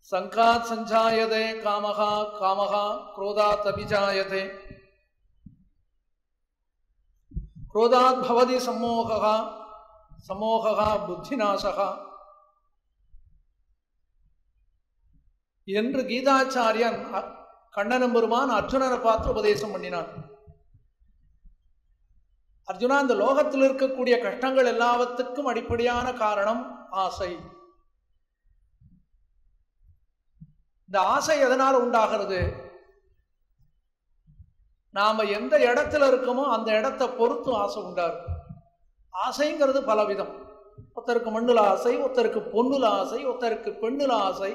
சங்காத் சஞ்சாயதே காமகா காமகா குரோதாத் அபிஜாயதே குரோதாத் பவதி சம்மோகா சமோகா புத்திநாசகா என்று கீதாச்சாரியன் அ- கண்ணனம் பெருமான் அர்ஜுனனை பார்த்து உபதேசம் பண்ணினான் அர்ஜுனா இந்த லோகத்தில் இருக்கக்கூடிய கஷ்டங்கள் எல்லாவற்றுக்கும் அடிப்படையான காரணம் ஆசை இந்த ஆசை எதனால் உண்டாகிறது நாம எந்த இடத்துல இருக்கோமோ அந்த இடத்தை பொறுத்து ஆசை உண்டாகும் ஆசைங்கிறது பலவிதம் ஒருத்தருக்கு மண்ணுல ஆசை ஒருத்தருக்கு பொண்ணுல ஆசை ஒருத்தருக்கு பெண்ணுல ஆசை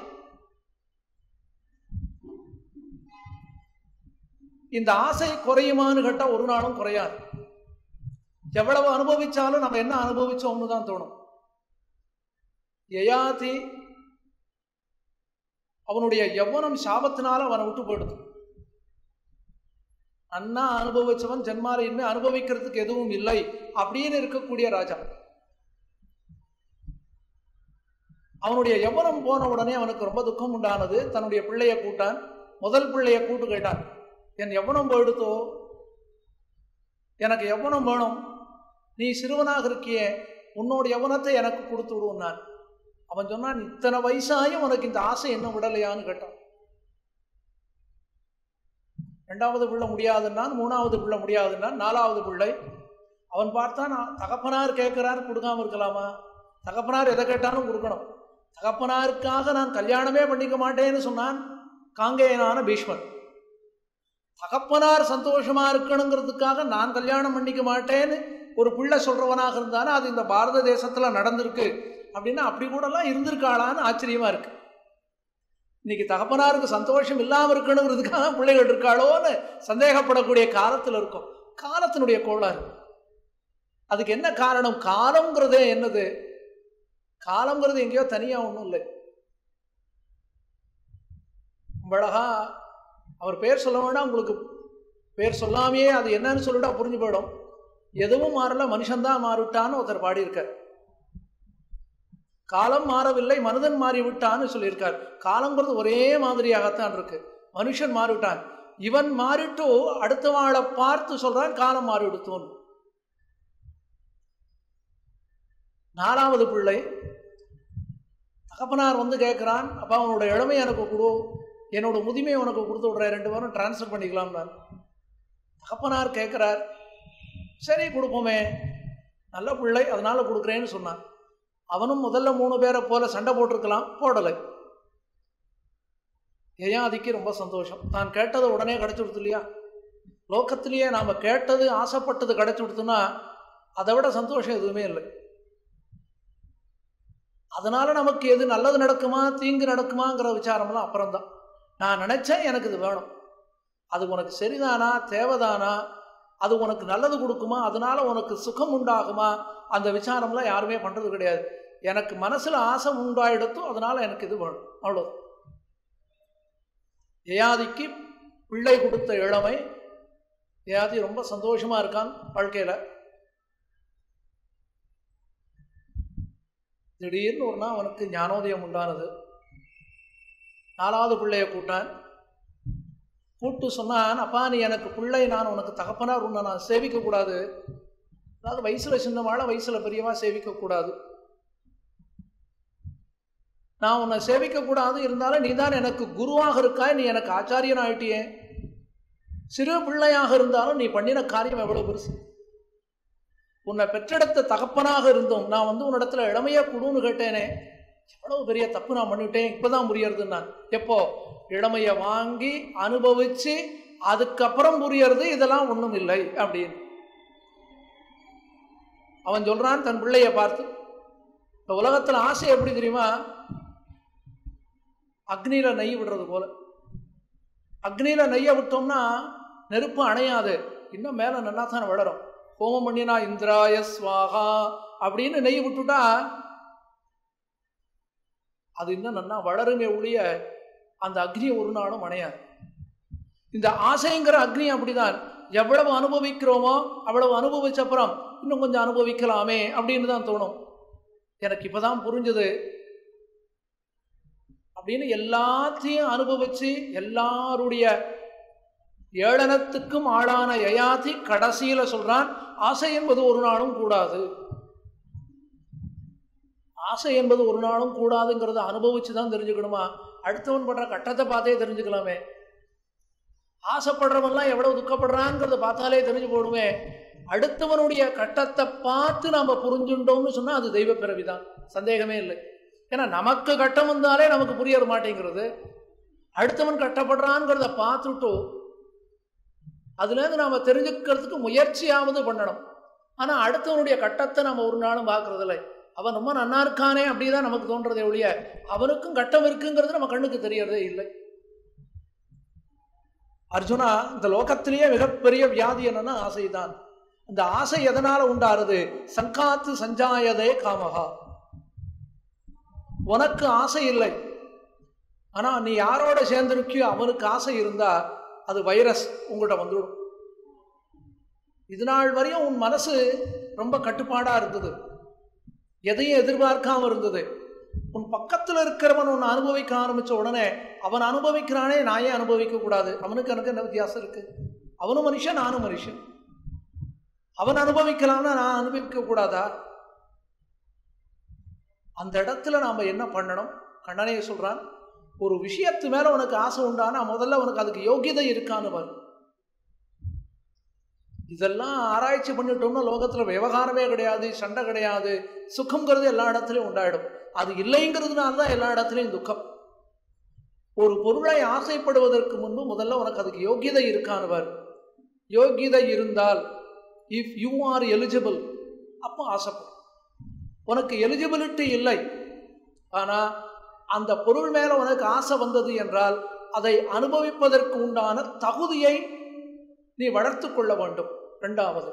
இந்த ஆசை குறையுமான்னு கேட்டா ஒரு நாளும் குறையாது எவ்வளவு அனுபவிச்சாலும் நம்ம என்ன அனுபவிச்சோம்னு தான் தோணும் யயாதி அவனுடைய யௌவனம் சாபத்தினால அவனை விட்டு போயிடுது அண்ணா அனுபவிச்சவன் ஜென்மால இனிமே அனுபவிக்கிறதுக்கு எதுவும் இல்லை அப்படின்னு இருக்கக்கூடிய ராஜா அவனுடைய யௌவனம் போன உடனே அவனுக்கு ரொம்ப துக்கம் உண்டானது தன்னுடைய பிள்ளைய கூட்டான் முதல் பிள்ளைய கூட்டு கேட்டான் என் யௌவனம் போயிடுத்தோ எனக்கு யௌவனம் வேணும் நீ சிறுவனாக இருக்கியே உன்னோட யௌவனத்தை எனக்கு கொடுத்து விடுவோம் நான் அவன் சொன்னான் இத்தனை வயசாயும் உனக்கு இந்த ஆசை என்ன விடலையான்னு கேட்டான் ரெண்டாவது பிள்ளை முடியாதுன்னான் மூணாவது பிள்ளை முடியாதுன்னான் நாலாவது பிள்ளை அவன் பார்த்தா நான் தகப்பனார் கேட்கிறார் கொடுக்காம இருக்கலாமா தகப்பனார் எதை கேட்டாலும் கொடுக்கணும் தகப்பனாருக்காக நான் கல்யாணமே பண்ணிக்க மாட்டேன்னு சொன்னான் காங்கேயனான பீஷ்மன் தகப்பனார் சந்தோஷமா இருக்கணுங்கிறதுக்காக நான் கல்யாணம் பண்ணிக்க மாட்டேன்னு ஒரு பிள்ளை சொல்றவனாக இருந்தானே அது இந்த பாரத தேசத்துல நடந்திருக்கு அப்படின்னா அப்படி கூடலாம் இருந்திருக்காளான்னு ஆச்சரியமா இருக்கு இன்னைக்கு தகப்பனாருக்கு சந்தோஷம் இல்லாம இருக்கணுங்கிறதுக்காக பிள்ளைகள் இருக்காளோன்னு சந்தேகப்படக்கூடிய காலத்துல இருக்கும் காலத்தினுடைய கோளாறு அதுக்கு என்ன காரணம் காலம்ங்கிறதே என்னது காலம்ங்கிறது எங்கேயோ தனியா ஒன்றும் இல்லை ரொம்ப அழகா அவர் பேர் சொல்ல வேண்டாம் உங்களுக்கு பேர் சொல்லாமையே அது என்னன்னு சொல்லிட்டா புரிஞ்சு போயிடும் எதுவும் மாறல மனுஷன்தான் மாறிவிட்டான்னு ஒருத்தர் பாடியிருக்கார் காலம் மாறவில்லை மனிதன் மாறிவிட்டான்னு சொல்லியிருக்கார் காலங்கிறது ஒரே மாதிரியாகத்தான் இருக்கு மனுஷன் மாறிவிட்டான் இவன் மாறிட்டு அடுத்தவாளை பார்த்து சொல்றான் காலம் மாறிவிடுத்தோன்னு நாலாவது பிள்ளை தகப்பனார் வந்து கேட்குறான் அப்பா அவனோட இளமை எனக்கு கொடு என்னோட முதுமையை உனக்கு கொடுத்து விட்றேன் ரெண்டு பேரும் ட்ரான்ஸ்ஃபர் பண்ணிக்கலாம் நான் தகப்பனார் கேட்குறார் சரி கொடுப்போமே நல்ல பிள்ளை அதனால கொடுக்குறேன்னு சொன்னான் அவனும் முதல்ல மூணு பேரை போல சண்டை போட்டிருக்கலாம் போடலை யயாதிக்கு ரொம்ப சந்தோஷம் தான் கேட்டது உடனே கிடைச்சி கொடுத்து இல்லையா லோக்கத்திலேயே நாம் கேட்டது ஆசைப்பட்டது கிடைச்சி கொடுத்துன்னா அதை விட சந்தோஷம் எதுவுமே இல்லை அதனால நமக்கு எது நல்லது நடக்குமா தீங்கு நடக்குமாங்கிற விசாரம்லாம் அப்புறம்தான் நான் நினைச்சேன் எனக்கு இது வேணும் அது உனக்கு சரிதானா தேவைதானா அது உனக்கு நல்லது கொடுக்குமா அதனால உனக்கு சுகம் உண்டாகுமா அந்த விசாரம்லாம் யாருமே பண்றது கிடையாது எனக்கு மனசுல ஆசை உண்டாயிடத்தோ அதனால எனக்கு இது வேணும் அவ்வளோ யயாதிக்கு பிள்ளை கொடுத்த இளமை யயாதி ரொம்ப சந்தோஷமா இருக்கான் வாழ்க்கையில திடீர்னு ஒரு நாள் அவனுக்கு ஞானோதயம் உண்டானது நாலாவது பிள்ளைய கூட்டான் கூட்டு சொன்னான் அப்பா நீ எனக்கு பிள்ளை நான் உனக்கு தகப்பனார் உன்னை நான் சேவிக்க கூடாது அதாவது வயசுல சின்னவாழ வயசுல பெரியவா சேவிக்க கூடாது நான் உன்னை சேவிக்க கூடாது இருந்தாலும் நீ தான் எனக்கு குருவாக இருக்காய் நீ எனக்கு ஆச்சாரியன் ஆயிட்டியே சிறு பிள்ளையாக இருந்தாலும் நீ பண்ணின காரியம் எவ்வளவு பெருசு உன்னை பெற்றெடுத்த தகப்பனாக இருந்தோம் நான் வந்து உன்னிடத்துல இளமையா குடுன்னு கேட்டேனே எவ்வளவு பெரிய தப்பு நான் பண்ணிவிட்டேன் இப்பதான் புரியறது நான் எப்போ இளமைய வாங்கி அனுபவிச்சு அதுக்கப்புறம் புரியறது இதெல்லாம் ஒண்ணும் இல்லை அப்படின்னு அவன் சொல்றான் தன் பிள்ளைய பார்த்து இந்த உலகத்துல ஆசை எப்படி தெரியுமா அக்னியில நெய் விடுறது போல அக்னியில நெய்ய விட்டோம்னா நெருப்பு அணையாது இன்னும் மேல நல்லா தானே வளரும் ஹோமம் பண்ணினா இந்திராய ஸ்வாகா அப்படின்னு நெய் விட்டுட்டா அது இன்னும் நல்லா வளருமே ஒழிய அந்த அக்னியை ஒரு நாளும் அணையாது இந்த ஆசைங்கிற அக்னி அப்படிதான் எவ்வளவு அனுபவிக்கிறோமோ அவ்வளவு அனுபவிச்ச அப்புறம் இன்னும் கொஞ்சம் அனுபவிக்கலாமே அப்படின்னு தான் தோணும் எனக்கு இப்பதான் புரிஞ்சது அப்படின்னு எல்லாத்தையும் அனுபவிச்சு எல்லாருடைய ஏளனத்துக்கும் ஆளான யயாதி கடைசியில சொல்றான் ஆசை என்பது ஒரு நாளும் கூடாது ஆசை என்பது ஒரு நாளும் கூடாதுங்கிறத அனுபவிச்சு தான் தெரிஞ்சுக்கணுமா அடுத்தவன் படுற கட்டத்தை பார்த்தே தெரிஞ்சுக்கலாமே ஆசைப்படுறவன்லாம் எவ்வளவு துக்கப்படுறாங்கிறத பார்த்தாலே தெரிஞ்சு போடுமே அடுத்தவனுடைய கட்டத்தை பார்த்து நாம் புரிஞ்சுட்டோம்னு சொன்னால் அது தெய்வ பிறவிதான் சந்தேகமே இல்லை ஏன்னா நமக்கு கட்டம் வந்தாலே நமக்கு புரிய மாட்டேங்கிறது அடுத்தவன் கட்டப்படுறாங்கிறத பார்த்துட்டு அதுலேருந்து நாம் தெரிஞ்சுக்கிறதுக்கு முயற்சியாவது பண்ணணும் ஆனால் அடுத்தவனுடைய கட்டத்தை நம்ம ஒரு நாளும் பார்க்கறதில்லை அவன் ரொம்ப நன்னா இருக்கானே அப்படிதான் நமக்கு தோன்றதே ஒழிய அவனுக்கும் கட்டம் இருக்குங்கிறது நம்ம கண்ணுக்கு தெரியறதே இல்லை அர்ஜுனா இந்த லோகத்திலேயே மிகப்பெரிய வியாதி என்னன்னா ஆசைதான் இந்த ஆசை எதனால உண்டாருது சங்காத்து சஞ்சாயதே காமகா உனக்கு ஆசை இல்லை ஆனா நீ யாரோட சேர்ந்திருக்கியோ அவனுக்கு ஆசை இருந்தா அது வைரஸ் உங்கள்கிட்ட வந்துடும் இது நாள் வரையும் உன் மனசு ரொம்ப கட்டுப்பாடா இருந்தது எதையும் எதிர்பார்க்காம இருந்தது உன் பக்கத்தில் இருக்கிறவன் உன்னை அனுபவிக்க ஆரம்பிச்ச உடனே அவன் அனுபவிக்கிறானே நான் ஏன் அனுபவிக்க கூடாது அவனுக்கு எனக்கு என்ன வித்தியாசம் இருக்கு அவனும் மனுஷன் நானும் மனுஷன் அவன் அனுபவிக்கலாம்னா நான் அனுபவிக்க கூடாதா அந்த இடத்துல நாம என்ன பண்ணணும் கண்ணனைய சொல்றான் ஒரு விஷயத்து மேல உனக்கு ஆசை உண்டானா முதல்ல உனக்கு அதுக்கு யோகியதை இருக்கான்னு பாரு இதெல்லாம் ஆராய்ச்சி பண்ணிட்டோம்னா லோகத்துல விவகாரமே கிடையாது சண்டை கிடையாது சுகம்ங்கிறது எல்லா இடத்துலையும் உண்டாயிடும் அது இல்லைங்கிறதுனால தான் எல்லா இடத்துலையும் துக்கம் ஒரு பொருளை ஆசைப்படுவதற்கு முன்பு முதல்ல உனக்கு அதுக்கு யோகியதை இருக்கானுவர் யோகியதை இருந்தால் இஃப் யூ ஆர் எலிஜிபிள் அப்போ ஆசைப்படும் உனக்கு எலிஜிபிலிட்டி இல்லை ஆனால் அந்த பொருள் மேலே உனக்கு ஆசை வந்தது என்றால் அதை அனுபவிப்பதற்கு உண்டான தகுதியை நீ வளர்த்து கொள்ள வேண்டும் ரெண்டாவது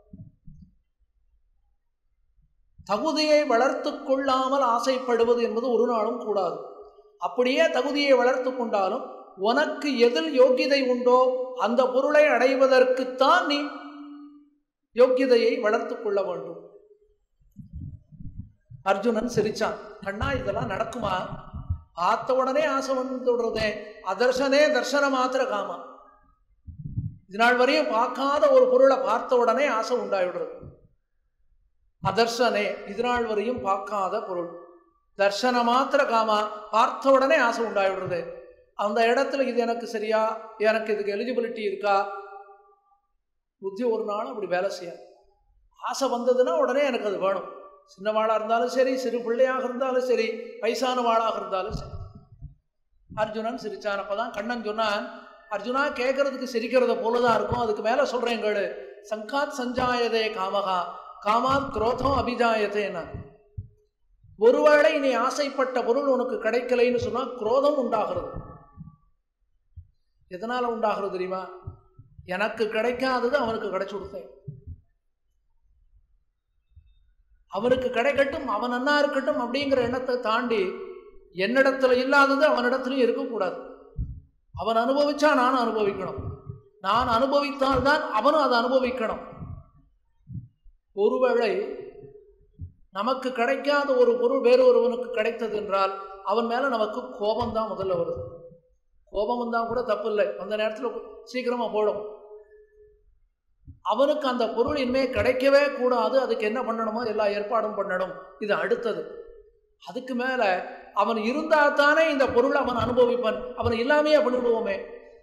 தகுதியை வளர்த்து கொள்ளாமல் ஆசைப்படுவது என்பது ஒரு நாளும் கூடாது அப்படியே தகுதியை வளர்த்து கொண்டாலும் உனக்கு எதில் யோக்கியதை உண்டோ அந்த பொருளை அடைவதற்குத்தான் நீ யோக்கியதையை வளர்த்து கொள்ள வேண்டும் அர்ஜுனன் சிரிச்சான் கண்ணா இதெல்லாம் நடக்குமா பார்த்த உடனே ஆசை வந்துடுறதே அதர்சனே தர்சன மாத்திர காமா இது நாள் வரையும் பார்க்காத ஒரு பொருளை பார்த்த உடனே ஆசை உண்டாயிடுறது அதர்சனே இது நாள் வரையும் பார்க்காத பொருள் தர்சன மாத்திர காமா பார்த்த உடனே ஆசை உண்டாயிடுறது அந்த இடத்துல இது எனக்கு சரியா எனக்கு இதுக்கு எலிஜிபிலிட்டி இருக்கா புத்தி ஒரு நாள் அப்படி வேலை செய்யாது ஆசை வந்ததுன்னா உடனே எனக்கு அது வேணும் சின்னவாளாக இருந்தாலும் சரி சிறு பிள்ளையாக இருந்தாலும் சரி வயசானவாளாக இருந்தாலும் சரி அர்ஜுனன் சிரிச்சான் அப்பதான் கண்ணன் சொன்னான் அர்ஜுனா கேட்கறதுக்கு சிரிக்கிறத போலதான் இருக்கும் அதுக்கு மேல சொல்றேன் கேடு சங்காத் சஞ்சாயதே காமகா காமாத் குரோதம் அபிஜாயத்தேனா ஒருவேளை நீ ஆசைப்பட்ட பொருள் உனக்கு கிடைக்கலைன்னு சொன்னா குரோதம் உண்டாகிறது எதனால உண்டாகிறது தெரியுமா எனக்கு கிடைக்காதது அவனுக்கு கிடைச்சு கொடுத்தேன் அவனுக்கு கிடைக்கட்டும் அவன் நன்னா இருக்கட்டும் அப்படிங்கிற எண்ணத்தை தாண்டி என்னிடத்துல இல்லாதது அவனிடத்துலையும் இருக்கக்கூடாது அவன் அனுபவிச்சா நான் அனுபவிக்கணும் நான் அனுபவித்தால்தான் அவனும் அதை அனுபவிக்கணும் ஒருவேளை நமக்கு கிடைக்காத ஒரு பொருள் வேறொருவனுக்கு கிடைத்தது என்றால் அவன் மேல நமக்கு கோபம் தான் முதல்ல வருது கோபம் வந்தால் கூட தப்பு இல்லை அந்த நேரத்தில் சீக்கிரமா போடும் அவனுக்கு அந்த பொருள் இனிமே கிடைக்கவே கூடாது அதுக்கு என்ன பண்ணணுமோ எல்லா ஏற்பாடும் பண்ணணும் இது அடுத்தது அதுக்கு மேல அவன் இருந்தா தானே இந்த பொருள் அவன் அனுபவிப்பான் அவன் இல்லாமையே பண்ணிடுவோமே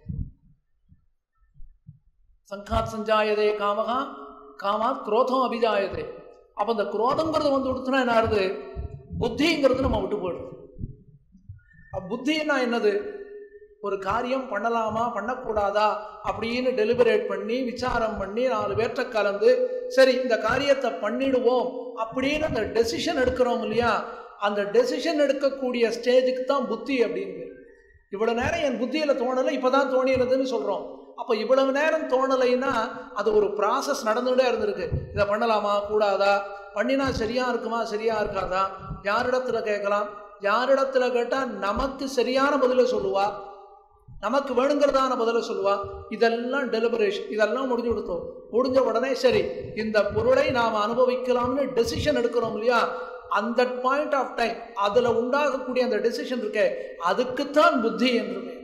சங்காத் சஞ்சாயதே காமகா காமாத் குரோதம் அபிஜாயதே அப்ப இந்த குரோதங்கிறது வந்து கொடுத்தனா என்ன ஆகுது புத்திங்கிறது நம்ம விட்டு போயிடுது புத்தின்னா என்னது ஒரு காரியம் பண்ணலாமா பண்ணக்கூடாதா அப்படின்னு டெலிபரேட் பண்ணி விசாரம் பண்ணி நாலு பேர்த்த கலந்து சரி இந்த காரியத்தை பண்ணிடுவோம் அப்படின்னு அந்த டெசிஷன் எடுக்கிறோம் இல்லையா அந்த டெசிஷன் எடுக்கக்கூடிய ஸ்டேஜுக்கு தான் புத்தி அப்படின்னு இவ்வளவு நேரம் என் புத்தியில தோணலை இப்பதான் தோணிடுதுன்னு சொல்றோம் அப்போ இவ்வளவு நேரம் தோணலைன்னா அது ஒரு ப்ராசஸ் நடந்துகிட்டே இருந்திருக்கு இதை பண்ணலாமா கூடாதா பண்ணினா சரியா இருக்குமா சரியா இருக்காதா யாரிடத்துல கேட்கலாம் யாரிடத்துல கேட்டால் நமக்கு சரியான பதிலை சொல்லுவா நமக்கு வேணுங்கிறதான பதிலை சொல்லுவா இதெல்லாம் டெலிபரேஷன் இதெல்லாம் முடிஞ்சு கொடுத்தோம் முடிஞ்ச உடனே சரி இந்த பொருளை நாம் அனுபவிக்கலாம்னு டெசிஷன் எடுக்கிறோம் இல்லையா அந்த பாயிண்ட் ஆஃப் டைம் அதுல உண்டாகக்கூடிய அந்த டெசிஷன் இருக்கே அதுக்குத்தான் புத்தி என்று பெயர்.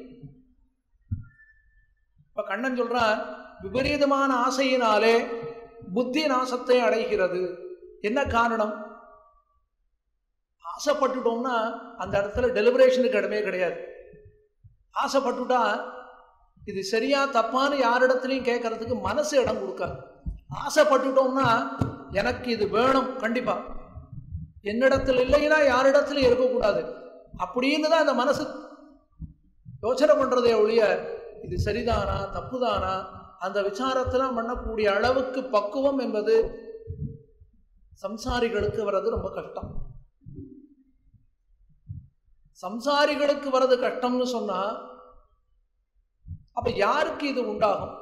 இப்ப கண்ணன் சொல்றான் விபரீதமான ஆசையினாலே புத்தி நாசத்தை அடைகிறது என்ன காரணம் ஆசைப்பட்டுட்டோம்னா அந்த இடத்துல டெலிபரேஷனுக்கு இடமே கிடையாது ஆசைப்பட்டுட்டா இது சரியா தப்பான்னு யாரிடத்துலையும் கேட்கறதுக்கு மனசு இடம் கொடுக்காது ஆசைப்பட்டுட்டோம்னா எனக்கு இது வேணும் கண்டிப்பா என்னிடத்தில் இல்லைன்னா யாரிடத்துலையும் இருக்கக்கூடாது அப்படின்னு தான் அந்த மனசு யோசனை பண்றதே ஒழிய இது சரிதானா தப்புதானா அந்த விசாரத்தெல்லாம் பண்ணக்கூடிய அளவுக்கு பக்குவம் என்பது சம்சாரிகளுக்கு வர்றது ரொம்ப கஷ்டம் சம்சாரிகளுக்கு வர்றது கஷ்டம்னு சொன்னா அப்ப யாருக்கு இது உண்டாகும்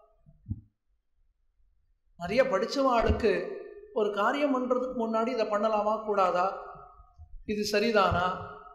நிறைய படிச்சவாளுக்கு ஒரு காரியம் பண்றதுக்கு முன்னாடி இதை பண்ணலாமா கூடாதா இது சரிதானா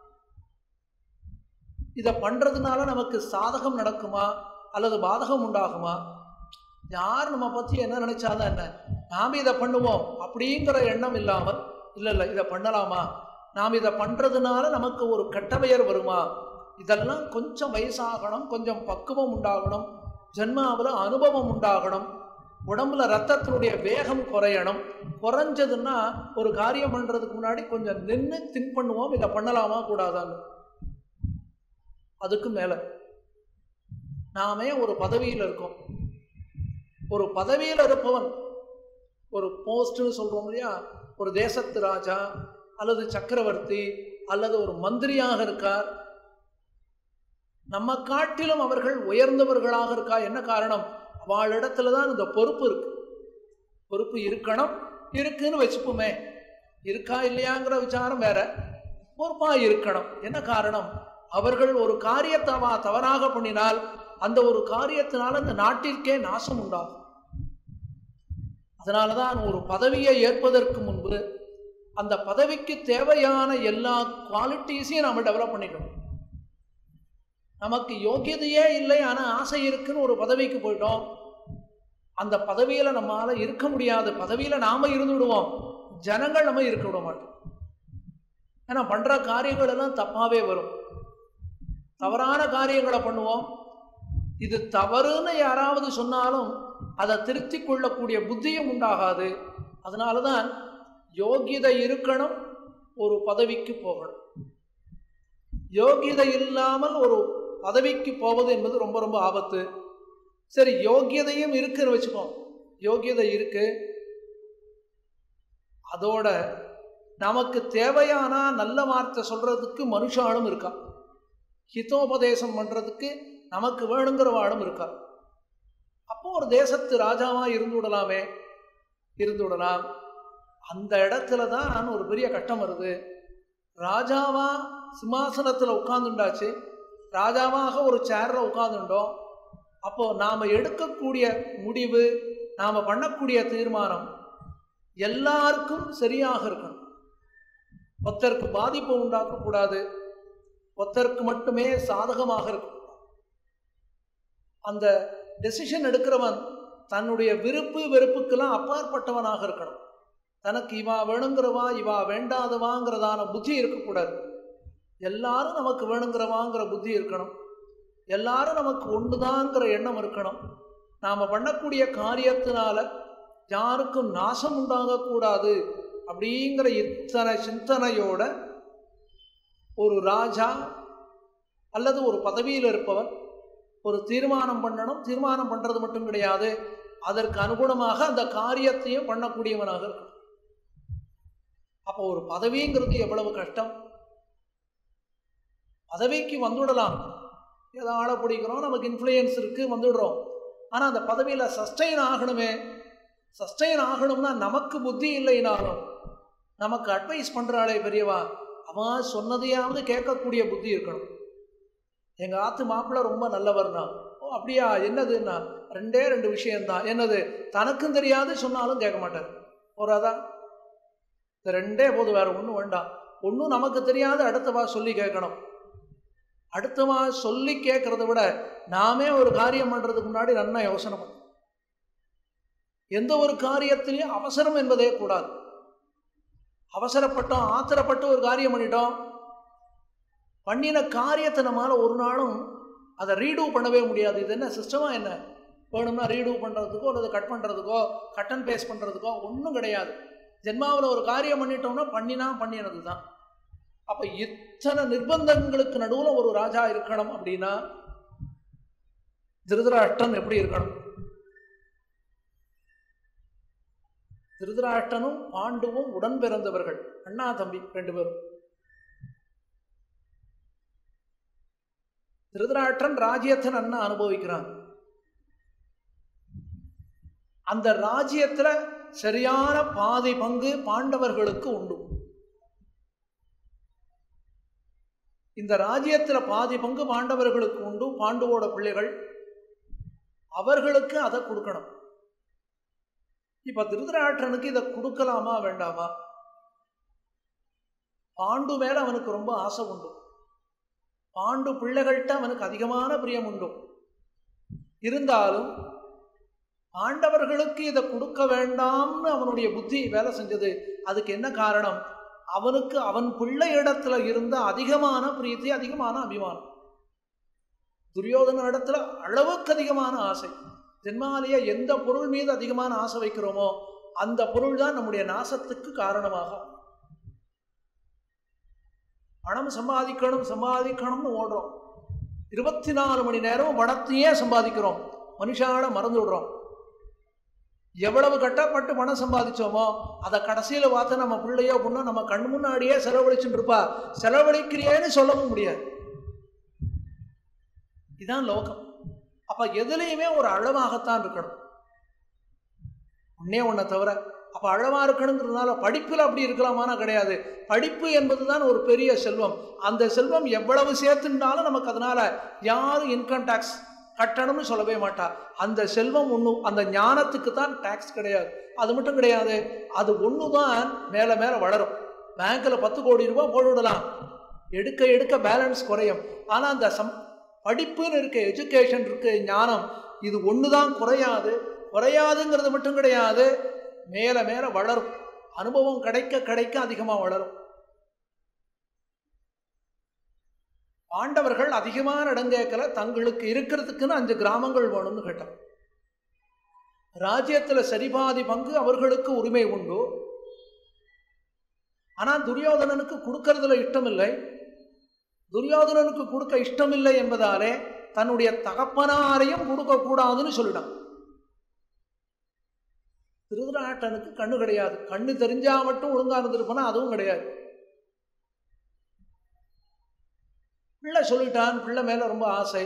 இதை பண்றதுனால நமக்கு சாதகம் நடக்குமா அல்லது பாதகம் உண்டாகுமா யார் நம்ம பத்தி என்ன நினைச்சாலும் என்ன நாம் இதை பண்ணுவோம் அப்படிங்கிற எண்ணம் இல்லாமல் இல்லை இல்லை இதை பண்ணலாமா நாம் இதை பண்றதுனால நமக்கு ஒரு கெட்ட பெயர் வருமா இதெல்லாம் கொஞ்சம் வயசாகணும் கொஞ்சம் பக்குவம் உண்டாகணும் ஜென்மாவில் அனுபவம் உண்டாகணும் உடம்புல ரத்தத்தினுடைய வேகம் குறையணும் குறைஞ்சதுன்னா ஒரு காரியம் பண்றதுக்கு முன்னாடி கொஞ்சம் நின்று திங்க் பண்ணுவோம் இதை பண்ணலாமா கூடாதான்னு அதுக்கு மேல நாமே ஒரு பதவியில் இருக்கோம் ஒரு பதவியில் இருப்பவன் ஒரு போஸ்ட்னு சொல்றோம் இல்லையா ஒரு தேசத்து ராஜா அல்லது சக்கரவர்த்தி அல்லது ஒரு மந்திரியாக இருக்கார் நம்ம காட்டிலும் அவர்கள் உயர்ந்தவர்களாக இருக்கா என்ன காரணம் அவளிடத்துல தான் இந்த பொறுப்பு இருக்கு பொறுப்பு இருக்கணும் இருக்குன்னு வச்சுப்போமே இருக்கா இல்லையாங்கிற விசாரம் வேற பொறுப்பா இருக்கணும் என்ன காரணம் அவர்கள் ஒரு காரியத்தை அவ தவறாக பண்ணினால் அந்த ஒரு காரியத்தினால அந்த நாட்டிற்கே நாசம் உண்டாகும் அதனாலதான் ஒரு பதவியை ஏற்பதற்கு முன்பு அந்த பதவிக்கு தேவையான எல்லா குவாலிட்டிஸையும் நம்ம டெவலப் பண்ணிக்கணும் நமக்கு யோக்கியதையே இல்லை ஆனால் ஆசை இருக்குன்னு ஒரு பதவிக்கு போயிட்டோம் அந்த பதவியில நம்மால இருக்க முடியாது பதவியில நாம இருந்து விடுவோம் ஜனங்கள் நம்ம இருக்க விட மாட்டோம் ஏன்னா பண்ற காரியங்கள் எல்லாம் தப்பாவே வரும் தவறான காரியங்களை பண்ணுவோம் இது தவறுன்னு யாராவது சொன்னாலும் அதை திருத்திக் கொள்ளக்கூடிய புத்தியும் உண்டாகாது அதனாலதான் யோகியதை இருக்கணும் ஒரு பதவிக்கு போகணும் யோகியதை இல்லாமல் ஒரு பதவிக்கு போவது என்பது ரொம்ப ரொம்ப ஆபத்து சரி யோகியதையும் இருக்குன்னு வச்சுப்போம் யோகியதை இருக்கு அதோட நமக்கு தேவையானா நல்ல வார்த்தை சொல்றதுக்கு மனுஷாலும் இருக்கா ஹிதோபதேசம் பண்றதுக்கு நமக்கு வேணுங்கிற வாழும் இருக்கா அப்போ ஒரு தேசத்து ராஜாவா இருந்து விடலாமே இருந்து விடலாம் அந்த இடத்துல தான் ஒரு பெரிய கட்டம் வருது ராஜாவா சிம்மாசனத்தில் உட்கார்ந்துண்டாச்சு ராஜாவாக ஒரு சேர்ல உட்கார்ந்துட்டோம் அப்போ நாம எடுக்கக்கூடிய முடிவு நாம பண்ணக்கூடிய தீர்மானம் எல்லாருக்கும் சரியாக இருக்கணும் ஒருத்தருக்கு பாதிப்பு உண்டாக்கக்கூடாது ஒருத்தருக்கு மட்டுமே சாதகமாக இருக்கக்கூடாது அந்த டெசிஷன் எடுக்கிறவன் தன்னுடைய விருப்பு வெறுப்புக்கெல்லாம் அப்பாற்பட்டவனாக இருக்கணும் தனக்கு இவா வேணுங்கிறவா இவா வேண்டாதவாங்கிறதான புத்தி இருக்கக்கூடாது எல்லாரும் நமக்கு வேணுங்கிறவாங்கிற புத்தி இருக்கணும் எல்லாரும் நமக்கு ஒன்றுதாங்கிற எண்ணம் இருக்கணும் நாம் பண்ணக்கூடிய காரியத்தினால யாருக்கும் நாசம் உண்டாகக்கூடாது அப்படிங்கிற இத்தனை சிந்தனையோட ஒரு ராஜா அல்லது ஒரு பதவியில் இருப்பவன் ஒரு தீர்மானம் பண்ணணும் தீர்மானம் பண்ணுறது மட்டும் கிடையாது அதற்கு அனுகுணமாக அந்த காரியத்தையும் பண்ணக்கூடியவனாக இருக்கணும் அப்போ ஒரு பதவிங்கிறது எவ்வளவு கஷ்டம் பதவிக்கு வந்துவிடலாம் ஏதோ ஆளை பிடிக்கிறோம் நமக்கு இன்ஃப்ளூயன்ஸ் இருக்குது வந்துடுறோம் ஆனால் அந்த பதவியில் சஸ்டெயின் ஆகணுமே சஸ்டெயின் ஆகணும்னா நமக்கு புத்தி இல்லைனாலும் நமக்கு அட்வைஸ் பண்ணுறாளே பெரியவா அவன் சொன்னதையாவது கேட்கக்கூடிய புத்தி இருக்கணும் எங்கள் ஆத்து மாப்பிள்ளை ரொம்ப நல்லவர்னா ஓ அப்படியா என்னதுன்னா ரெண்டே ரெண்டு விஷயம்தான் என்னது தனக்கும் தெரியாது சொன்னாலும் கேட்க மாட்டார் போறாதான் இந்த ரெண்டே போது வேற ஒன்றும் வேண்டாம் ஒன்றும் நமக்கு தெரியாது அடுத்தவா சொல்லி கேட்கணும் அடுத்தவா சொல்லி கேட்கறத விட நாமே ஒரு காரியம் பண்ணுறதுக்கு முன்னாடி நல்லா யோசனை பண்ணணும் எந்த ஒரு காரியத்திலையும் அவசரம் என்பதே கூடாது அவசரப்பட்டோம் ஆத்திரப்பட்டு ஒரு காரியம் பண்ணிட்டோம் பண்ணின காரியத்தை நம்மளால் ஒரு நாளும் அதை ரீடூ பண்ணவே முடியாது இது என்ன சிஸ்டமாக என்ன வேணும்னா ரீடூ பண்ணுறதுக்கோ அல்லது கட் பண்ணுறதுக்கோ கட் அண்ட் பேஸ்ட் பண்ணுறதுக்கோ ஒன்றும் கிடையாது ஜென்மாவில் ஒரு காரியம் பண்ணிட்டோம்னா பண்ணினா பண்ணினது தான் அப்போ இத்தனை நிர்பந்தங்களுக்கு நடுவில் ஒரு ராஜா இருக்கணும் அப்படின்னா திருதராஷ்டன் எப்படி இருக்கணும் திருதராஷ்டனும் பாண்டுவும் உடன் பிறந்தவர்கள் அண்ணா தம்பி ரெண்டு பேரும் திருதராஷ்டன் ராஜ்யத்தை நன்னா அனுபவிக்கிறான் அந்த ராஜ்யத்துல சரியான பாதி பங்கு பாண்டவர்களுக்கு உண்டு இந்த ராஜ்யத்துல பாதி பங்கு பாண்டவர்களுக்கு உண்டு பாண்டுவோட பிள்ளைகள் அவர்களுக்கு அதை கொடுக்கணும் இப்ப திருதராஷ்டனுக்கு இதை கொடுக்கலாமா வேண்டாமா பாண்டு மேல அவனுக்கு ரொம்ப ஆசை உண்டு பாண்டு பிள்ளைகள்கிட்ட அவனுக்கு அதிகமான பிரியம் உண்டு இருந்தாலும் பாண்டவர்களுக்கு இதை கொடுக்க வேண்டாம்னு அவனுடைய புத்தி வேலை செஞ்சது அதுக்கு என்ன காரணம் அவனுக்கு அவன் பிள்ளை இடத்துல இருந்த அதிகமான பிரீத்தி அதிகமான அபிமானம் துரியோதன இடத்துல அளவுக்கு அதிகமான ஆசை ஜென்மாலேயே எந்த பொருள் மீது அதிகமான ஆசை வைக்கிறோமோ அந்த பொருள் தான் நம்முடைய நாசத்துக்கு காரணமாக பணம் சம்பாதிக்கணும் சம்பாதிக்கணும்னு ஓடுறோம் இருபத்தி நாலு மணி நேரம் பணத்தையே சம்பாதிக்கிறோம் மனுஷால மறந்து விடுறோம் எவ்வளவு கட்டப்பட்டு பணம் சம்பாதிச்சோமோ அதை கடைசியில் பார்த்து நம்ம பிள்ளையோ பொண்ணோ நம்ம கண் முன்னாடியே செலவழிச்சுட்டு இருப்பா செலவழிக்கிறியேன்னு சொல்லவும் முடியாது இதான் லோகம் அப்ப எதுலேயுமே ஒரு அளவாகத்தான் இருக்கணும் ஒன்னே ஒன்றை தவிர அப்ப அழவா இருக்கணுங்கிறதுனால படிப்பில் அப்படி இருக்கலாமானா கிடையாது படிப்பு என்பது தான் ஒரு பெரிய செல்வம் அந்த செல்வம் எவ்வளவு சேர்த்துட்டாலும் நமக்கு அதனால யாரும் இன்கம் டேக்ஸ் கட்டணம்னு சொல்லவே மாட்டா அந்த செல்வம் ஒன்று அந்த ஞானத்துக்கு தான் டேக்ஸ் கிடையாது அது மட்டும் கிடையாது அது ஒன்று தான் மேலே மேலே வளரும் பேங்க்கில் பத்து கோடி ரூபாய் போட்டுவிடலாம் எடுக்க எடுக்க பேலன்ஸ் குறையும் ஆனால் அந்த சம் படிப்புன்னு இருக்கு எஜுகேஷன் இருக்கு ஞானம் இது ஒன்று தான் குறையாது குறையாதுங்கிறது மட்டும் கிடையாது மேலே மேலே வளரும் அனுபவம் கிடைக்க கிடைக்க அதிகமாக வளரும் பாண்டவர்கள் அதிகமான இடம் கேட்கல தங்களுக்கு இருக்கிறதுக்குன்னு அஞ்சு கிராமங்கள் வேணும்னு கேட்டான் ராஜ்யத்தில் சரிபாதி பங்கு அவர்களுக்கு உரிமை உண்டு ஆனால் துரியோதனனுக்கு கொடுக்கறதுல இஷ்டமில்லை துரியோதனனுக்கு கொடுக்க இஷ்டமில்லை என்பதாலே தன்னுடைய தகப்பனாரையும் கொடுக்கக்கூடாதுன்னு சொல்லிட்டான் திருதராட்டனுக்கு கண்ணு கிடையாது கண்ணு தெரிஞ்சா மட்டும் ஒழுங்கா இருந்திருப்பனா அதுவும் கிடையாது பிள்ளை சொல்லிட்டான் பிள்ளை மேல ரொம்ப ஆசை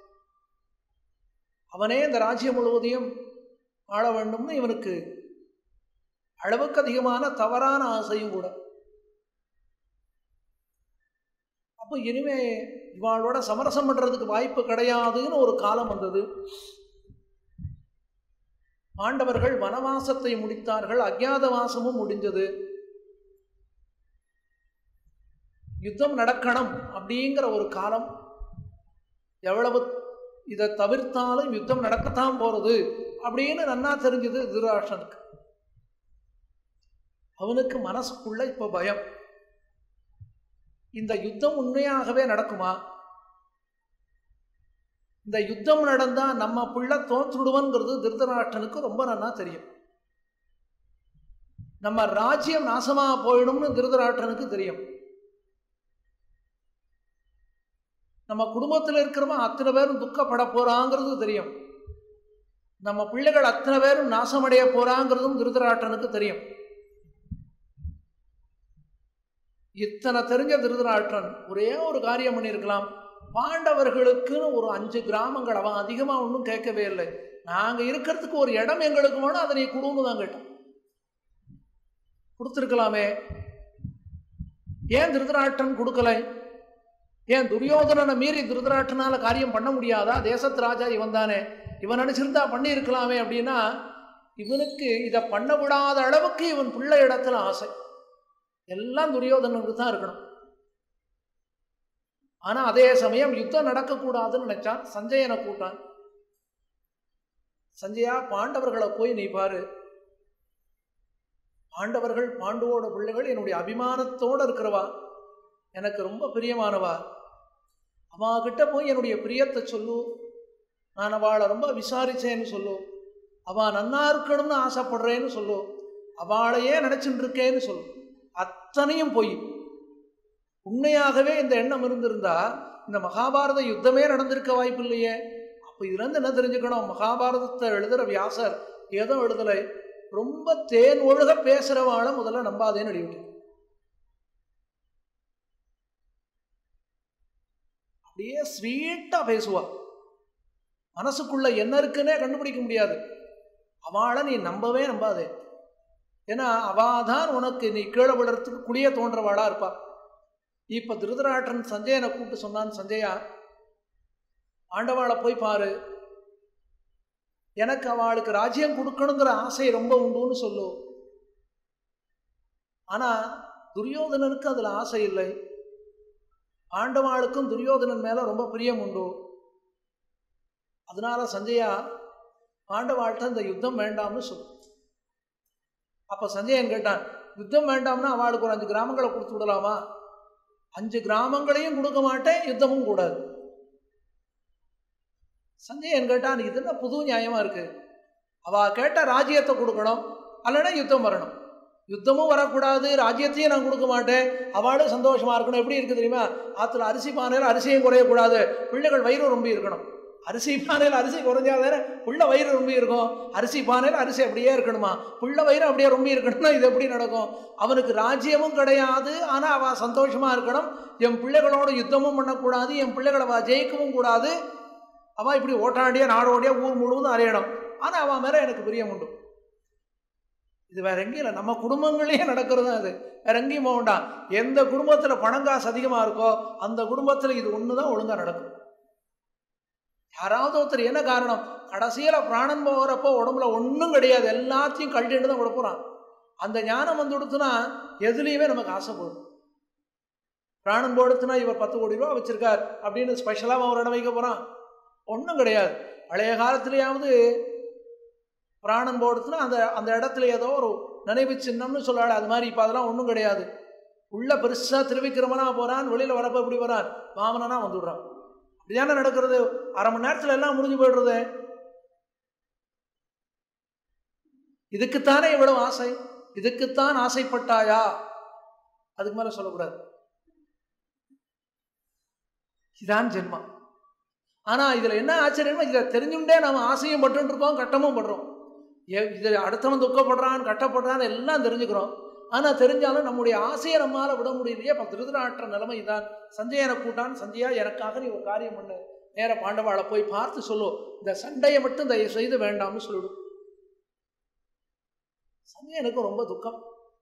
அவனே இந்த ராஜ்யம் முழுவதையும் ஆள வேண்டும்னு இவனுக்கு அளவுக்கு அதிகமான தவறான ஆசையும் கூட அப்போ இனிமே இவாளோட சமரசம் பண்றதுக்கு வாய்ப்பு கிடையாதுன்னு ஒரு காலம் வந்தது பாண்டவர்கள் வனவாசத்தை முடித்தார்கள் அஜாதவாசமும் முடிஞ்சது யுத்தம் நடக்கணும் அப்படிங்கிற ஒரு காலம் எவ்வளவு இதை தவிர்த்தாலும் யுத்தம் நடக்கத்தான் போறது அப்படின்னு நன்னா தெரிஞ்சது திருராஷனுக்கு அவனுக்கு மனசுக்குள்ள இப்ப பயம் இந்த யுத்தம் உண்மையாகவே நடக்குமா இந்த யுத்தம் நடந்தா நம்ம பிள்ளை தோற்றுடுவன்கிறது திருதராஷ்டனுக்கு ரொம்ப நன்னா தெரியும் நம்ம ராஜ்யம் நாசமா போயிடும்னு திருதராஷ்டனுக்கு தெரியும் நம்ம குடும்பத்தில் இருக்கிறவன் அத்தனை பேரும் துக்கப்பட போறாங்கிறது தெரியும் நம்ம பிள்ளைகள் அத்தனை பேரும் நாசமடைய போறாங்கிறதும் திருதராட்டனுக்கு தெரியும் இத்தனை தெரிஞ்ச திருதராட்டன் ஒரே ஒரு காரியம் பண்ணியிருக்கலாம் பாண்டவர்களுக்குன்னு ஒரு அஞ்சு கிராமங்கள் அவன் அதிகமாக ஒன்றும் கேட்கவே இல்லை நாங்கள் இருக்கிறதுக்கு ஒரு இடம் எங்களுக்கு வேணும் அதை நீ கொடுன்னு தான் கேட்டோம் கொடுத்துருக்கலாமே ஏன் திருதராட்டன் கொடுக்கலை ஏன் துரியோதனனை மீறி திருதராட்டனால காரியம் பண்ண முடியாதா தேசத்து ராஜா இவன் தானே இவன் நினைச்சிருந்தா பண்ணியிருக்கலாமே அப்படின்னா இவனுக்கு இதை பண்ண விடாத அளவுக்கு இவன் பிள்ளை இடத்துல ஆசை எல்லாம் துரியோதனனுக்கு தான் இருக்கணும் ஆனா அதே சமயம் யுத்தம் நடக்கக்கூடாதுன்னு நினைச்சான் சஞ்சயனை கூட்டான் சஞ்சயா பாண்டவர்களை போய் நீ பாரு பாண்டவர்கள் பாண்டுவோட பிள்ளைகள் என்னுடைய அபிமானத்தோடு இருக்கிறவா எனக்கு ரொம்ப பிரியமானவா அவா கிட்ட போய் என்னுடைய பிரியத்தை சொல்லு நான் அவளை ரொம்ப விசாரிச்சேன்னு சொல்லு அவ நன்னா இருக்கணும்னு ஆசைப்படுறேன்னு சொல்லு அவளையே நினைச்சுட்டு இருக்கேன்னு சொல்லு அத்தனையும் போய் உண்மையாகவே இந்த எண்ணம் இருந்திருந்தா இந்த மகாபாரத யுத்தமே நடந்திருக்க வாய்ப்பு இல்லையே அப்போ இதுலேருந்து என்ன தெரிஞ்சுக்கணும் மகாபாரதத்தை எழுதுகிற வியாசர் ஏதோ எழுதலை ரொம்ப தேன் ஒழுக பேசுகிறவாளை முதல்ல நம்பாதேன்னு எழுதிவிட்டேன் அப்படியே ஸ்வீட்டாக பேசுவா மனசுக்குள்ள என்ன இருக்குன்னே கண்டுபிடிக்க முடியாது அவளை நீ நம்பவே நம்பாதே ஏன்னா அவாதான் உனக்கு நீ கீழே விடுறதுக்கு குடிய தோன்றவாளா இருப்பா இப்போ திருதராட்டன் சஞ்சயனை கூப்பிட்டு சொன்னான் சஞ்சயா ஆண்டவாளை போய் பாரு எனக்கு அவளுக்கு ராஜ்யம் கொடுக்கணுங்கிற ஆசை ரொம்ப உண்டுன்னு சொல்லு ஆனா துரியோதனனுக்கு அதுல ஆசை இல்லை ஆண்டவாளுக்கும் துரியோதனன் மேல ரொம்ப பிரியம் உண்டு அதனால சஞ்சயா பாண்டவாள்கிட்ட இந்த யுத்தம் வேண்டாம்னு சொல்லு அப்ப சஞ்சயன் கேட்டான் யுத்தம் வேண்டாம்னா அவளுக்கு ஒரு அஞ்சு கிராமங்களை கொடுத்து விடலாமா அஞ்சு கிராமங்களையும் கொடுக்க மாட்டேன் யுத்தமும் கூடாது சஞ்சயன் கேட்டான் இது என்ன புது நியாயமா இருக்கு அவ கேட்ட ராஜ்யத்தை கொடுக்கணும் அல்லனா யுத்தம் வரணும் யுத்தமும் வரக்கூடாது ராஜ்யத்தையும் நான் கொடுக்க மாட்டேன் அவளும் சந்தோஷமா இருக்கணும் எப்படி இருக்கு தெரியுமா ஆத்துல அரிசி பானையில் அரிசியும் குறையக்கூடாது பிள்ளைகள் வயிறு ரொம்ப இருக்கணும் அரிசி பானையில் அரிசி குறைஞ்சாதானே புள்ள வயிறு ரொம்ப இருக்கும் அரிசி பானையில் அரிசி அப்படியே இருக்கணுமா புள்ள வயிறு அப்படியே ரொம்ப இருக்கணும்னா இது எப்படி நடக்கும் அவனுக்கு ராஜ்யமும் கிடையாது ஆனால் அவள் சந்தோஷமாக இருக்கணும் என் பிள்ளைகளோட யுத்தமும் பண்ணக்கூடாது என் பிள்ளைகளை அவள் ஜெயிக்கவும் கூடாது அவள் இப்படி ஓட்டாண்டியே நாடோடியே ஊர் முழுவதும் அறையணும் ஆனால் அவன் மேலே எனக்கு பிரியம் உண்டு இது வேற எங்கேயும் இல்லை நம்ம குடும்பங்களே நடக்கிறது தான் அது வேற எங்கேயும் போக வேண்டாம் எந்த குடும்பத்தில் பணங்காசு அதிகமாக இருக்கோ அந்த குடும்பத்தில் இது ஒன்று தான் ஒழுங்காக நடக்கும் யாராவது ஒருத்தர் என்ன காரணம் கடைசியில் பிராணன் போகிறப்போ உடம்புல ஒன்றும் கிடையாது எல்லாத்தையும் கழட்டிட்டு தான் கொடுப்புறான் அந்த ஞானம் வந்து கொடுத்துனா எதுலேயுமே நமக்கு ஆசைப்படும் பிராணன் போடுத்துனா இவர் பத்து கோடி ரூபா வச்சிருக்கார் அப்படின்னு ஸ்பெஷலாக ஒரு இடம் வைக்க போகிறான் ஒன்றும் கிடையாது பழைய காலத்துலேயாவது பிராணன் போடுத்துனா அந்த அந்த இடத்துல ஏதோ ஒரு நினைவு சின்னம்னு சொல்கிறாள் அது மாதிரி இப்போ அதெல்லாம் ஒன்றும் கிடையாது உள்ள பெருசாக திருவிக்கிரமனா போகிறான் வெளியில் வரப்போ எப்படி வரான் வாமனனா வந்துடுறான் இப்படிதானே நடக்கிறது அரை மணி நேரத்தில் எல்லாம் முடிஞ்சு போயிடுறது இதுக்குத்தானே இவ்வளவு ஆசை இதுக்குத்தான் ஆசைப்பட்டாயா அதுக்கு மேல சொல்லக்கூடாது இதான் ஜென்மம் ஆனா இதுல என்ன ஆச்சரியமா இதை தெரிஞ்சுட்டே நம்ம ஆசையும் பட்டு இருக்கோம் கட்டமும் படுறோம் இது அடுத்தவன் துக்கப்படுறான் கட்டப்படுறான் எல்லாம் தெரிஞ்சுக்கிறோம் ஆனா தெரிஞ்சாலும் நம்முடைய ஆசையை நம்மளால விட முடியலையே அப்ப திருதராற்ற நிலைமை தான் சஞ்சயனை கூட்டான் சஞ்சயா எனக்காக நீ ஒரு காரியம் பண்ணு நேர பாண்டவாளை போய் பார்த்து சொல்லும் இந்த சண்டையை மட்டும் தயவு செய்து வேண்டாம்னு சொல்லிடும் சஞ்சயனுக்கு ரொம்ப துக்கம்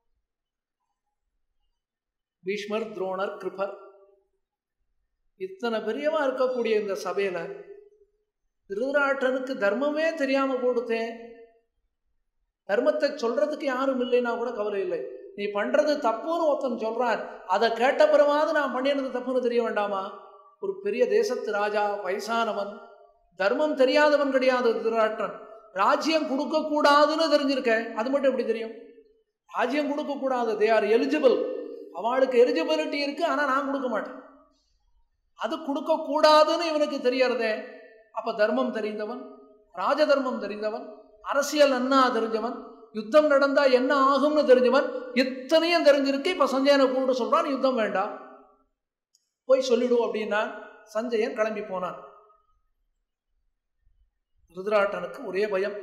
பீஷ்மர் துரோணர் கிருபர் இத்தனை பெரியவா இருக்கக்கூடிய இந்த சபையில திருதராட்டனுக்கு தர்மமே தெரியாம போடுத்தேன் தர்மத்தை சொல்றதுக்கு யாரும் இல்லைன்னா கூட கவலை இல்லை நீ பண்றது தப்புன்னு ஒருத்தன் சொல்றான் அதை கேட்ட பிறவாது நான் பண்ணினது தப்புன்னு தெரிய வேண்டாமா ஒரு பெரிய தேசத்து ராஜா வயசானவன் தர்மம் தெரியாதவன் கிடையாது திருராட்டன் ராஜ்யம் கொடுக்க கூடாதுன்னு தெரிஞ்சிருக்க அது மட்டும் எப்படி தெரியும் ராஜ்யம் கொடுக்க கூடாது தே ஆர் எலிஜிபிள் அவளுக்கு எலிஜிபிலிட்டி இருக்கு ஆனா நான் கொடுக்க மாட்டேன் அது கொடுக்க கூடாதுன்னு இவனுக்கு தெரியறதே அப்ப தர்மம் தெரிந்தவன் ராஜ தர்மம் தெரிந்தவன் அரசியல் நன்னா தெரிஞ்சவன் யுத்தம் நடந்தா என்ன ஆகும்னு தெரிஞ்சவன் இத்தனையும் தெரிஞ்சிருக்கு இப்ப சஞ்சயனை கூப்பிட்டு சொல்றான் யுத்தம் வேண்டாம் போய் சொல்லிடும் அப்படின்னா சஞ்சயன் கிளம்பி போனான் ருத்ராட்டனுக்கு ஒரே பயம்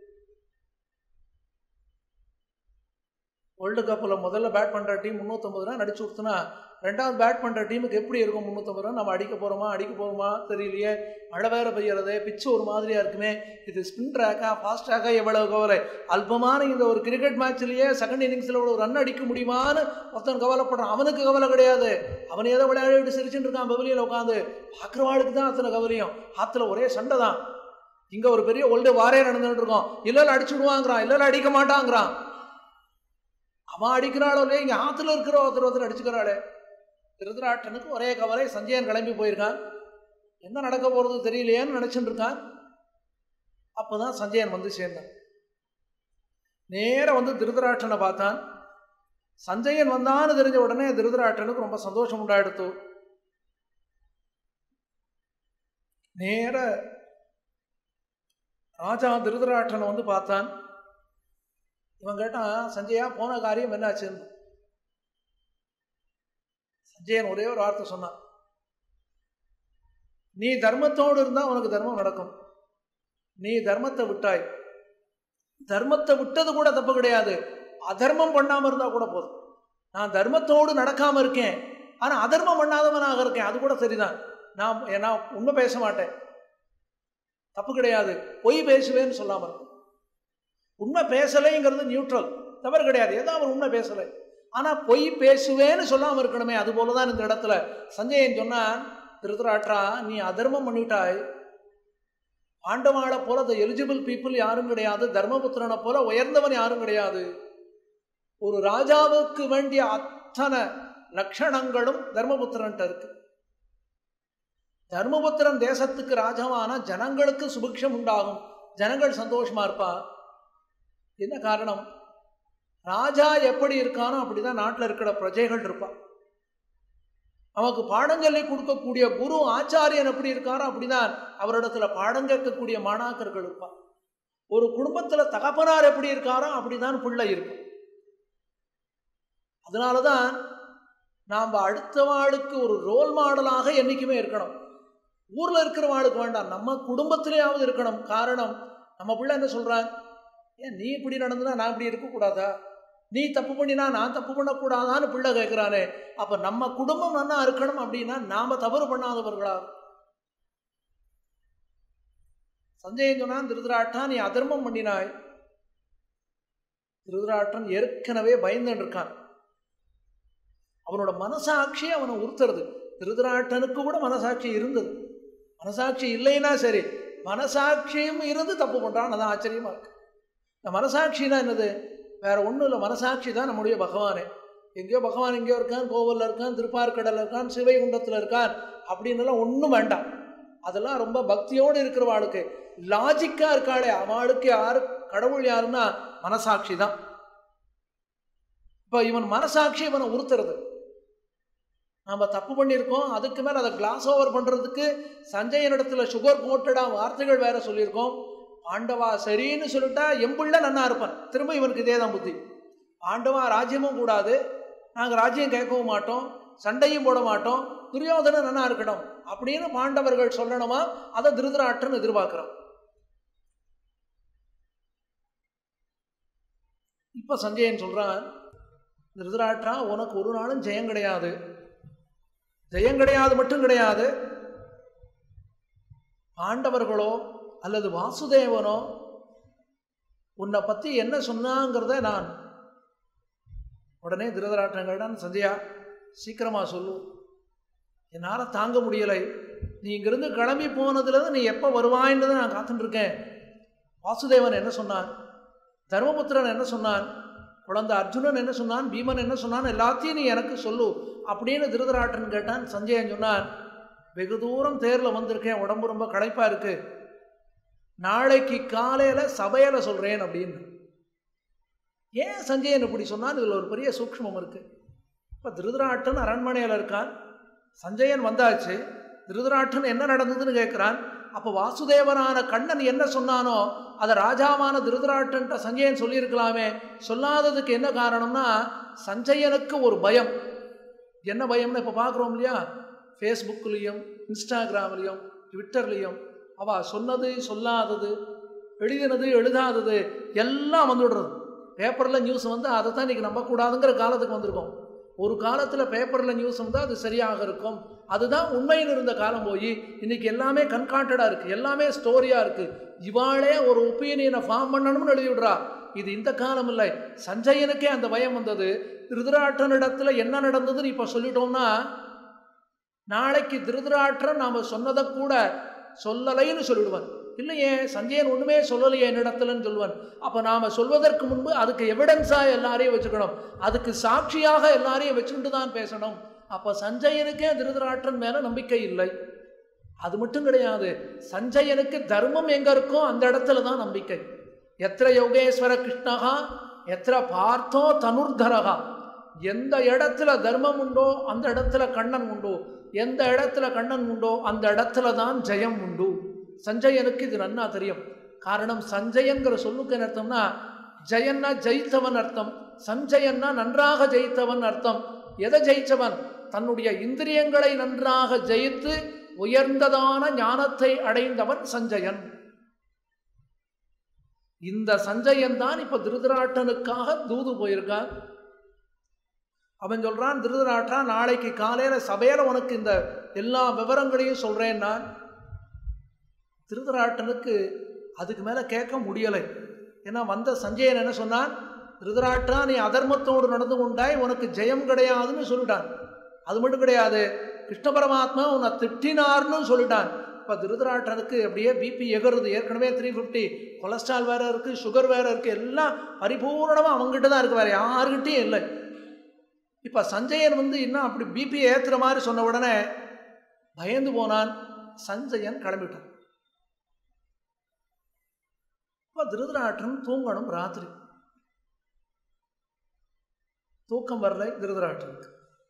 வேர்ல்டு கப்பில் முதல்ல பேட் பண்ணுற டீம் முந்நூற்றம்பது ரன் அடிச்சு கொடுத்தனா ரெண்டாவது பேட் பண்ணுற டீமுக்கு எப்படி இருக்கும் முந்நூற்றம்பது ரன் நம்ம அடிக்க போகிறோமா அடிக்க போகிறோமா தெரியலையே மழை வேற பெய்யறது பிச்சு ஒரு மாதிரியாக இருக்குமே இது ஸ்பின் ட்ராக்கா ஃபாஸ்ட் ட்ராக்கா எவ்வளவு கவலை அல்பமான இந்த ஒரு கிரிக்கெட் மேட்ச்லேயே செகண்ட் இன்னிங்ஸில் இவ்வளோ ரன் அடிக்க முடியுமான்னு ஒருத்தன் கவலைப்படுறான் அவனுக்கு கவலை கிடையாது அவன் ஏதோ விளையாடிட்டு சிரிச்சுட்டு இருக்கான் பவலியில் உட்காந்து பார்க்குறவாளுக்கு தான் அத்தனை கவலையும் ஆற்றுல ஒரே சண்டை தான் இங்கே ஒரு பெரிய ஒல்டு வாரே நடந்துட்டு இருக்கோம் இல்லை அடிச்சு விடுவாங்கிறான் இல்லை அடிக்க மாட்டாங்கிறான் அவன் அடிக்கிறாளோ இல்லையா இங்கே ஆற்றுல இருக்கிற ஒருத்தர் ஒருத்தர் அடிச்சுக்கிறாளே திருதராட்டனுக்கு ஒரே கவலை சஞ்சயன் கிளம்பி போயிருக்கான் என்ன நடக்க போகிறது தெரியலையேன்னு நினச்சிட்டு இருக்கான் அப்போ தான் சஞ்சயன் வந்து சேர்ந்தான் நேர வந்து திருதராட்டனை பார்த்தான் சஞ்சயன் வந்தான்னு தெரிஞ்ச உடனே திருதராட்டனுக்கு ரொம்ப சந்தோஷம் உண்டாயிடுத்து நேர ராஜா திருதராட்டனை வந்து பார்த்தான் இவன் கேட்டான் சஞ்சயா போன காரியம் என்னாச்சுன்னு சஞ்சயன் ஒரே ஒரு வார்த்தை சொன்னான் நீ தர்மத்தோடு இருந்தால் உனக்கு தர்மம் நடக்கும் நீ தர்மத்தை விட்டாய் தர்மத்தை விட்டது கூட தப்பு கிடையாது அதர்மம் பண்ணாமல் இருந்தால் கூட போதும் நான் தர்மத்தோடு நடக்காமல் இருக்கேன் ஆனால் அதர்மம் பண்ணாதவனாக இருக்கேன் அது கூட சரிதான் நான் நான் உண்மை பேச மாட்டேன் தப்பு கிடையாது பொய் பேசுவேன்னு சொல்லாமல் இருக்கும் உண்மை பேசலைங்கிறது நியூட்ரல் தவறு கிடையாது ஏதோ அவர் உண்மை பேசலை ஆனால் பொய் பேசுவேன்னு சொல்லாமல் இருக்கணுமே அது போல தான் இந்த இடத்துல சஞ்சயன் சொன்னான் திருத்தராற்றா நீ அதர்மம் பண்ணிவிட்டாய் பாண்டவாளை போல த எலிஜிபிள் பீப்புள் யாரும் கிடையாது தர்மபுத்திரனை போல உயர்ந்தவன் யாரும் கிடையாது ஒரு ராஜாவுக்கு வேண்டிய அத்தனை லட்சணங்களும் தர்மபுத்திரன்ட்ட இருக்கு தர்மபுத்திரன் தேசத்துக்கு ராஜாவான ஜனங்களுக்கு சுபிக்ஷம் உண்டாகும் ஜனங்கள் சந்தோஷமா இருப்பா என்ன காரணம் ராஜா எப்படி இருக்கானோ அப்படிதான் நாட்டில் இருக்கிற பிரஜைகள் இருப்பா நமக்கு பாடம் சொல்லி கொடுக்கக்கூடிய குரு ஆச்சாரியன் எப்படி இருக்காரோ அப்படிதான் அவரிடத்துல பாடம் கேட்கக்கூடிய மாணாக்கர்கள் இருப்பான் ஒரு குடும்பத்தில் தகப்பனார் எப்படி இருக்காரோ அப்படிதான் பிள்ளை இருக்கும் அதனாலதான் நாம் அடுத்த வாளுக்கு ஒரு ரோல் மாடலாக என்றைக்குமே இருக்கணும் ஊரில் இருக்கிற வாளுக்கு வேண்டாம் நம்ம குடும்பத்திலேயாவது இருக்கணும் காரணம் நம்ம பிள்ளை என்ன சொல்கிறான் ஏன் நீ இப்படி நடந்துனா நான் இப்படி இருக்கக்கூடாதா நீ தப்பு பண்ணினா நான் தப்பு பண்ணக்கூடாதான்னு பிள்ளை கேட்குறானே அப்போ நம்ம குடும்பம் நல்லா இருக்கணும் அப்படின்னா நாம் தவறு பண்ணாதவர்களா சஞ்சயன் சொன்னான் திருதராட்டன் நீ அதர்மம் பண்ணினாய் திருதராட்டன் ஏற்கனவே பயந்துட்டு இருக்கான் அவனோட மனசாட்சி அவனை உறுத்துறது திருதராட்டனுக்கு கூட மனசாட்சி இருந்தது மனசாட்சி இல்லைன்னா சரி மனசாட்சியும் இருந்து தப்பு பண்ணுறான் அதான் ஆச்சரியமா இருக்கு இந்த மனசாட்சினா என்னது வேற ஒன்றும் இல்லை மனசாட்சி தான் நம்முடைய பகவானே எங்கேயோ பகவான் எங்கேயோ இருக்கான் கோவிலில் இருக்கான் திருப்பார்கடலில் இருக்கான் சிவைகுண்டத்தில் இருக்கான் அப்படின்னுலாம் ஒன்றும் வேண்டாம் அதெல்லாம் ரொம்ப பக்தியோடு இருக்கிற வாழ்க்கை லாஜிக்காக இருக்காளே அவளுக்கு யாரு கடவுள் யாருன்னா மனசாட்சி தான் இப்போ இவன் மனசாட்சி இவனை உறுத்துறது நம்ம தப்பு பண்ணியிருக்கோம் அதுக்கு மேலே அதை கிளாஸ் ஓவர் பண்ணுறதுக்கு சஞ்சயனிடத்துல சுகர் கோட்டடாக வார்த்தைகள் வேற சொல்லியிருக்கோம் பாண்டவா சரின்னு சொல்லிட்டா எம்புள்ள நன்னா இருப்பான் திரும்ப இவனுக்கு இதே தான் புத்தி பாண்டவா ராஜ்யமும் கூடாது நாங்கள் ராஜ்யம் கேட்கவும் மாட்டோம் சண்டையும் போட மாட்டோம் துரியோதனன் நன்னா இருக்கணும் அப்படின்னு பாண்டவர்கள் சொல்லணுமா அதை திருதராட்டன் எதிர்பார்க்குறோம் இப்போ சஞ்சயன் சொல்கிறான் திருதராட்டா உனக்கு ஒரு நாளும் ஜெயம் கிடையாது ஜெயம் கிடையாது மட்டும் கிடையாது பாண்டவர்களோ அல்லது வாசுதேவனோ உன்னை பற்றி என்ன சொன்னாங்கிறத நான் உடனே திருதராட்டங்களிடம் சந்தியா சீக்கிரமாக சொல்லு என்னால் தாங்க முடியலை நீ இங்கிருந்து கிளம்பி போனதுலேருந்து நீ எப்போ வருவாயின்றதை நான் காத்துட்டுருக்கேன் வாசுதேவன் என்ன சொன்னான் தர்மபுத்திரன் என்ன சொன்னான் குழந்தை அர்ஜுனன் என்ன சொன்னான் பீமன் என்ன சொன்னான் எல்லாத்தையும் நீ எனக்கு சொல்லு அப்படின்னு திருதராட்டன் கேட்டான் சஞ்சயன் சொன்னான் வெகு தூரம் தேரில் வந்திருக்கேன் உடம்பு ரொம்ப களைப்பாக இருக்குது நாளைக்கு காலையில் சபையில் சொல்கிறேன் அப்படின்னு ஏன் சஞ்சயன் இப்படி சொன்னால் இதில் ஒரு பெரிய சூக்ஷ்மம் இருக்குது இப்போ திருதராட்டன் அரண்மனையில் இருக்கான் சஞ்சயன் வந்தாச்சு திருதராட்டன் என்ன நடந்ததுன்னு கேட்குறான் அப்போ வாசுதேவனான கண்ணன் என்ன சொன்னானோ அதை ராஜாவான திருதராட்டன்ட்ட சஞ்சயன் சொல்லியிருக்கலாமே சொல்லாததுக்கு என்ன காரணம்னா சஞ்சயனுக்கு ஒரு பயம் என்ன பயம்னு இப்போ பார்க்குறோம் இல்லையா ஃபேஸ்புக்லேயும் இன்ஸ்டாகிராம்லேயும் ட்விட்டர்லேயும் அவள் சொன்னது சொல்லாதது எழுதினது எழுதாதது எல்லாம் வந்துடுறது பேப்பரில் நியூஸ் வந்து அதை தான் இன்றைக்கி நம்பக்கூடாதுங்கிற காலத்துக்கு வந்திருக்கோம் ஒரு காலத்தில் பேப்பரில் நியூஸ் வந்தால் அது சரியாக இருக்கும் அதுதான் உண்மையில் இருந்த காலம் போய் இன்றைக்கி எல்லாமே கன்கான்டடாக இருக்குது எல்லாமே ஸ்டோரியாக இருக்குது இவாளே ஒரு ஒப்பீனியனை ஃபார்ம் பண்ணணும்னு எழுதி விடுறா இது இந்த காலம் இல்லை சஞ்சயனுக்கே அந்த பயம் வந்தது திருதராட்டனிடத்தில் என்ன நடந்ததுன்னு இப்போ சொல்லிட்டோம்னா நாளைக்கு திருதராட்டன் நாம் சொன்னதை கூட சொல்லலைன்னு சொல்லிடுவான் இல்லையே சஞ்சயன் ஒன்றுமே சொல்லலையே என்னிடத்துலன்னு சொல்லுவான் அப்போ நாம் சொல்வதற்கு முன்பு அதுக்கு எவிடன்ஸாக எல்லாரையும் வச்சுக்கணும் அதுக்கு சாட்சியாக எல்லாரையும் வச்சுட்டு தான் பேசணும் அப்போ சஞ்சயனுக்கே திருதராட்டன் மேலே நம்பிக்கை இல்லை அது மட்டும் கிடையாது சஞ்சயனுக்கு தர்மம் எங்கே இருக்கோ அந்த இடத்துல தான் நம்பிக்கை எத்திர யோகேஸ்வர கிருஷ்ணகா எத்திர பார்த்தோ தனுர்தரகா எந்த இடத்துல தர்மம் உண்டோ அந்த இடத்துல கண்ணன் உண்டோ எந்த இடத்துல கண்ணன் உண்டோ அந்த இடத்துல தான் ஜெயம் உண்டு சஞ்சயனுக்கு இது நன்னா தெரியும் காரணம் சஞ்சயங்கிற சொல்லுக்கு என்ன அர்த்தம்னா ஜெயன்னா ஜெயித்தவன் அர்த்தம் சஞ்சயன்னா நன்றாக ஜெயித்தவன் அர்த்தம் எதை ஜெயித்தவன் தன்னுடைய இந்திரியங்களை நன்றாக ஜெயித்து உயர்ந்ததான ஞானத்தை அடைந்தவன் சஞ்சயன் இந்த சஞ்சயன் தான் இப்ப திருதராட்டனுக்காக தூது போயிருக்கான் அவன் சொல்றான் திருதராட்டா நாளைக்கு காலையில சபையில உனக்கு இந்த எல்லா விவரங்களையும் சொல்றேன் நான் திருதராட்டனுக்கு அதுக்கு மேல கேட்க முடியலை ஏன்னா வந்த சஞ்சயன் என்ன சொன்னான் திருதராட்டா நீ அதர்மத்தோடு நடந்து கொண்டாய் உனக்கு ஜெயம் கிடையாதுன்னு சொல்லிட்டான் அது மட்டும் கிடையாது கிருஷ்ண பரமாத்மா உன்னை திட்டினார்னு சொல்லிட்டான் இப்போ திருதராட்டனுக்கு அப்படியே பிபி எகிறது ஏற்கனவே த்ரீ ஃபிஃப்டி கொலஸ்ட்ரால் வேற இருக்குது சுகர் வேற இருக்குது எல்லாம் பரிபூர்ணமாக அவங்ககிட்ட தான் இருக்குது வேறு யாருக்கிட்டையும் இல்லை இப்போ சஞ்சயன் வந்து இன்னும் அப்படி பிபி ஏற்றுற மாதிரி சொன்ன உடனே பயந்து போனான் சஞ்சயன் கிளம்பிட்டான் இப்போ திருதராட்டன் தூங்கணும் ராத்திரி தூக்கம் வரலை திருதராட்டனுக்கு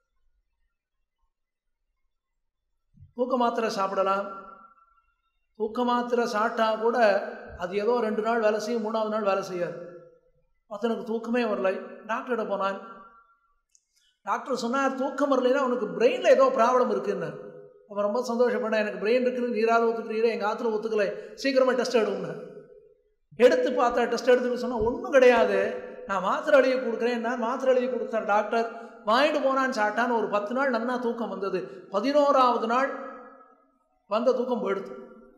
தூக்க மாத்திரை சாப்பிடலாம் தூக்க மாத்திரை சாப்பிட்டா கூட அது ஏதோ ரெண்டு நாள் வேலை செய்யும் மூணாவது நாள் வேலை செய்யாது அத்தனுக்கு தூக்கமே வரலை டாக்டர்கிட்ட போனான் டாக்டர் சொன்னார் தூக்கம் வரலைன்னா உனக்கு பிரெயினில் ஏதோ ப்ராப்ளம் இருக்குன்னு அவன் ரொம்ப சந்தோஷப்பட்டேன் எனக்கு பிரெயின் இருக்குன்னு நீராத ஒத்துக்கிறீரே எங்கள் ஆற்றுல ஒத்துக்கலை சீக்கிரமாக டெஸ்ட் எடுங்க எடுத்து பார்த்தா டெஸ்ட் எடுத்துட்டு சொன்னால் ஒன்றும் கிடையாது நான் மாத்திரை எழுதி கொடுக்குறேன் நான் மாத்திரை எழுதி கொடுத்தேன் டாக்டர் வாங்கிட்டு போனான்னு சாப்பிட்டான்னு ஒரு பத்து நாள் நன்னா தூக்கம் வந்தது பதினோராவது நாள் வந்த தூக்கம் போயிடுது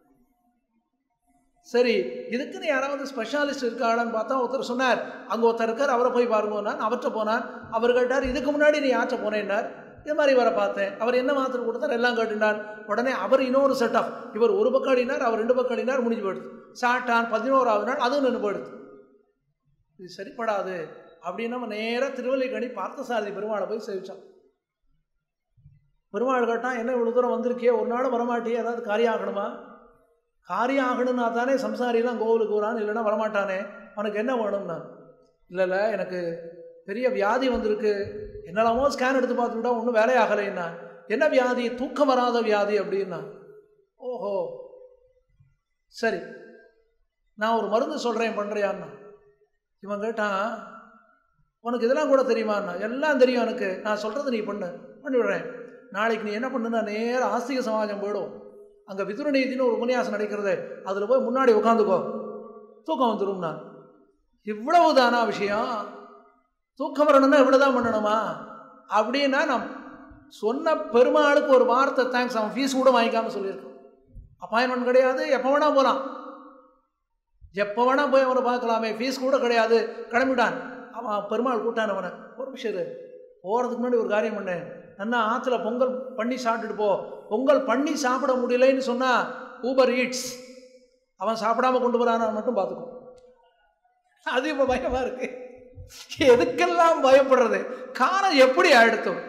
சரி இதுக்குன்னு யாராவது ஸ்பெஷாலிஸ்ட் இருக்காளான்னு பார்த்தா ஒருத்தர் சொன்னார் அங்கே ஒருத்தர் இருக்கார் அவரை போய் பாருங்கன்னான் அவர்கிட்ட போனான் அவர் கேட்டார் இதுக்கு முன்னாடி நீ ஆச்ச போனேன்னார் இது மாதிரி வர பார்த்தேன் அவர் என்ன மாத்திரை கொடுத்தார் எல்லாம் கேட்டுனார் உடனே அவர் இன்னொரு செட் ஆஃப் இவர் ஒரு பக்கம் அடினார் அவர் ரெண்டு பக்கம் அடினார் முடிஞ்சு போயிடுது சாட்டான் பதினோராவது நாள் அதுவும் நின்று போயிடுது இது சரிப்படாது அப்படின்னு நம்ம நேராக திருவல்லிக்கணி பார்த்தசாரதி பெருமாளை போய் சேவிச்சான் பெருமாள் கேட்டான் என்ன இவ்வளோ தூரம் வந்திருக்கியே ஒரு நாள் வரமாட்டியே ஏதாவது காரியம் ஆகணுமா காரியம் ஆகணும்னா தானே சம்சாரியெல்லாம் கோவிலுக்கு வரான் இல்லைன்னா வரமாட்டானே உனக்கு என்ன வேணும்னா இல்லை இல்லை எனக்கு பெரிய வியாதி வந்திருக்கு என்னெல்லாமோ ஸ்கேன் எடுத்து பார்த்துட்டா ஒன்றும் வேலையாகலைன்னா என்ன வியாதி தூக்கம் வராத வியாதி அப்படின்னா ஓஹோ சரி நான் ஒரு மருந்து சொல்கிறேன் பண்ணுறியான்னா இவன் கேட்டான் உனக்கு இதெல்லாம் கூட தெரியுமாண்ணா எல்லாம் தெரியும் எனக்கு நான் சொல்கிறது நீ பண்ணு பண்ணிவிடுறேன் நாளைக்கு நீ என்ன பண்ணுன்னா நேராக ஆஸ்திக சமாஜம் போயிடும் அங்கே விதுரநீதினு ஒரு உபன்யாசம் நடக்கிறது அதில் போய் முன்னாடி உட்காந்துக்கோ தூக்கம் வந்துடும்னா இவ்வளவு தானா விஷயம் தூக்கம் வரணும்னா இவ்வளோ தான் பண்ணணுமா அப்படின்னா நம் சொன்ன பெருமாளுக்கு ஒரு வார்த்தை தேங்க்ஸ் அவன் ஃபீஸ் கூட வாங்கிக்காமல் சொல்லியிருக்கான் அப்பாயின்மெண்ட் கிடையாது எப்போ வேணால் போகலாம் எப்போ வேணால் போய் அவனை பார்க்கலாமே ஃபீஸ் கூட கிடையாது கிளம்பிட்டான் அவன் பெருமாள் கூட்டான் அவனை ஒரு விஷயம் இரு. போகிறதுக்கு முன்னாடி ஒரு காரியம் பண்ணேன் நன்னா ஆற்றுல பொங்கல் பண்ணி சாப்பிட்டுட்டு போ பொங்கல் பண்ணி சாப்பிட முடியலைன்னு சொன்னால் ஊபர் ஈட்ஸ் அவன் சாப்பிடாம கொண்டு வரானா மட்டும் பார்த்துக்கோ அது இப்போ பயமாக இருக்கு எதுக்கெல்லாம் பயப்படுறது காலம் எப்படி ஆயிடுத்தும்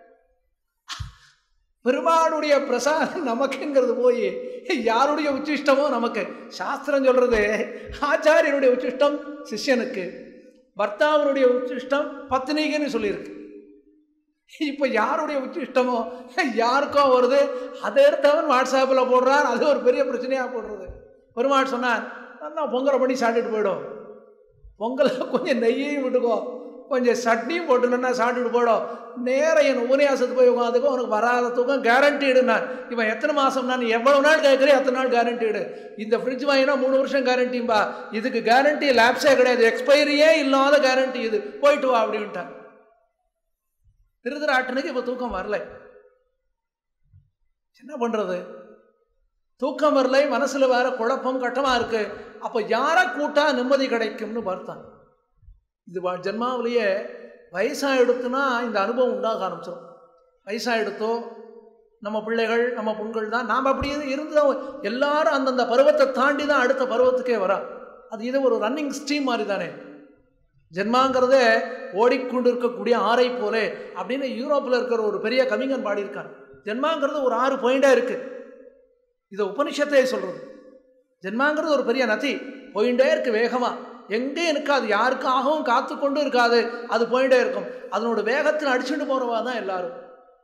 பெருமாளுடைய பிரசாதம் நமக்குங்கிறது போய் யாருடைய உச்சிஷ்டமோ நமக்கு சாஸ்திரம் சொல்றது ஆச்சாரியனுடைய உச்சிஷ்டம் சிஷ்யனுக்கு பர்த்தாவனுடைய உச்சிஷ்டம் பத்னிக்குன்னு சொல்லியிருக்கு இப்போ யாருடைய உச்சிஷ்டமோ யாருக்கோ வருது அதை எடுத்தவன் வாட்ஸ்அப்பில் போடுறான் அது ஒரு பெரிய பிரச்சனையாக போடுறது பெருமாள் சொன்னார் நல்லா பொங்கலை பண்ணி சாப்பிட்டுட்டு போயிடும் பொங்கலை கொஞ்சம் நெய்யையும் விட்டுக்கோ கொஞ்சம் சட்னியும் போட்டுனா சாப்பிட்டுட்டு போயிடும் நேரம் என் உபன்யாசத்துக்கு போய் உட்காந்துக்கோ உனக்கு வராத தூக்கம் கேரண்டீடுனான் இவன் எத்தனை மாதம் நான் எவ்வளவு நாள் கேட்குறேன் அத்தனை நாள் கேரண்டீடு இந்த ஃப்ரிட்ஜ் வாங்கினா மூணு வருஷம் கேரண்டிம்பா இதுக்கு கேரண்டி லேப்ஸே கிடையாது எக்ஸ்பைரியே இல்லாத கேரண்டி இது போயிட்டு வா அப்படின்ட்டான் திருதராட்டனுக்கு இப்போ தூக்கம் வரல என்ன பண்ணுறது தூக்கம் வரலை மனசில் வேற குழப்பம் கட்டமாக இருக்கு அப்போ யாரை கூட்டா நிம்மதி கிடைக்கும்னு பார்த்தான் இது வ- ஜென்மாவிலேயே வயசாகிடுத்துனா இந்த அனுபவம் உண்டாக ஆரம்பிச்சிடும் வயசாகிடுத்தோ நம்ம பிள்ளைகள் நம்ம பெண்கள் தான் நாம் அப்படியே இருந்து எல்லாரும் அந்தந்த பருவத்தை தாண்டி தான் அடுத்த பருவத்துக்கே வரா அது இது ஒரு ரன்னிங் ஸ்ட்ரீம் மாதிரி தானே ஜென்மாங்கிறதே ஓடிக்கொண்டு இருக்கக்கூடிய ஆறை போலே அப்படின்னு யூரோப்பில் இருக்கிற ஒரு பெரிய கவிஞன் பாடியிருக்கான் ஜென்மாங்கிறது ஒரு ஆறு பாயிண்டாக இருக்கு இதை உபனிஷத்தே சொல்கிறது ஜென்மாங்கிறது ஒரு பெரிய நதி போயிட்டே இருக்கு வேகமாக எங்கேயும் இருக்காது யாருக்காகவும் காத்து கொண்டு இருக்காது அது போயிட்டே இருக்கும் அதனோட வேகத்தில் அடிச்சுட்டு போறவா தான் எல்லாரும்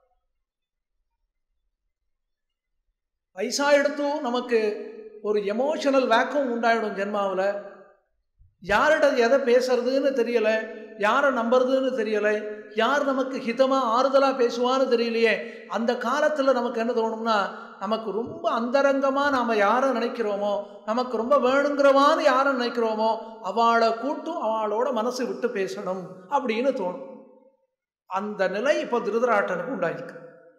வயசாயிடத்தும் நமக்கு ஒரு எமோஷனல் வேக்கம் உண்டாயிடும் ஜென்மாவில் யார்கிட்ட எதை பேசுறதுன்னு தெரியல யாரை நம்புறதுன்னு தெரியல யார் நமக்கு ஹிதமாக ஆறுதலாக பேசுவான்னு தெரியலையே அந்த காலத்தில் நமக்கு என்ன தோணும்னா நமக்கு ரொம்ப அந்தரங்கமாக நாம் யாரை நினைக்கிறோமோ நமக்கு ரொம்ப வேணுங்கிறவான்னு யாரை நினைக்கிறோமோ அவளை கூட்டும் அவளோட மனசு விட்டு பேசணும் அப்படின்னு தோணும் அந்த நிலை இப்போ திருதராட்டனுக்கு உண்டாயிருக்கு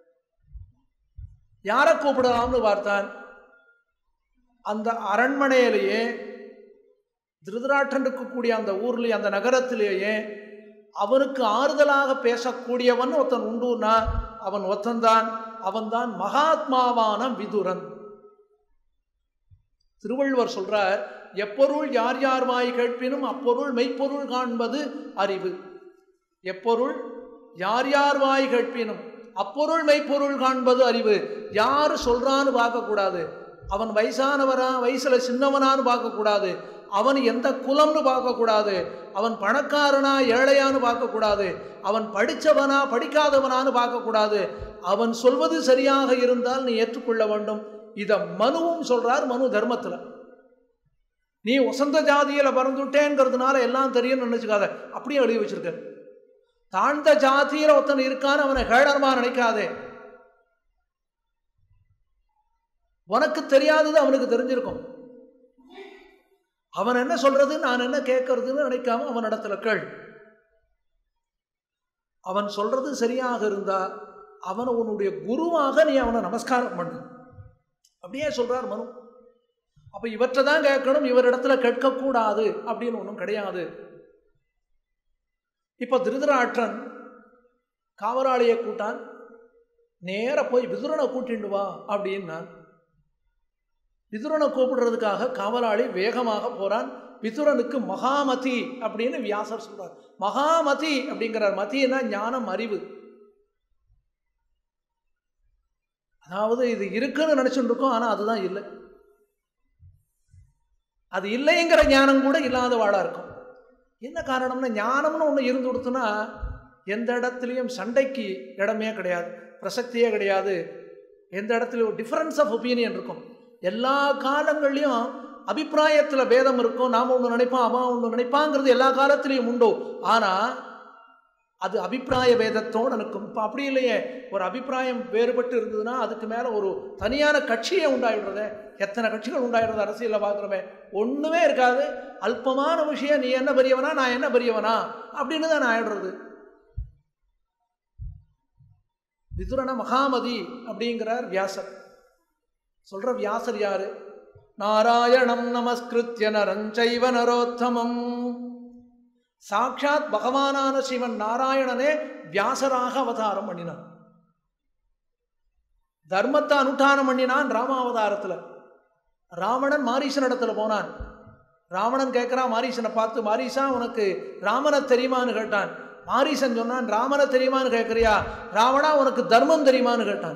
யாரை கூப்பிடலாம்னு பார்த்தான் அந்த அரண்மனையிலேயே திருதராட்டன் இருக்கக்கூடிய அந்த ஊர்லேயே அந்த நகரத்திலேயே அவனுக்கு ஆறுதலாக பேசக்கூடியவன் ஒருத்தன் உண்டுன்னா அவன் ஒத்தன்தான் அவன்தான் மகாத்மாவான விதுரன் திருவள்ளுவர் சொல்றார் எப்பொருள் யார் யார் வாய் கேட்பினும் அப்பொருள் மெய்ப்பொருள் காண்பது அறிவு எப்பொருள் யார் யார் வாய் கேட்பினும் அப்பொருள் மெய்ப்பொருள் காண்பது அறிவு யார் சொல்றான்னு பார்க்கக்கூடாது அவன் வயசானவரா வயசுல சின்னவனான்னு பார்க்கக்கூடாது அவன் எந்த குலம்னு பார்க்கக்கூடாது அவன் பணக்காரனா ஏழையான்னு பார்க்கக்கூடாது அவன் படித்தவனா படிக்காதவனான்னு பார்க்கக்கூடாது அவன் சொல்வது சரியாக இருந்தால் நீ ஏற்றுக்கொள்ள வேண்டும் இதை மனுவும் சொல்றார் மனு தர்மத்தில் நீ வசந்த ஜாதியில் பிறந்துட்டேங்கிறதுனால எல்லாம் தெரியும்னு நினச்சிக்காத அப்படியே எழுதி வச்சிருக்க தாழ்ந்த ஜாதியில் ஒருத்தன் இருக்கான்னு அவனை கேடரமா நினைக்காதே உனக்கு தெரியாதது அவனுக்கு தெரிஞ்சிருக்கும் அவன் என்ன சொல்றது நான் என்ன கேட்கறதுன்னு நினைக்காம அவன் இடத்துல கேள் அவன் சொல்றது சரியாக இருந்தா அவனை உன்னுடைய குருவாக நீ அவனை நமஸ்காரம் பண்ணு அப்படியே சொல்றார் மனு அப்ப இவற்றை தான் கேட்கணும் இவரிடத்துல கேட்கக்கூடாது அப்படின்னு ஒன்றும் கிடையாது இப்ப திருதராட்டன் காவலாளியை கூட்டான் நேர போய் விதுரனை கூட்டிண்டு வா அப்படின்னான் விதுரனை கூப்பிடுறதுக்காக காவலாளி வேகமாக போறான் விதுரனுக்கு மகாமதி அப்படின்னு வியாசர் சொல்றார் மகாமதி அப்படிங்கிறார் மதினா ஞானம் அறிவு அதாவது இது இருக்குன்னு நினைச்சுட்டு இருக்கோம் ஆனா அதுதான் இல்லை அது இல்லைங்கிற ஞானம் கூட இல்லாத வாழா இருக்கும் என்ன காரணம்னா ஞானம்னு ஒன்று இருந்து கொடுத்தோன்னா எந்த இடத்துலையும் சண்டைக்கு இடமே கிடையாது பிரசக்தியே கிடையாது எந்த இடத்துலையும் ஒரு டிஃப்ரென்ஸ் ஆஃப் ஒப்பீனியன் இருக்கும் எல்லா காலங்கள்லையும் அபிப்பிராயத்தில் பேதம் இருக்கும் நாம் ஒன்று நினைப்போம் அவன் ஒன்று நினைப்பாங்கிறது எல்லா காலத்திலையும் உண்டோ ஆனால் அது அபிப்பிராய பேதத்தோடு இருக்கும் இப்போ அப்படி இல்லையே ஒரு அபிப்பிராயம் வேறுபட்டு இருந்ததுன்னா அதுக்கு மேலே ஒரு தனியான கட்சியே உண்டாயிடுறதே எத்தனை கட்சிகள் உண்டாயிடுறது அரசியலில் பார்க்குறோமே ஒன்றுமே இருக்காது அல்பமான விஷயம் நீ என்ன பெரியவனா நான் என்ன பெரியவனா அப்படின்னு தான் ஆயிடுறது விதுரண மகாமதி அப்படிங்கிறார் வியாசர் சொல்ற வியாசர் யாரு நாராயணம் நமஸ்கிருத்திய நரஞ்சைவ நரோத்தமம் சாட்சாத் பகவானான சிவன் நாராயணனே வியாசராக அவதாரம் பண்ணினான் தர்மத்தை அனுஷ்டானம் பண்ணினான் ராமாவதாரத்தில் ராவணன் மாரீசன் இடத்துல போனான் ராவணன் கேட்குறான் மாரீசனை பார்த்து மாரீசா உனக்கு ராமனை தெரியுமான்னு கேட்டான் மாரீசன் சொன்னான் ராமனை தெரியுமான்னு கேட்குறியா ராவணா உனக்கு தர்மம் தெரியுமான்னு கேட்டான்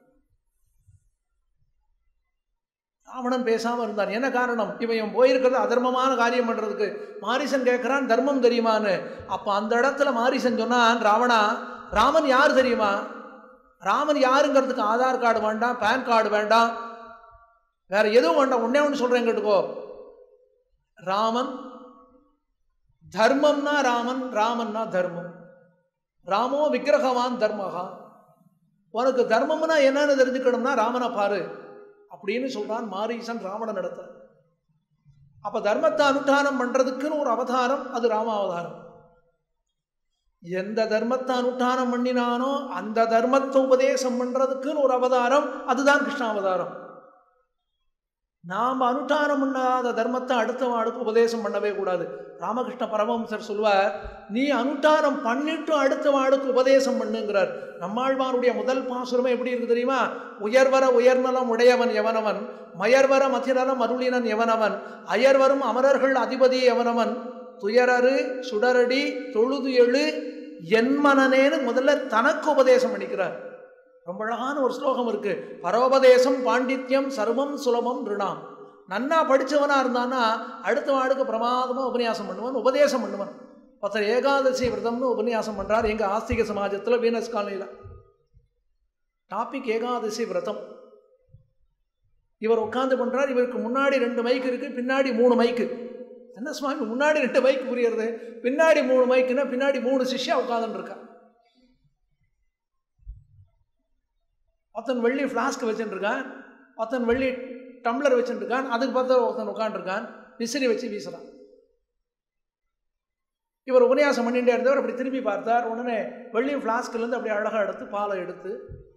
ராவணன் பேசாமல் இருந்தான் என்ன காரணம் இவன் போயிருக்கிறது அதர்மமான காரியம் பண்ணுறதுக்கு மாரிசன் கேட்குறான் தர்மம் தெரியுமான்னு அப்போ அந்த இடத்துல மாரிசன் சொன்னான் ராவணா ராமன் யார் தெரியுமா ராமன் யாருங்கிறதுக்கு ஆதார் கார்டு வேண்டாம் பேன் கார்டு வேண்டாம் வேற எதுவும் வேண்டாம் ஒன்னே ஒன்று சொல்கிறேன் கேட்டுக்கோ ராமன் தர்மம்னா ராமன் ராமன்னா தர்மம் ராமோ விக்கிரகவான் தர்மகா உனக்கு தர்மம்னா என்னன்னு தெரிஞ்சுக்கணும்னா ராமனை பாரு அப்படின்னு சொல்றான் மாரீசன் ராவணன் இடத்துல அப்ப தர்மத்தை அனுஷ்டானம் பண்றதுக்குன்னு ஒரு அவதாரம் அது ராம அவதாரம் எந்த தர்மத்தை அனுஷ்டானம் பண்ணினானோ அந்த தர்மத்தை உபதேசம் பண்றதுக்குன்னு ஒரு அவதாரம் அதுதான் கிருஷ்ணாவதாரம் நாம் அனுஷ்டானம் பண்ணாத தர்மத்தை அடுத்த வாடுக்கு உபதேசம் பண்ணவே கூடாது ராமகிருஷ்ண பரமஹம்சர் சொல்வார் நீ அனுஷ்டானம் பண்ணிட்டு அடுத்த வாடுக்கு உபதேசம் பண்ணுங்கிறார் நம்மாழ்வாருடைய முதல் பாசுரமே எப்படி இருக்கு தெரியுமா உயர்வர உயர்நலம் உடையவன் எவனவன் மயர்வர மதிநலம் அருளினன் எவனவன் அயர்வரும் அமரர்கள் அதிபதி எவனவன் துயரரு சுடரடி தொழுது எழு என் மனநேன்னு முதல்ல தனக்கு உபதேசம் பண்ணிக்கிறார் ரொம்ப அழகான ஒரு ஸ்லோகம் இருக்கு பரோபதேசம் பாண்டித்யம் சர்வம் சுலபம் ரிணாம் நன்னா படித்தவனா இருந்தான்னா அடுத்த வாடுக்கு பிரமாதமாக உபன்யாசம் பண்ணுவான் உபதேசம் பண்ணுவான் ஒருத்தர் ஏகாதசி விரதம்னு உபன்யாசம் பண்ணுறார் எங்கள் ஆஸ்திக சமாஜத்தில் வீனஸ் காலனியில் டாபிக் ஏகாதசி விரதம் இவர் உட்காந்து பண்ணுறார் இவருக்கு முன்னாடி ரெண்டு மைக் இருக்குது பின்னாடி மூணு மைக்கு என்ன சுவாமி முன்னாடி ரெண்டு மைக் புரியுறது பின்னாடி மூணு மைக்குன்னா பின்னாடி மூணு சிஷ்யா உட்காந்துட்டு இருக்கா ஒருத்தன் வெள்ளி ஃப்ளாஸ்க் வச்சுட்டு இருக்கான் ஒருத்தன் வெள்ளி டம்ளர் வச்சுட்டு இருக்கான் அதுக்கு பார்த்தா ஒருத்தன் உட்காந்துருக்கான் விசிறி வச்சு வீசுறான் இவர் உபன்யாசம் பண்ணிட்டே இருந்தவர் அப்படி திரும்பி பார்த்தார் உடனே வெள்ளி ஃப்ளாஸ்க்லேருந்து அப்படி அழகாக எடுத்து பாலை எடுத்து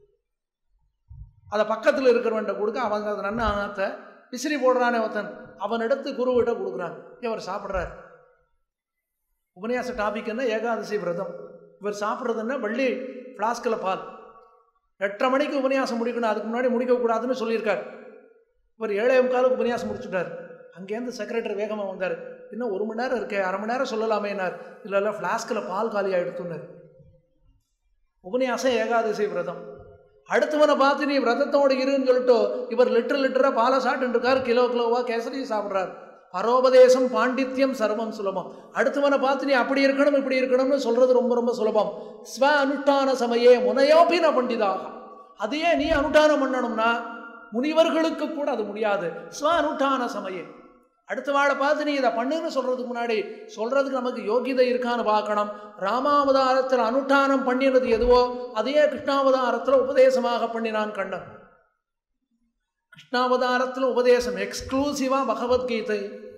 அதை பக்கத்தில் இருக்கிறவன்ட்ட கொடுக்க அவங்க அதை நன்னா ஆத்த விசிறி போடுறானே ஒருத்தன் அவன் எடுத்து குருவிட்ட கொடுக்குறான் இவர் சாப்பிட்றார் உபன்யாச டாபிக் என்ன ஏகாதசி விரதம் இவர் சாப்பிட்றதுன்னா வெள்ளி ஃப்ளாஸ்கில் பால் எட்டரை மணிக்கு உபன்யாசம் முடிக்கணும் அதுக்கு முன்னாடி முடிக்கக்கூடாதுன்னு சொல்லியிருக்கார் இவர் ஏழே முக்காலுக்கு உபன்யாசம் முடிச்சுட்டார் அங்கேருந்து செக்ரட்டரி வேகமாக வந்தார் இன்னும் ஒரு மணி நேரம் இருக்கே அரை மணி நேரம் சொல்லலாமேனார் இல்லை இல்லை ஃப்ளாஸ்கில் பால் காலி ஆகிடுத்துனார் உபன்யாசம் ஏகாதசி விரதம் அடுத்தவனை பார்த்து நீ விரதத்தோடு இருன்னு சொல்லிட்டு இவர் லிட்டர் லிட்டராக பாலை சாப்பிட்டு இருக்கார் கிலோ கிலோவாக கேசரி சாப்பிட்றார் பரோபதேசம் பாண்டித்யம் சர்வம் சுலபம் அடுத்தவனை பார்த்து நீ அப்படி இருக்கணும் இப்படி இருக்கணும்னு சொல்றது ரொம்ப ரொம்ப சுலபம் ஸ்வ அனுஷ்டான சமயே முனையோபின பண்டிதாக அதையே நீ அனுஷ்டானம் பண்ணணும்னா முனிவர்களுக்கு கூட அது முடியாது ஸ்வ அனுஷ்டான சமயே அடுத்த வாழை பார்த்து நீ இதை பண்ணுன்னு சொல்றதுக்கு முன்னாடி சொல்றதுக்கு நமக்கு யோகிதை இருக்கான்னு பார்க்கணும் ராமாவதாரத்தில் அனுஷ்டானம் பண்ணினது எதுவோ அதையே கிருஷ்ணாவதாரத்தில் உபதேசமாக பண்ணினான் கண்ணன் கிருஷ்ணாவதாரத்தில் உபதேசம் எக்ஸ்க்ளூசிவாக பகவத்கீதை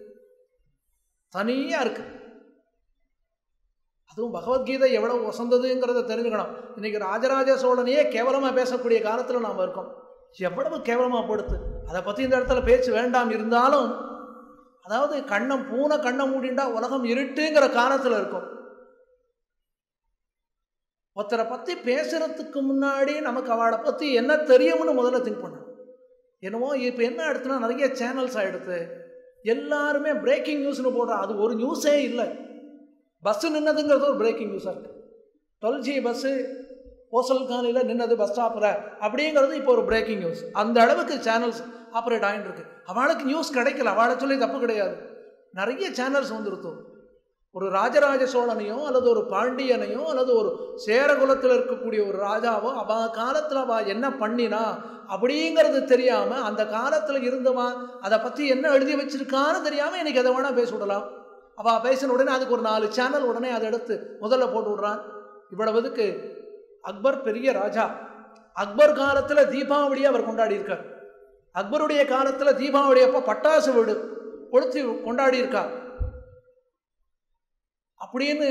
தனியாக இருக்கு அதுவும் பகவத்கீதை எவ்வளவு வசந்ததுங்கிறத தெரிஞ்சுக்கணும் இன்னைக்கு ராஜராஜ சோழனையே கேவலமாக பேசக்கூடிய காலத்தில் நாம் இருக்கோம் எவ்வளவு கேவலமாக படுத்து அதை பற்றி இந்த இடத்துல பேச்சு வேண்டாம் இருந்தாலும் அதாவது கண்ணம் பூனை கண்ணை மூடிண்டா உலகம் இருட்டுங்கிற காலத்தில் இருக்கும் ஒருத்தரை பற்றி பேசுறதுக்கு முன்னாடி நமக்கு அவளை பற்றி என்ன தெரியும்னு முதல்ல திங்க் பண்ணணும் என்னமோ இப்போ என்ன ஆயிடுத்துனா நிறைய சேனல்ஸ் ஆகிடுது எல்லாருமே பிரேக்கிங் நியூஸ்னு போடுறா அது ஒரு நியூஸே இல்லை பஸ்ஸு நின்னதுங்கிறது ஒரு பிரேக்கிங் நியூஸாக இருக்குது டுவெல் ஜி பஸ்ஸு ஓசல் காலையில் நின்னது பஸ் ஸ்டாப்பில் அப்படிங்கிறது இப்போ ஒரு பிரேக்கிங் நியூஸ் அந்த அளவுக்கு சேனல்ஸ் ஆப்ரேட் ஆகிட்டு இருக்கு அவளுக்கு நியூஸ் கிடைக்கல அவளை சொல்லி தப்பு கிடையாது நிறைய சேனல்ஸ் வந்துருத்தோம் ஒரு ராஜராஜ சோழனையோ அல்லது ஒரு பாண்டியனையோ அல்லது ஒரு சேரகுலத்தில் இருக்கக்கூடிய ஒரு ராஜாவோ அவ காலத்தில் அவ என்ன பண்ணினா அப்படிங்கிறது தெரியாம அந்த காலத்தில் இருந்தவா அதை பற்றி என்ன எழுதி வச்சிருக்கான்னு தெரியாம எனக்கு எதை வேணா பேச விடலாம் அவ பேசின உடனே அதுக்கு ஒரு நாலு சேனல் உடனே அதை எடுத்து முதல்ல போட்டு விடுறான் இவ்வளவுக்கு அக்பர் பெரிய ராஜா அக்பர் காலத்தில் தீபாவளியை அவர் கொண்டாடி இருக்கார் அக்பருடைய காலத்தில் தீபாவளி அப்போ பட்டாசு வீடு கொளுத்தி கொண்டாடி இருக்கார் அப்படின்னு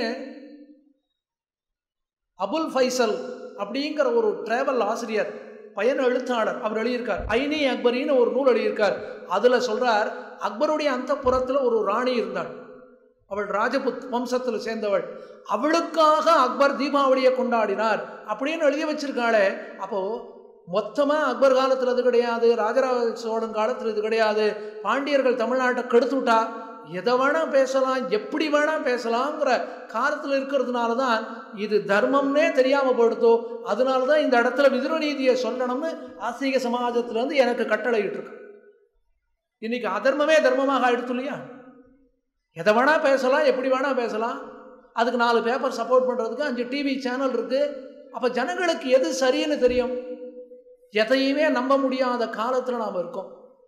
அபுல் ஃபைசல் அப்படிங்கிற ஒரு டிராவல் ஆசிரியர் பயண எழுத்தாளர் அவர் எழுதியிருக்கார் ஐனி அக்பரின்னு ஒரு நூல் எழுதியிருக்கார் அதில் சொல்றார் அக்பருடைய அந்த புறத்தில் ஒரு ராணி இருந்தாள் அவள் ராஜபுத் வம்சத்தில் சேர்ந்தவள் அவளுக்காக அக்பர் தீபாவளியை கொண்டாடினார் அப்படின்னு எழுதி வச்சிருக்காளே அப்போ மொத்தமாக அக்பர் காலத்தில் இது கிடையாது ராஜராஜ சோழன் காலத்தில் இது கிடையாது பாண்டியர்கள் தமிழ்நாட்டை கெடுத்து விட்டா எதை வேணா பேசலாம் எப்படி வேணா பேசலாங்கிற காலத்தில் இருக்கிறதுனால தான் இது தர்மம்னே தெரியாமல் போடுத்தோ அதனால தான் இந்த இடத்துல விதுர நீதியை சொல்லணும்னு ஆசிக சமாஜத்திலேருந்து எனக்கு கட்டளை இருக்கு இன்னைக்கு அதர்மமே தர்மமாக ஆயிடுத்து இல்லையா எதை வேணா பேசலாம் எப்படி வேணா பேசலாம் அதுக்கு நாலு பேப்பர் சப்போர்ட் பண்ணுறதுக்கு அஞ்சு டிவி சேனல் இருக்கு அப்போ ஜனங்களுக்கு எது சரின்னு தெரியும் எதையுமே நம்ப முடியாத காலத்தில் நாம் இருக்கோம்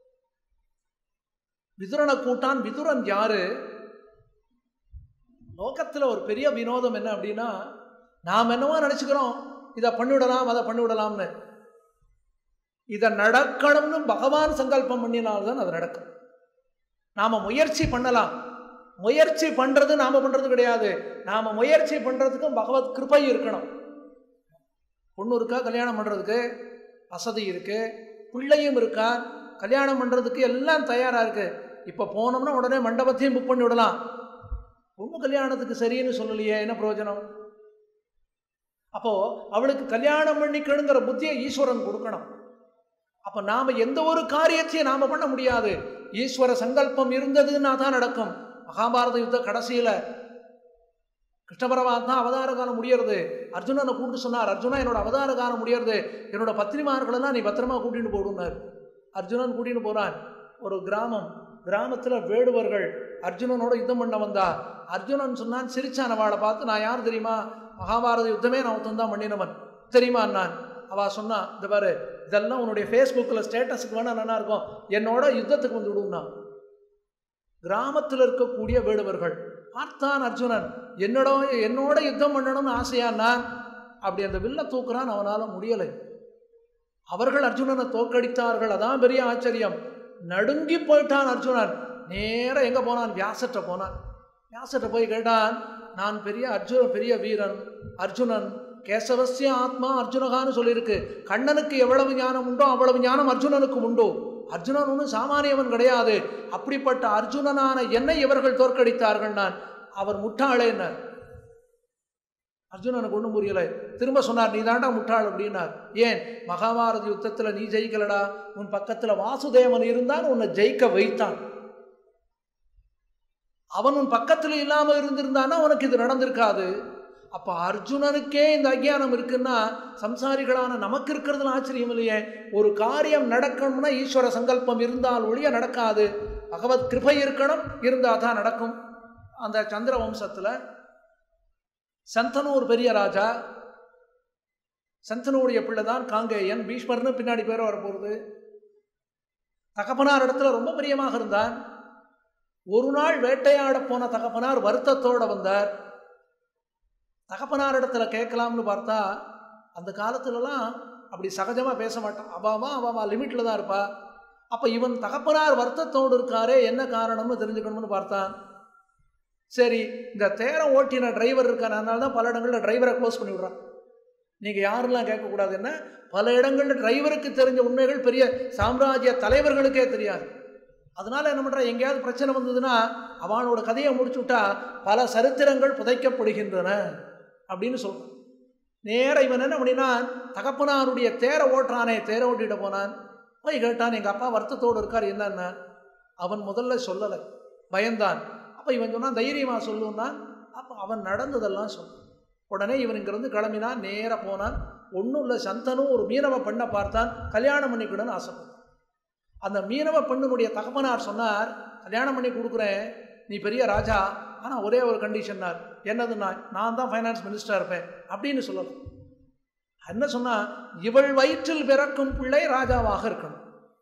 விதுரனை கூட்டான் விதுரன் யாரு லோகத்தில் ஒரு பெரிய வினோதம் என்ன அப்படின்னா நாம் என்னவோ நினச்சிக்கிறோம் இதை பண்ணிவிடலாம் அதை பண்ணிவிடலாம்னு இதை நடக்கணும்னு பகவான் சங்கல்பம் பண்ணினால்தான் அது நடக்கும் நாம் முயற்சி பண்ணலாம் முயற்சி பண்ணுறது நாம் பண்ணுறது கிடையாது நாம் முயற்சி பண்ணுறதுக்கும் பகவத் கிருப்பை இருக்கணும் பொண்ணு இருக்கா கல்யாணம் பண்ணுறதுக்கு வசதி இருக்குது பிள்ளையும் இருக்கா கல்யாணம் பண்ணுறதுக்கு எல்லாம் தயாராக இருக்குது இப்போ போனோம்னா உடனே மண்டபத்தையும் புக் பண்ணி விடலாம் பொண்ணு கல்யாணத்துக்கு சரின்னு சொல்லலையே என்ன பிரயோஜனம் அப்போது அவளுக்கு கல்யாணம் பண்ணிக்கணுங்கிற புத்தியை ஈஸ்வரன் கொடுக்கணும் அப்போ நாம் எந்த ஒரு காரியத்தையும் நாம் பண்ண முடியாது ஈஸ்வர சங்கல்பம் இருந்ததுன்னா தான் நடக்கும் மகாபாரத யுத்த கடைசியில் கிருஷ்ண பரமாத்மா அவதார காலம் முடியறது அர்ஜுனனை கூப்பிட்டு சொன்னார் அர்ஜுனா என்னோட அவதார காலம் முடியறது என்னோட பத்திரிமார்களெல்லாம் நீ பத்திரமா கூட்டிட்டு போடுனார் அர்ஜுனன் கூட்டிட்டு போறான் ஒரு கிராமம் கிராமத்தில் வேடுவர்கள் அர்ஜுனனோட யுத்தம் பண்ண வந்தா அர்ஜுனன் சொன்னான் சிரிச்சான் அவளை பார்த்து நான் யார் தெரியுமா மகாபாரத யுத்தமே நான் ஒருத்தன் தான் பண்ணினவன் தெரியுமா நான் அவ சொன்னா இந்த பாரு இதெல்லாம் உன்னுடைய ஃபேஸ்புக்கில் ஸ்டேட்டஸுக்கு வேணா நல்லா இருக்கும் என்னோட யுத்தத்துக்கு வந்து விடுனா கிராமத்தில் இருக்கக்கூடிய வேடுவர்கள் பார்த்தான் அர்ஜுனன் என்னோட என்னோட யுத்தம் பண்ணணும்னு ஆசையா நான் அப்படி அந்த வில்ல தூக்குறான் அவனால் முடியலை அவர்கள் அர்ஜுனனை தோற்கடித்தார்கள் அதான் பெரிய ஆச்சரியம் நடுங்கி போயிட்டான் அர்ஜுனன் நேர எங்க போனான் வியாசற்ற போனான் வியாசற்ற போய் கேட்டான் நான் பெரிய அர்ஜுன பெரிய வீரன் அர்ஜுனன் கேசவசிய ஆத்மா அர்ஜுனகான்னு சொல்லியிருக்கு கண்ணனுக்கு எவ்வளவு ஞானம் உண்டோ அவ்வளவு ஞானம் அர்ஜுனனுக்கு உண்டோ அர்ஜுனன் ஒன்றும் சாமானியவன் கிடையாது அப்படிப்பட்ட அர்ஜுனனான என்னை இவர்கள் தோற்கடித்தார்கள் நான் அவர் முட்டாளேன்னார் அர்ஜுனனுக்கு ஒன்றும் புரியல திரும்ப சொன்னார் நீ தாண்டா முட்டாள் அப்படின்னார் ஏன் மகாபாரத யுத்தத்தில் நீ ஜெயிக்கலடா உன் பக்கத்தில் வாசுதேவன் இருந்தான் உன்னை ஜெயிக்க வைத்தான் அவன் உன் பக்கத்தில் இல்லாமல் இருந்திருந்தானா உனக்கு இது நடந்திருக்காது அப்போ அர்ஜுனனுக்கே இந்த அஜ்ஞானம் இருக்குன்னா சம்சாரிகளான நமக்கு இருக்கிறதுல ஆச்சரியம் இல்லையே ஒரு காரியம் நடக்கணும்னா ஈஸ்வர சங்கல்பம் இருந்தால் ஒழிய நடக்காது பகவத் கிருபை இருக்கணும் இருந்தால் தான் நடக்கும் அந்த சந்திர வம்சத்தில் சந்தனூர் பெரிய ராஜா சந்தனுடைய பிள்ளை தான் காங்கேயன் பீஷ்மர்னு பின்னாடி பேர் வரப்போகுது தகப்பனார் இடத்துல ரொம்ப பிரியமாக இருந்தான் ஒரு நாள் வேட்டையாட போன தகப்பனார் வருத்தத்தோடு வந்தார் தகப்பனார் இடத்துல கேட்கலாம்னு பார்த்தா அந்த காலத்துலலாம் அப்படி சகஜமாக பேச மாட்டான் அவாமா அவாமா லிமிட்டில் தான் இருப்பா அப்போ இவன் தகப்பனார் வருத்தத்தோடு இருக்காரே என்ன காரணம்னு தெரிஞ்சுக்கணும்னு பார்த்தான் சரி இந்த தேரை ஓட்டின டிரைவர் இருக்கான் அதனால தான் பல இடங்களில் டிரைவரை க்ளோஸ் பண்ணி விடுறான் நீங்கள் யாரெல்லாம் கேட்கக்கூடாது என்ன பல இடங்களில் டிரைவருக்கு தெரிஞ்ச உண்மைகள் பெரிய சாம்ராஜ்ய தலைவர்களுக்கே தெரியாது அதனால என்ன பண்ணுறா எங்கேயாவது பிரச்சனை வந்ததுன்னா அவனோட கதையை முடிச்சு விட்டா பல சரித்திரங்கள் புதைக்கப்படுகின்றன அப்படின்னு சொல்கிறான் நேர இவன் என்ன பண்ணினான் தகப்பனாருடைய தேரை ஓட்டுறானே தேரை ஓட்டிட்டு போனான் போய் கேட்டான் எங்கள் அப்பா வருத்தத்தோடு இருக்கார் என்னன்னா அவன் முதல்ல சொல்லலை பயந்தான் அப்போ இவன் சொன்னான் தைரியமாக சொல்லுன்னா அப்போ அவன் நடந்ததெல்லாம் சொன்னான் உடனே இவன் இங்கிருந்து கிளம்பினான் நேராக போனான் ஒன்றும் இல்லை சந்தனும் ஒரு மீனவ பெண்ணை பார்த்தான் கல்யாணம் பண்ணிக்கணும்னு ஆசைப்பட்டான் அந்த மீனவ பெண்ணினுடைய தகப்பனார் சொன்னார் கல்யாணம் பண்ணி கொடுக்குறேன் நீ பெரிய ராஜா ஆனால் ஒரே ஒரு கண்டிஷன்னார் என்னதுன்னா நான் தான் ஃபைனான்ஸ் மினிஸ்டராக இருப்பேன் அப்படின்னு சொல்லலாம் என்ன சொன்னா இவள் வயிற்றில் பிறக்கும் பிள்ளை ராஜாவாக இருக்கணும்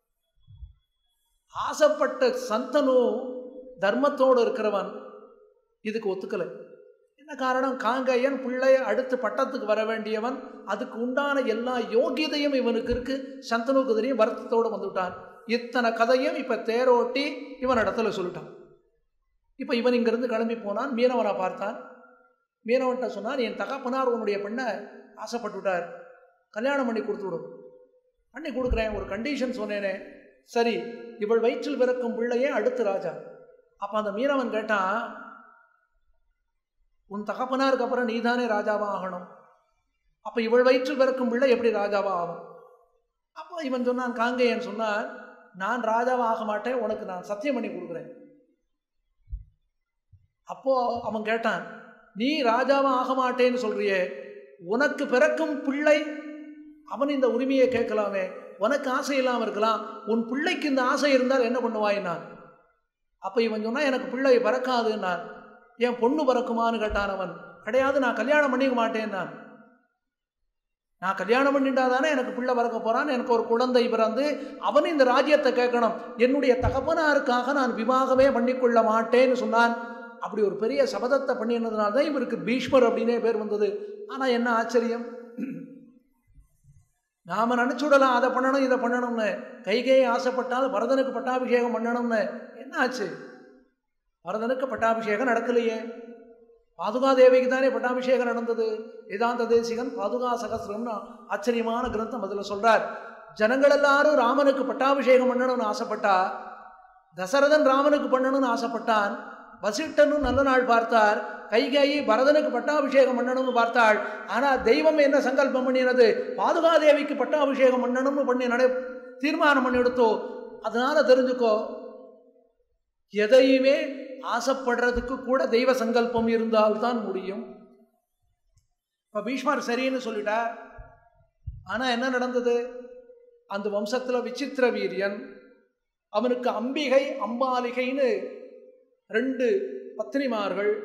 ஆசைப்பட்ட சந்தனு தர்மத்தோடு இருக்கிறவன் இதுக்கு ஒத்துக்கலை என்ன காரணம் காங்கையன் பிள்ளை அடுத்து பட்டத்துக்கு வர வேண்டியவன் அதுக்கு உண்டான எல்லா யோகியதையும் இவனுக்கு இருக்கு சந்தனுக்கு தெரியும் வருத்தத்தோடு வந்துவிட்டான் இத்தனை கதையும் இப்போ தேரோட்டி இவன் இடத்துல சொல்லிட்டான் இப்போ இவன் இங்கேருந்து கிளம்பி போனான் மீனவனை பார்த்தான் மீனவன்கிட்ட சொன்னான் என் தகப்பனார் உன்னுடைய பெண்ணை ஆசைப்பட்டுவிட்டார் கல்யாணம் பண்ணி கொடுத்து விடும் பண்ணி கொடுக்குறேன் ஒரு கண்டிஷன் சொன்னேனே சரி இவள் வயிற்றில் பிறக்கும் பிள்ளையே அடுத்து ராஜா அப்போ அந்த மீனவன் கேட்டான் உன் தகப்பனாருக்கு அப்புறம் நீ தானே ராஜாவா ஆகணும் அப்போ இவள் வயிற்றில் பிறக்கும் பிள்ளை எப்படி ராஜாவா ஆகும் அப்போ இவன் சொன்னான் காங்கேயன் சொன்னான் நான் ராஜாவா ஆக மாட்டேன் உனக்கு நான் சத்தியம் பண்ணி கொடுக்குறேன் அப்போ அவன் கேட்டான் நீ ராஜாவா ஆக மாட்டேன்னு சொல்றியே உனக்கு பிறக்கும் பிள்ளை அவன் இந்த உரிமையை கேட்கலாமே உனக்கு ஆசை இல்லாமல் இருக்கலாம் உன் பிள்ளைக்கு இந்த ஆசை இருந்தால் என்ன பண்ணுவாயின்னா அப்போ இவன் சொன்னால் எனக்கு பிள்ளை பிறக்காதுன்னான் என் பொண்ணு பிறக்குமான்னு கேட்டான் அவன் கிடையாது நான் கல்யாணம் பண்ணிக்க மாட்டேன் நான் நான் கல்யாணம் பண்ணிட்டா தானே எனக்கு பிள்ளை பிறக்க போறான் எனக்கு ஒரு குழந்தை பிறந்து அவன் இந்த ராஜ்யத்தை கேட்கணும் என்னுடைய தகப்பனாருக்காக நான் விவாகமே பண்ணிக்கொள்ள மாட்டேன்னு சொன்னான் அப்படி ஒரு பெரிய சபதத்தை பண்ணினதுனால தான் இவருக்கு பீஷ்மர் அப்படின்னே பேர் வந்தது ஆனால் என்ன ஆச்சரியம் நாம் நினச்சுடலாம் அதை பண்ணணும் இதை பண்ணணும்னு கைகையை ஆசைப்பட்டால் பரதனுக்கு பட்டாபிஷேகம் பண்ணணும்னு என்ன ஆச்சு பரதனுக்கு பட்டாபிஷேகம் நடக்கலையே பாதுகா தேவிக்கு தானே பட்டாபிஷேகம் நடந்தது வேதாந்த தேசிகன் பாதுகா சகசிரம்னு ஆச்சரியமான கிரந்தம் அதில் சொல்றார் ஜனங்கள் எல்லாரும் ராமனுக்கு பட்டாபிஷேகம் பண்ணணும்னு ஆசைப்பட்டா தசரதன் ராமனுக்கு பண்ணணும்னு ஆசைப்பட்டான் வசிட்டனும் நல்ல நாள் பார்த்தார் கைகேயி பரதனுக்கு பட்டாபிஷேகம் பண்ணணும்னு பார்த்தாள் ஆனால் தெய்வம் என்ன சங்கல்பம் பண்ணினது பாதுகாதேவிக்கு பட்டாபிஷேகம் பண்ணணும்னு பண்ணி நடை தீர்மானம் பண்ணி எடுத்தோ அதனால தெரிஞ்சுக்கோ எதையுமே ஆசைப்படுறதுக்கு கூட தெய்வ சங்கல்பம் இருந்தால்தான் முடியும் இப்போ பீஷ்மர் சரின்னு சொல்லிட்டார் ஆனால் என்ன நடந்தது அந்த வம்சத்தில் விசித்திர வீரியன் அவனுக்கு அம்பிகை அம்பாலிகைன்னு ரெண்டு பத்தினிமார்கள்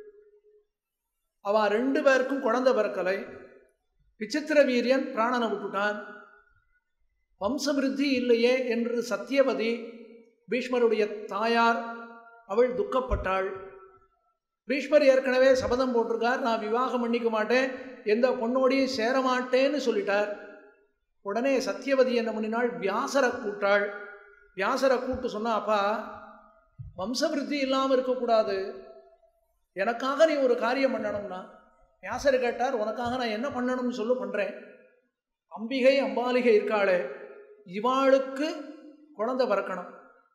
அவ ரெண்டு பேருக்கும் குழந்தை பிறக்கலை விசித்திர வீரியன் பிராணனை விட்டுட்டான் வம்சவிருத்தி இல்லையே என்று சத்தியவதி பீஷ்மருடைய தாயார் அவள் துக்கப்பட்டாள் பீஷ்மர் ஏற்கனவே சபதம் போட்டிருக்கார் நான் விவாகம் பண்ணிக்க மாட்டேன் எந்த பொண்ணோடையும் சேர மாட்டேன்னு சொல்லிட்டார் உடனே சத்தியவதி என்ன பண்ணினாள் வியாசரை கூட்டாள் வியாசரை கூட்டு சொன்னா அப்பா வம்சவிருத்தி இல்லாமல் இருக்கக்கூடாது எனக்காக நீ ஒரு காரியம் பண்ணணும்னா வியாசர் கேட்டார் உனக்காக நான் என்ன பண்ணணும்னு சொல்லு பண்ணுறேன் அம்பிகை அம்பாலிகை இருக்காளே இவாளுக்கு குழந்தை பிறக்கணும்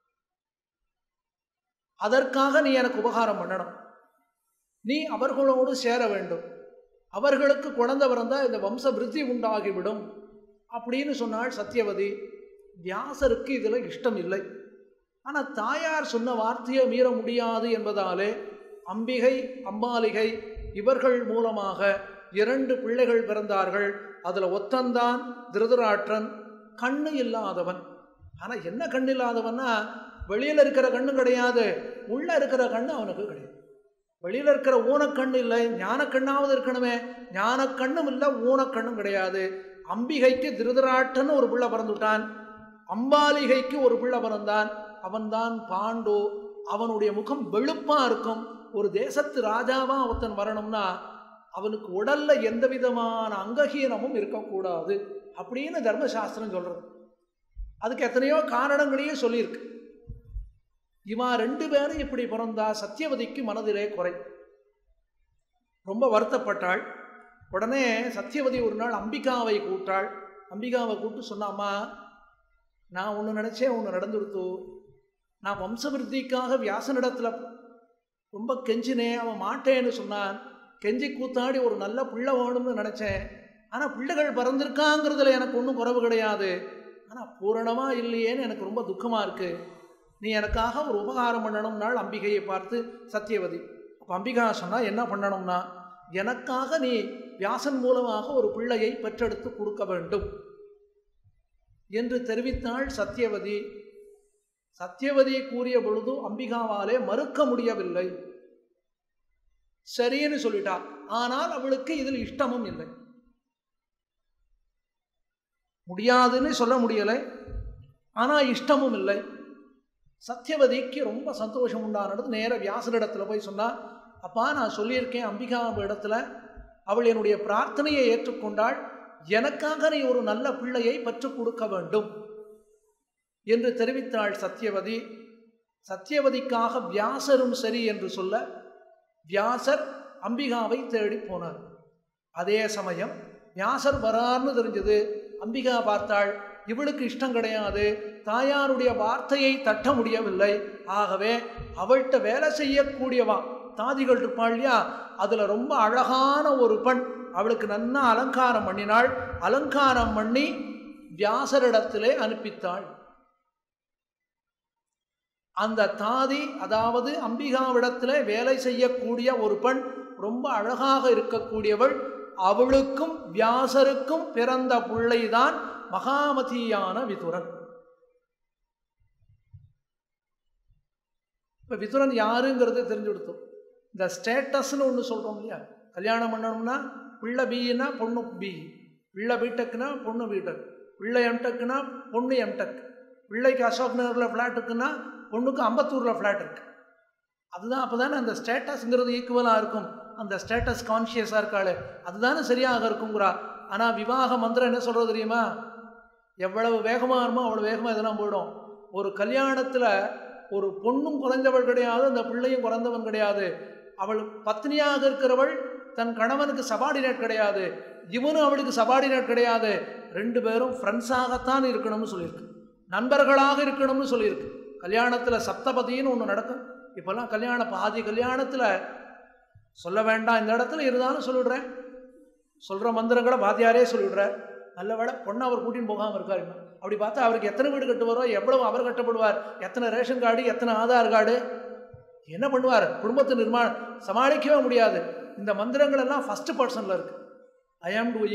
அதற்காக நீ எனக்கு உபகாரம் பண்ணணும் நீ அவர்களோடு சேர வேண்டும் அவர்களுக்கு குழந்தை பிறந்தால் இந்த வம்ச விருத்தி உண்டாகிவிடும் அப்படின்னு சொன்னாள் சத்தியவதி வியாசருக்கு இதில் இஷ்டம் இல்லை ஆனால் தாயார் சொன்ன வார்த்தையை மீற முடியாது என்பதாலே அம்பிகை அம்பாலிகை இவர்கள் மூலமாக இரண்டு பிள்ளைகள் பிறந்தார்கள் அதில் ஒத்தந்தான் திருதராற்றன் கண்ணு இல்லாதவன் ஆனால் என்ன கண்ணு இல்லாதவன்னா வெளியில் இருக்கிற கண்ணு கிடையாது உள்ளே இருக்கிற கண்ணு அவனுக்கு கிடையாது வெளியில் இருக்கிற ஊனக்கண்ணு இல்லை ஞானக்கண்ணாவது இருக்கணுமே ஞானக்கண்ணும் இல்லை ஊனக்கண்ணும் கிடையாது அம்பிகைக்கு திருதராட்டன்னு ஒரு பிள்ளை பிறந்துவிட்டான் அம்பாலிகைக்கு ஒரு பிள்ளை பிறந்தான் அவன்தான் பாண்டு அவனுடைய முகம் வெளுப்பா இருக்கும் ஒரு தேசத்து ராஜாவா ஒருத்தன் வரணும்னா அவனுக்கு உடல்ல எந்த விதமான அங்கஹீனமும் இருக்கக்கூடாது அப்படின்னு தர்மசாஸ்திரம் சொல்றது அதுக்கு எத்தனையோ காரணங்களையும் சொல்லியிருக்கு இவன் ரெண்டு பேரும் இப்படி பிறந்தா சத்தியவதிக்கு மனதிலே குறை ரொம்ப வருத்தப்பட்டாள் உடனே சத்தியவதி ஒரு நாள் அம்பிகாவை கூட்டாள் அம்பிகாவை கூப்பிட்டு சொன்னாமா நான் ஒன்று நினச்சேன் ஒன்று நடந்துடுத்து நான் வம்சவிருத்திக்காக வியாசனிடத்தில் ரொம்ப கெஞ்சினேன் அவன் மாட்டேன்னு சொன்னான் கெஞ்சி கூத்தாடி ஒரு நல்ல பிள்ளை வேணும்னு நினச்சேன் ஆனால் பிள்ளைகள் பிறந்திருக்காங்கிறதுல எனக்கு ஒன்றும் குறவு கிடையாது ஆனால் பூரணமாக இல்லையேன்னு எனக்கு ரொம்ப துக்கமாக இருக்குது நீ எனக்காக ஒரு உபகாரம் பண்ணணும்னாள் அம்பிகையை பார்த்து சத்தியவதி அப்போ அம்பிகா சொன்னால் என்ன பண்ணணும்னா எனக்காக நீ வியாசன் மூலமாக ஒரு பிள்ளையை பெற்றெடுத்து கொடுக்க வேண்டும் என்று தெரிவித்தாள் சத்தியவதி சத்தியவதி கூறிய பொழுது அம்பிகாவாலே மறுக்க முடியவில்லை சரின்னு சொல்லிட்டா ஆனால் அவளுக்கு இதில் இஷ்டமும் இல்லை முடியாதுன்னு சொல்ல முடியலை ஆனால் இஷ்டமும் இல்லை சத்தியவதிக்கு ரொம்ப சந்தோஷம் உண்டானது நேர வியாசரிடத்துல போய் சொன்னா அப்பா நான் சொல்லியிருக்கேன் அம்பிகா இடத்துல அவள் என்னுடைய பிரார்த்தனையை ஏற்றுக்கொண்டாள் எனக்காக நீ ஒரு நல்ல பிள்ளையை பெற்றுக் கொடுக்க வேண்டும் என்று தெரிவித்தாள் சத்தியவதி சத்தியவதிக்காக வியாசரும் சரி என்று சொல்ல வியாசர் அம்பிகாவை தேடி போனார் அதே சமயம் வியாசர் வரார்னு தெரிஞ்சது அம்பிகா பார்த்தாள் இவளுக்கு இஷ்டம் கிடையாது தாயாருடைய வார்த்தையை தட்ட முடியவில்லை ஆகவே அவள்கிட்ட வேலை செய்யக்கூடியவா தாதிகள் இருப்பாள் இல்லையா அதுல ரொம்ப அழகான ஒரு பெண் அவளுக்கு நன்னா அலங்காரம் பண்ணினாள் அலங்காரம் பண்ணி வியாசரிடத்திலே அனுப்பித்தாள் அந்த தாதி அதாவது அம்பிகாவிடத்திலே வேலை செய்யக்கூடிய ஒரு பெண் ரொம்ப அழகாக இருக்கக்கூடியவள் அவளுக்கும் வியாசருக்கும் பிறந்த பிள்ளைதான் மகாமதியான விதுரன் இப்போ விதுரன் யாருங்கிறது தெரிஞ்சு கொடுத்தோம் இந்த ஸ்டேட்டஸ்னு ஒன்று சொல்கிறோம் இல்லையா கல்யாணம் பண்ணணும்னா பிள்ளை பின்னா பொண்ணு பி பிள்ளை பிடெக்னா பொண்ணு பிடெக் பிள்ளை எம்டெக்னா பொண்ணு எம்டெக் பிள்ளைக்கு அசோக் நகரில் ஃப்ளாட் இருக்குன்னா பொண்ணுக்கு அம்பத்தூரில் ஃப்ளாட் இருக்கு அதுதான் அப்போ தானே அந்த ஸ்டேட்டஸ்ங்கிறது ஈக்குவலாக இருக்கும் அந்த ஸ்டேட்டஸ் கான்ஷியஸாக இருக்காளே அதுதானே சரியாக இருக்குங்கிறா ஆனால் விவாக மந்திரம் என்ன சொல்கிறது தெரியுமா எவ்வளவு வேகமாக இருமோ அவ்வளோ வேகமாக இதெல்லாம் போயிடும் ஒரு கல்யாணத்தில் ஒரு பொண்ணும் குறைந்தவள் கிடையாது அந்த பிள்ளையும் குறைந்தவன் கிடையாது அவள் பத்னியாக இருக்கிறவள் தன் கணவனுக்கு சபார்டினேட் கிடையாது இவனும் அவளுக்கு சபார்டினேட் கிடையாது ரெண்டு பேரும் ஃப்ரெண்ட்ஸாகத்தான் இருக்கணும்னு சொல்லியிருக்கு நண்பர்களாக இருக்கணும்னு சொல்லியிருக்கு கல்யாணத்தில் சப்தபதின்னு ஒன்று நடக்கும் இப்போல்லாம் கல்யாண பாதி கல்யாணத்தில் சொல்ல வேண்டாம் இந்த இடத்துல இருந்தாலும் சொல்லிவிடுறேன் சொல்கிற மந்திரங்களை வாத்தியாரே சொல்லிவிடுறார் நல்ல வேலை பொண்ணை அவர் கூட்டின்னு போகாமல் இருக்காரு அப்படி பார்த்தா அவருக்கு எத்தனை வீடு கட்டுவாரோ எவ்வளவு அவர் கட்டப்படுவார் எத்தனை ரேஷன் கார்டு எத்தனை ஆதார் கார்டு என்ன பண்ணுவார் குடும்பத்தை நிர்மாணம் சமாளிக்கவே முடியாது இந்த மந்திரங்கள் எல்லாம் ஃபஸ்ட்டு பர்சனில் இருக்கு ஐ ஆம் டூயிங்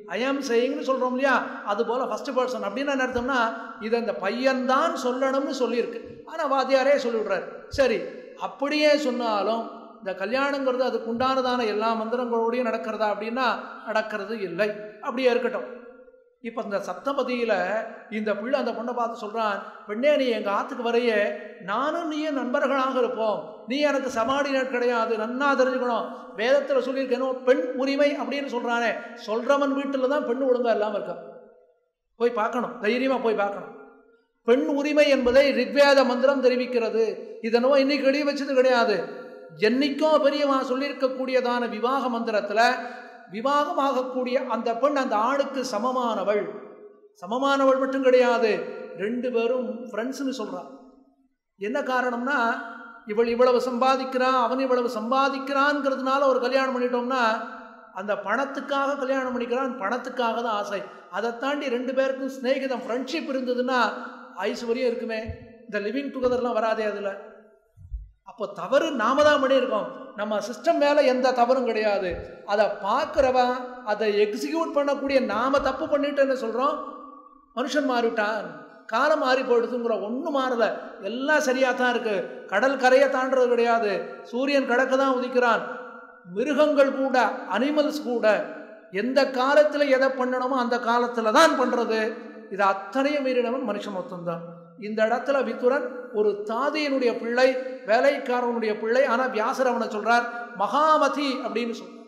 ஐ ஆம் சேயிங்னு சொல்கிறோம் இல்லையா அது போல் ஃபஸ்ட் பர்சன் அப்படின்னு என்ன அர்த்தம்னா இதை இந்த பையன்தான் சொல்லணும்னு சொல்லியிருக்கு ஆனால் வாத்தியாரே சொல்லிவிடுறாரு சரி அப்படியே சொன்னாலும் இந்த கல்யாணங்கிறது அதுக்கு உண்டானதான எல்லா மந்திரங்களோடையும் நடக்கிறதா அப்படின்னா நடக்கிறது இல்லை அப்படியே இருக்கட்டும் இப்போ இந்த சப்தபதியில் இந்த பிள்ளை அந்த பொண்ணை பார்த்து சொல்கிறான் பெண்ணே நீ எங்கள் ஆற்றுக்கு வரைய நானும் நீயும் நண்பர்களாக இருப்போம் நீ எனக்கு சமாடினர் கிடையாது நன்னா தெரிஞ்சுக்கணும் வேதத்தில் சொல்லியிருக்கேனோ பெண் உரிமை அப்படின்னு சொல்கிறானே சொல்கிறவன் வீட்டில் தான் பெண் ஒழுங்கா இல்லாமல் இருக்கா போய் பார்க்கணும் தைரியமாக போய் பார்க்கணும் பெண் உரிமை என்பதை ரிக்வேத மந்திரம் தெரிவிக்கிறது இதனோ இன்னைக்கு எழுதி வச்சது கிடையாது என்னைக்கோ பெரியவா சொல்லியிருக்கக்கூடியதான விவாக மந்திரத்தில் விவாகமாகக்கூடிய அந்த பெண் அந்த ஆணுக்கு சமமானவள் சமமானவள் மட்டும் கிடையாது ரெண்டு பேரும் ஃப்ரெண்ட்ஸ்னு சொல்கிறான் என்ன காரணம்னா இவள் இவ்வளவு சம்பாதிக்கிறான் அவன் இவ்வளவு சம்பாதிக்கிறான்ங்கிறதுனால ஒரு கல்யாணம் பண்ணிட்டோம்னா அந்த பணத்துக்காக கல்யாணம் பண்ணிக்கிறான் பணத்துக்காக தான் ஆசை அதை தாண்டி ரெண்டு பேருக்கும் ஸ்நேகிதம் ஃப்ரெண்ட்ஷிப் இருந்ததுன்னா ஐஸ்வர்யம் இருக்குமே இந்த லிவிங் டுகெதர்லாம் வராதே அதில் அப்போ தவறு நாம தான் பண்ணியிருக்கோம் நம்ம சிஸ்டம் மேலே எந்த தவறும் கிடையாது அதை பார்க்குறவன் அதை எக்ஸிக்யூட் பண்ணக்கூடிய நாம தப்பு பண்ணிட்டு என்ன சொல்கிறோம் மனுஷன் மாறிவிட்டான் காலம் மாறி போயிடுதுங்கிற ஒன்றும் மாறல எல்லாம் சரியாக தான் இருக்கு கடல் கரையை தாண்டுறது கிடையாது சூரியன் கிழக்கு தான் உதிக்கிறான் மிருகங்கள் கூட அனிமல்ஸ் கூட எந்த காலத்தில் எதை பண்ணணுமோ அந்த காலத்தில் தான் பண்ணுறது இது அத்தனையும் மீறினவன் மனுஷன் மொத்தம்தான் இந்த இடத்துல வித்துரன் ஒரு தாதியினுடைய பிள்ளை வேலைக்காரனுடைய பிள்ளை ஆனால் வியாசர் அவனை சொல்றார் மகாமதி அப்படின்னு சொல்றார்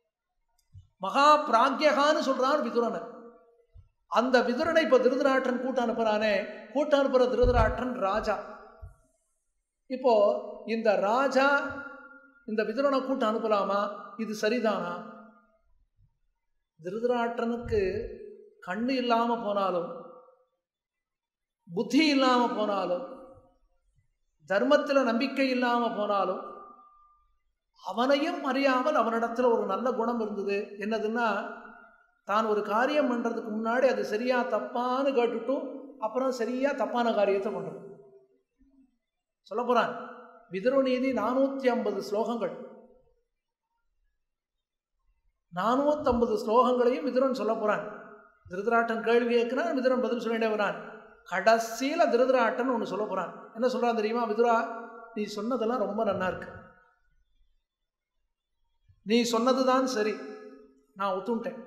மகா பிராக்யகான்னு சொல்றான் விதுரனை அந்த விதுரனை இப்போ திருதராட்டன் கூட்ட அனுப்புறானே கூட்ட அனுப்புற திருதராட்டன் ராஜா இப்போ இந்த ராஜா இந்த விதுரனை கூட்ட அனுப்பலாமா இது சரிதானா திருதராட்டனுக்கு கண்ணு இல்லாம போனாலும் புத்தி இல்லாம போனாலும் தர்மத்தில் நம்பிக்கை இல்லாம போனாலும் அவனையும் அறியாமல் அவனிடத்துல ஒரு நல்ல குணம் இருந்தது என்னதுன்னா தான் ஒரு காரியம் பண்ணுறதுக்கு முன்னாடி அது சரியா தப்பான்னு கேட்டுட்டும் அப்புறம் சரியா தப்பான காரியத்தை பண்ணுறது சொல்ல போகிறான் விதுரநீதி நானூற்றி ஐம்பது ஸ்லோகங்கள் நானூற்றம்பது ஸ்லோகங்களையும் விதுரன் சொல்ல போகிறான் திருதராட்டன் கேள்வி கேட்கிறான் விதுரன் பதில் சொல்ல வேண்டியவரான் கடைசியில் திருதராட்டன் ஒன்று சொல்ல போகிறான் என்ன சொல்கிறான் தெரியுமா விதுரா நீ சொன்னதெல்லாம் ரொம்ப நல்லா இருக்கு நீ சொன்னது தான் சரி நான் ஒத்துண்டேன்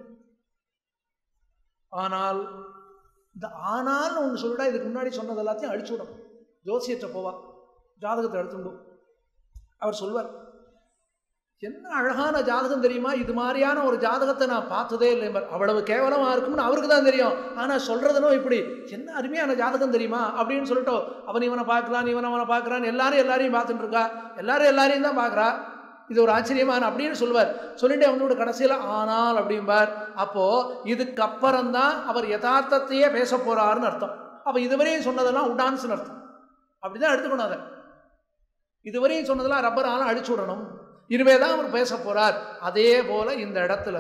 ஆனால் இந்த ஆனால் ஒன்று சொல்லிட்டா இதுக்கு முன்னாடி சொன்னது எல்லாத்தையும் அழிச்சு விடும் ஜோசியற்ற போவா ஜாதகத்தை எடுத்துடும் அவர் சொல்வார் என்ன அழகான ஜாதகம் தெரியுமா இது மாதிரியான ஒரு ஜாதகத்தை நான் பார்த்ததே இல்லை அவ்வளவு கேவலமாக இருக்கும்னு அவருக்கு தான் தெரியும் ஆனால் சொல்கிறதுனோ இப்படி என்ன அருமையான ஜாதகம் தெரியுமா அப்படின்னு சொல்லிட்டோ அவன் இவனை பார்க்குறான் இவன் அவனை பார்க்குறான் எல்லாரும் எல்லாரையும் பார்த்துட்டு இருக்கா எல்லாரும் எல்லாரையும் தான் பார்க்குறா இது ஒரு ஆச்சரியமான அப்படின்னு சொல்லுவார் சொல்லிட்டு அவனோட கடைசியில் ஆனால் அப்படிம்பார் அப்போ இதுக்கப்புறம் தான் அவர் யதார்த்தத்தையே பேச போறாருன்னு அர்த்தம் அப்போ இதுவரையும் சொன்னதெல்லாம் உடான்ஸ்னு அர்த்தம் அப்படிதான் எடுத்துக்கணும் அதை இதுவரையும் சொன்னதெல்லாம் ரப்பரால அடிச்சு விடணும் இதுவே தான் அவர் பேச போறார் அதே போல இந்த இடத்துல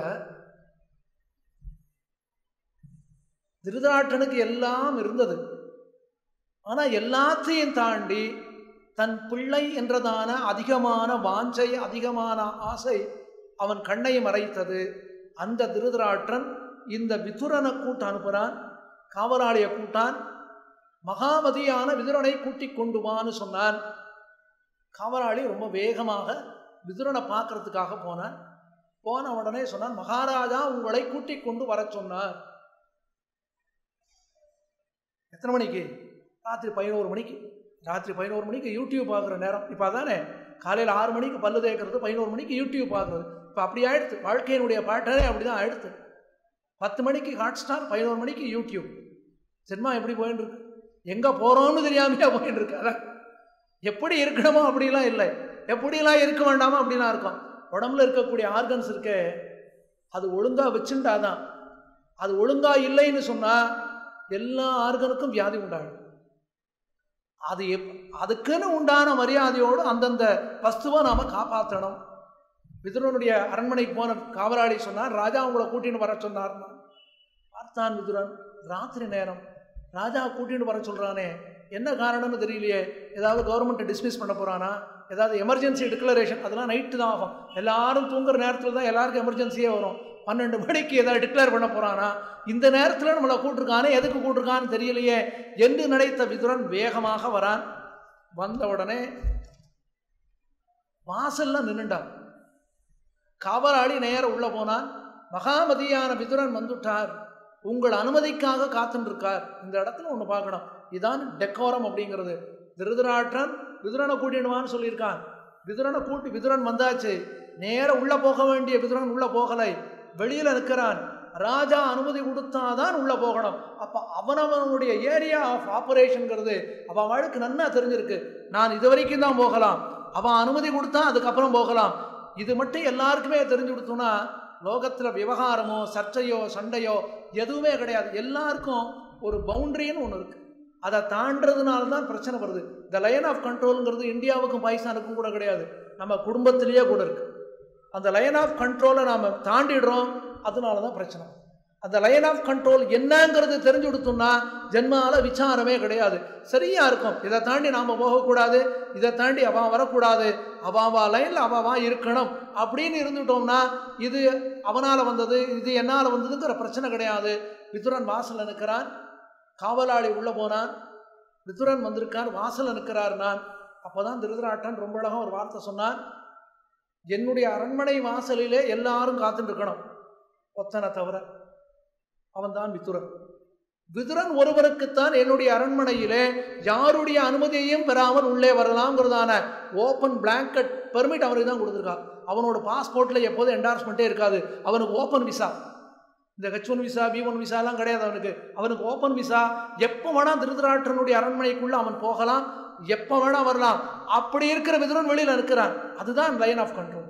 திருதாட்டனுக்கு எல்லாம் இருந்தது ஆனா எல்லாத்தையும் தாண்டி தன் பிள்ளை என்றதான அதிகமான வாஞ்சை அதிகமான ஆசை அவன் கண்ணை மறைத்தது அந்த திருதராற்றன் இந்த விதுரனை கூட்ட அனுப்புகிறான் காவலாளியை கூட்டான் மகாமதியான விதுரனை கூட்டிக் கொண்டு வான்னு சொன்னான் காவலாளி ரொம்ப வேகமாக விதுரனை பார்க்கறதுக்காக போனான் போன உடனே சொன்னான் மகாராஜா உங்களை கூட்டிக் கொண்டு வர சொன்னார் எத்தனை மணிக்கு ராத்திரி பதினோரு மணிக்கு ராத்திரி பதினோரு மணிக்கு யூடியூப் பார்க்குற நேரம் இப்போ அதானே காலையில் ஆறு மணிக்கு பல்லு தேய்க்கிறது பதினோரு மணிக்கு யூடியூப் பார்க்குறது இப்போ அப்படி ஆயிடுத்து வாழ்க்கையினுடைய பாட்டனே அப்படி தான் ஆயிடுத்து பத்து மணிக்கு ஹாட் ஸ்டார் பதினோரு மணிக்கு யூடியூப் சினிமா எப்படி போயின்னு இருக்கு எங்கே போகிறோம்னு தெரியாமையா போயின்னு இருக்கு அதான் எப்படி இருக்கணுமோ அப்படிலாம் இல்லை எப்படிலாம் இருக்க வேண்டாமோ அப்படிலாம் இருக்கும் உடம்புல இருக்கக்கூடிய ஆர்கன்ஸ் இருக்கே அது ஒழுங்காக வச்சுட்டாதான் அது ஒழுங்காக இல்லைன்னு சொன்னால் எல்லா ஆர்கனுக்கும் வியாதி உண்டாகும் அது எப் அதுக்குன்னு உண்டான மரியாதையோடு அந்தந்த வஸ்துவை நாம் காப்பாற்றணும் விதுரனுடைய அரண்மனைக்கு போன காவலாளி சொன்னார் ராஜா உங்களை கூட்டின்னு வர சொன்னார்னா பார்த்தான் விதுரன் ராத்திரி நேரம் ராஜா கூட்டின்னு வர சொல்கிறானே என்ன காரணம்னு தெரியலையே ஏதாவது கவர்மெண்ட்டை டிஸ்மிஸ் பண்ண போகிறானா ஏதாவது எமர்ஜென்சி டிக்ளரேஷன் அதெல்லாம் நைட்டு தான் ஆகும் எல்லாரும் தூங்குற நேரத்தில் தான் எல்லாருக்கும் எமர்ஜென்சியே வரும் பன்னெண்டு மணிக்கு ஏதாவது டிக்ளேர் பண்ண போறானா இந்த நேரத்தில் நம்மளை கூட்டிருக்கானே எதுக்கு கூட்டிருக்கான்னு தெரியலையே என்று நினைத்த விதுரன் வேகமாக வரான் வந்த உடனே வாசல்ல நின்னுண்டான் காவலாளி நேர உள்ள போனான் மகாமதியான விதுரன் வந்துட்டார் உங்கள் அனுமதிக்காக காத்துட்டு இருக்கார் இந்த இடத்துல ஒன்று பார்க்கணும் இதான் டெக்கோரம் அப்படிங்கிறது திருதராட்டன் விதுரனை கூட்டிடுவான்னு சொல்லியிருக்கான் விதுரனை கூட்டி விதுரன் வந்தாச்சு நேர உள்ள போக வேண்டிய விதுரன் உள்ள போகலை வெளியில நிற்கிறான் ராஜா அனுமதி கொடுத்தாதான் உள்ள போகணும் அப்ப அவனவனுடைய ஏரியா ஆஃப் ஆபரேஷன்ங்கிறது அவன் வாழ்க்கை நன்னா தெரிஞ்சிருக்கு நான் இது வரைக்கும் தான் போகலாம் அவன் அனுமதி கொடுத்தா அதுக்கப்புறம் போகலாம் இது மட்டும் எல்லாருக்குமே தெரிஞ்சு கொடுத்தோம்னா லோகத்தில் விவகாரமோ சர்ச்சையோ சண்டையோ எதுவுமே கிடையாது எல்லாருக்கும் ஒரு பவுண்டரின்னு ஒன்று இருக்கு அதை தாண்டதுனால தான் பிரச்சனை வருது இந்த லைன் ஆஃப் கண்ட்ரோலுங்கிறது இந்தியாவுக்கும் பாகிஸ்தானுக்கும் கூட கிடையாது நம்ம குடும்பத்திலேயே கூட இருக்கு அந்த லைன் ஆஃப் கண்ட்ரோலை நாம் தாண்டிடுறோம் அதனால தான் பிரச்சனை அந்த லைன் ஆஃப் கண்ட்ரோல் என்னங்கிறது தெரிஞ்சு கொடுத்தோம்னா ஜென்மால விசாரமே கிடையாது சரியா இருக்கும் இதை தாண்டி நாம் போகக்கூடாது இதை தாண்டி அவன் வரக்கூடாது அவாவா லைனில் அவாவா இருக்கணும் அப்படின்னு இருந்துட்டோம்னா இது அவனால் வந்தது இது என்னால் வந்ததுங்கிற பிரச்சனை கிடையாது விதுரன் வாசலில் நிற்கிறான் காவலாளி உள்ளே போனான் விதுரன் வந்திருக்கார் வாசலில் நிற்கிறார் நான் அப்போ தான் திருதராட்டன் ரொம்ப அழகாக ஒரு வார்த்தை சொன்னான் என்னுடைய அரண்மனை வாசலிலே எல்லாரும் காத்துட்டு இருக்கணும் ஒத்தனை தவிர அவன்தான் விதுரன் விதுரன் ஒருவருக்குத்தான் என்னுடைய அரண்மனையிலே யாருடைய அனுமதியையும் பெறாமல் உள்ளே வரலாம்ங்கிறதான ஓப்பன் பிளாங்கெட் பெர்மிட் அவருக்கு தான் கொடுத்துருக்கான் அவனோட பாஸ்போர்ட்டில் எப்போதும் என்டார்ஸ்மெண்ட்டே இருக்காது அவனுக்கு ஓப்பன் விசா இந்த H one visa B one விசாலாம் கிடையாது அவனுக்கு அவனுக்கு ஓப்பன் விசா எப்போ வேணால் திருதராட்டனுடைய அரண்மனைக்குள்ளே அவன் போகலாம் எப்போ வேணால் வரலாம் அப்படி இருக்கிற விதுரன் வெளியில் இருக்கிறான் அதுதான் லைன் ஆஃப் கண்ட்ரோல்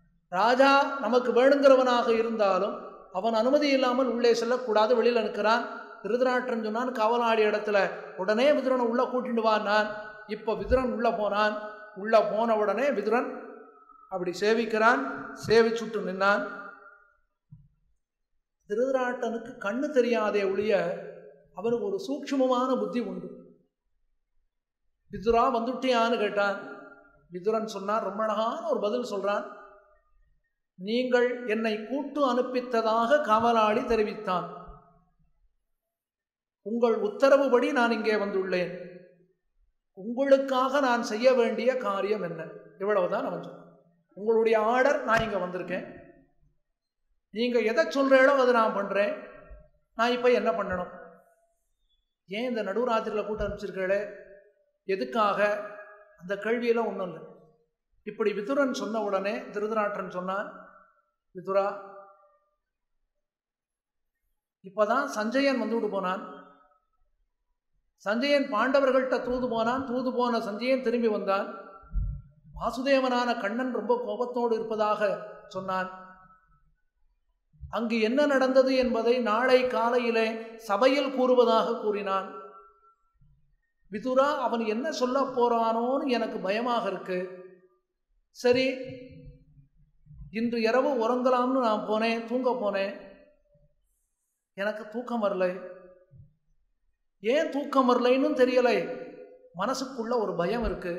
ராஜா நமக்கு வேணுங்கிறவனாக இருந்தாலும் அவன் அனுமதி இல்லாமல் உள்ளே செல்லக்கூடாது வெளியில் நிற்கிறான் திருதராட்டன் சொன்னான் காவலாளி இடத்துல உடனே விதுரனை உள்ளே கூட்டிட்டு வான்னான் இப்போ விதுரன் உள்ளே போனான் உள்ளே போன உடனே விதுரன் அப்படி சேவிக்கிறான் சேவிச்சுட்டு நின்னான் திருதராட்டனுக்கு கண்ணு தெரியாதே ஒழிய அவனுக்கு ஒரு சூக்ஷ்மமான புத்தி உண்டு விதுரா வந்துட்டியான்னு கேட்டான் விதுரன் சொன்னான் ரொம்ப அழகான ஒரு பதில் சொல்றான் நீங்கள் என்னை கூட்டு அனுப்பித்ததாக காவலாளி தெரிவித்தான் உங்கள் உத்தரவுபடி நான் இங்கே வந்துள்ளேன் உங்களுக்காக நான் செய்ய வேண்டிய காரியம் என்ன இவ்வளவுதான் அவன் சொன்னான் உங்களுடைய ஆர்டர் நான் இங்கே வந்திருக்கேன் நீங்கள் எதை சொல்கிறீங்களோ அதை நான் பண்ணுறேன் நான் இப்போ என்ன பண்ணணும் ஏன் இந்த நடுராத்திரியில் கூட்டம் அனுப்பிச்சிருக்கீங்களே எதுக்காக அந்த கேள்வியெல்லாம் ஒன்றும் இல்லை இப்படி விதுரன் சொன்ன உடனே திருதராட்டன் சொன்னான் விதுரா இப்போதான் சஞ்சயன் வந்துவிட்டு போனான் சஞ்சயன் பாண்டவர்கள்ட்ட தூது போனான் தூது போன சஞ்சயன் திரும்பி வந்தான் வாசுதேவனான கண்ணன் ரொம்ப கோபத்தோடு இருப்பதாக சொன்னான் அங்கு என்ன நடந்தது என்பதை நாளை காலையிலே சபையில் கூறுவதாக கூறினான் விதுரா அவன் என்ன சொல்ல போறானோன்னு எனக்கு பயமாக இருக்கு சரி இன்று இரவு உறங்கலாம்னு நான் போனேன் தூங்க போனேன் எனக்கு தூக்கம் வரலை ஏன் தூக்கம் வரலைன்னு தெரியலை மனசுக்குள்ள ஒரு பயம் இருக்கு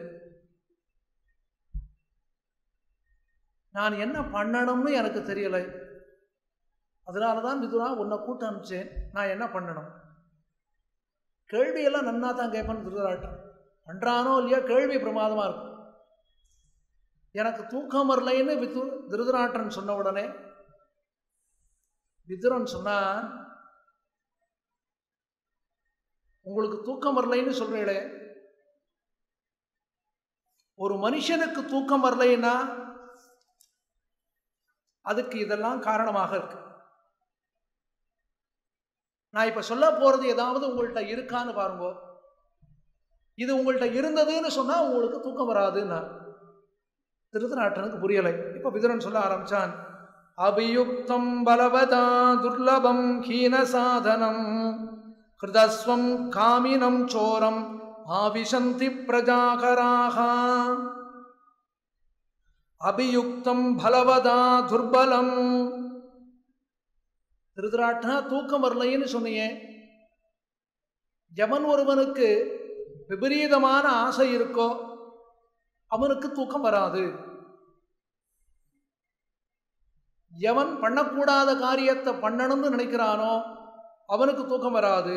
நான் என்ன பண்ணணும்னு எனக்கு தெரியலை அதனால தான் விதுரா உன்னை கூட்ட அனுப்பிச்சேன் நான் என்ன பண்ணணும் கேள்வியெல்லாம் நன்னா தான் கேட்பேன்னு திருதராட்டம் பண்ணுறானோ இல்லையா கேள்வி பிரமாதமாக இருக்கும் எனக்கு தூக்கம் வரலைன்னு வித்து திருதராட்டன் சொன்ன உடனே விதுரன் சொன்னான் உங்களுக்கு தூக்கம் வரலைன்னு சொல்றீங்களே ஒரு மனுஷனுக்கு தூக்கம் வரலைன்னா அதுக்கு இதெல்லாம் காரணமாக இருக்கு நான் இப்ப சொல்ல போறது ஏதாவது உங்கள்கிட்ட இருக்கான்னு பாருங்க இது உங்கள்கிட்ட இருந்ததுன்னு சொன்னா உங்களுக்கு தூக்கம் வராதுன்னா திருதராட்டனுக்கு புரியலை இப்ப விதுரன் சொல்ல ஆரம்பிச்சான் அபியுக்தம் பலவதா துர்லபம் ஹீன சாதனம் ஹிருதஸ்வம் காமினம் சோரம் ஆவிசந்தி பிரஜாகராக அபியுக்தம் பலவதா துர்பலம் திருதராட்டனா தூக்கம் வரலைன்னு சொன்னியே எவன் ஒருவனுக்கு விபரீதமான ஆசை இருக்கோ அவனுக்கு தூக்கம் வராது எவன் பண்ணக்கூடாத காரியத்தை பண்ணணும்னு நினைக்கிறானோ அவனுக்கு தூக்கம் வராது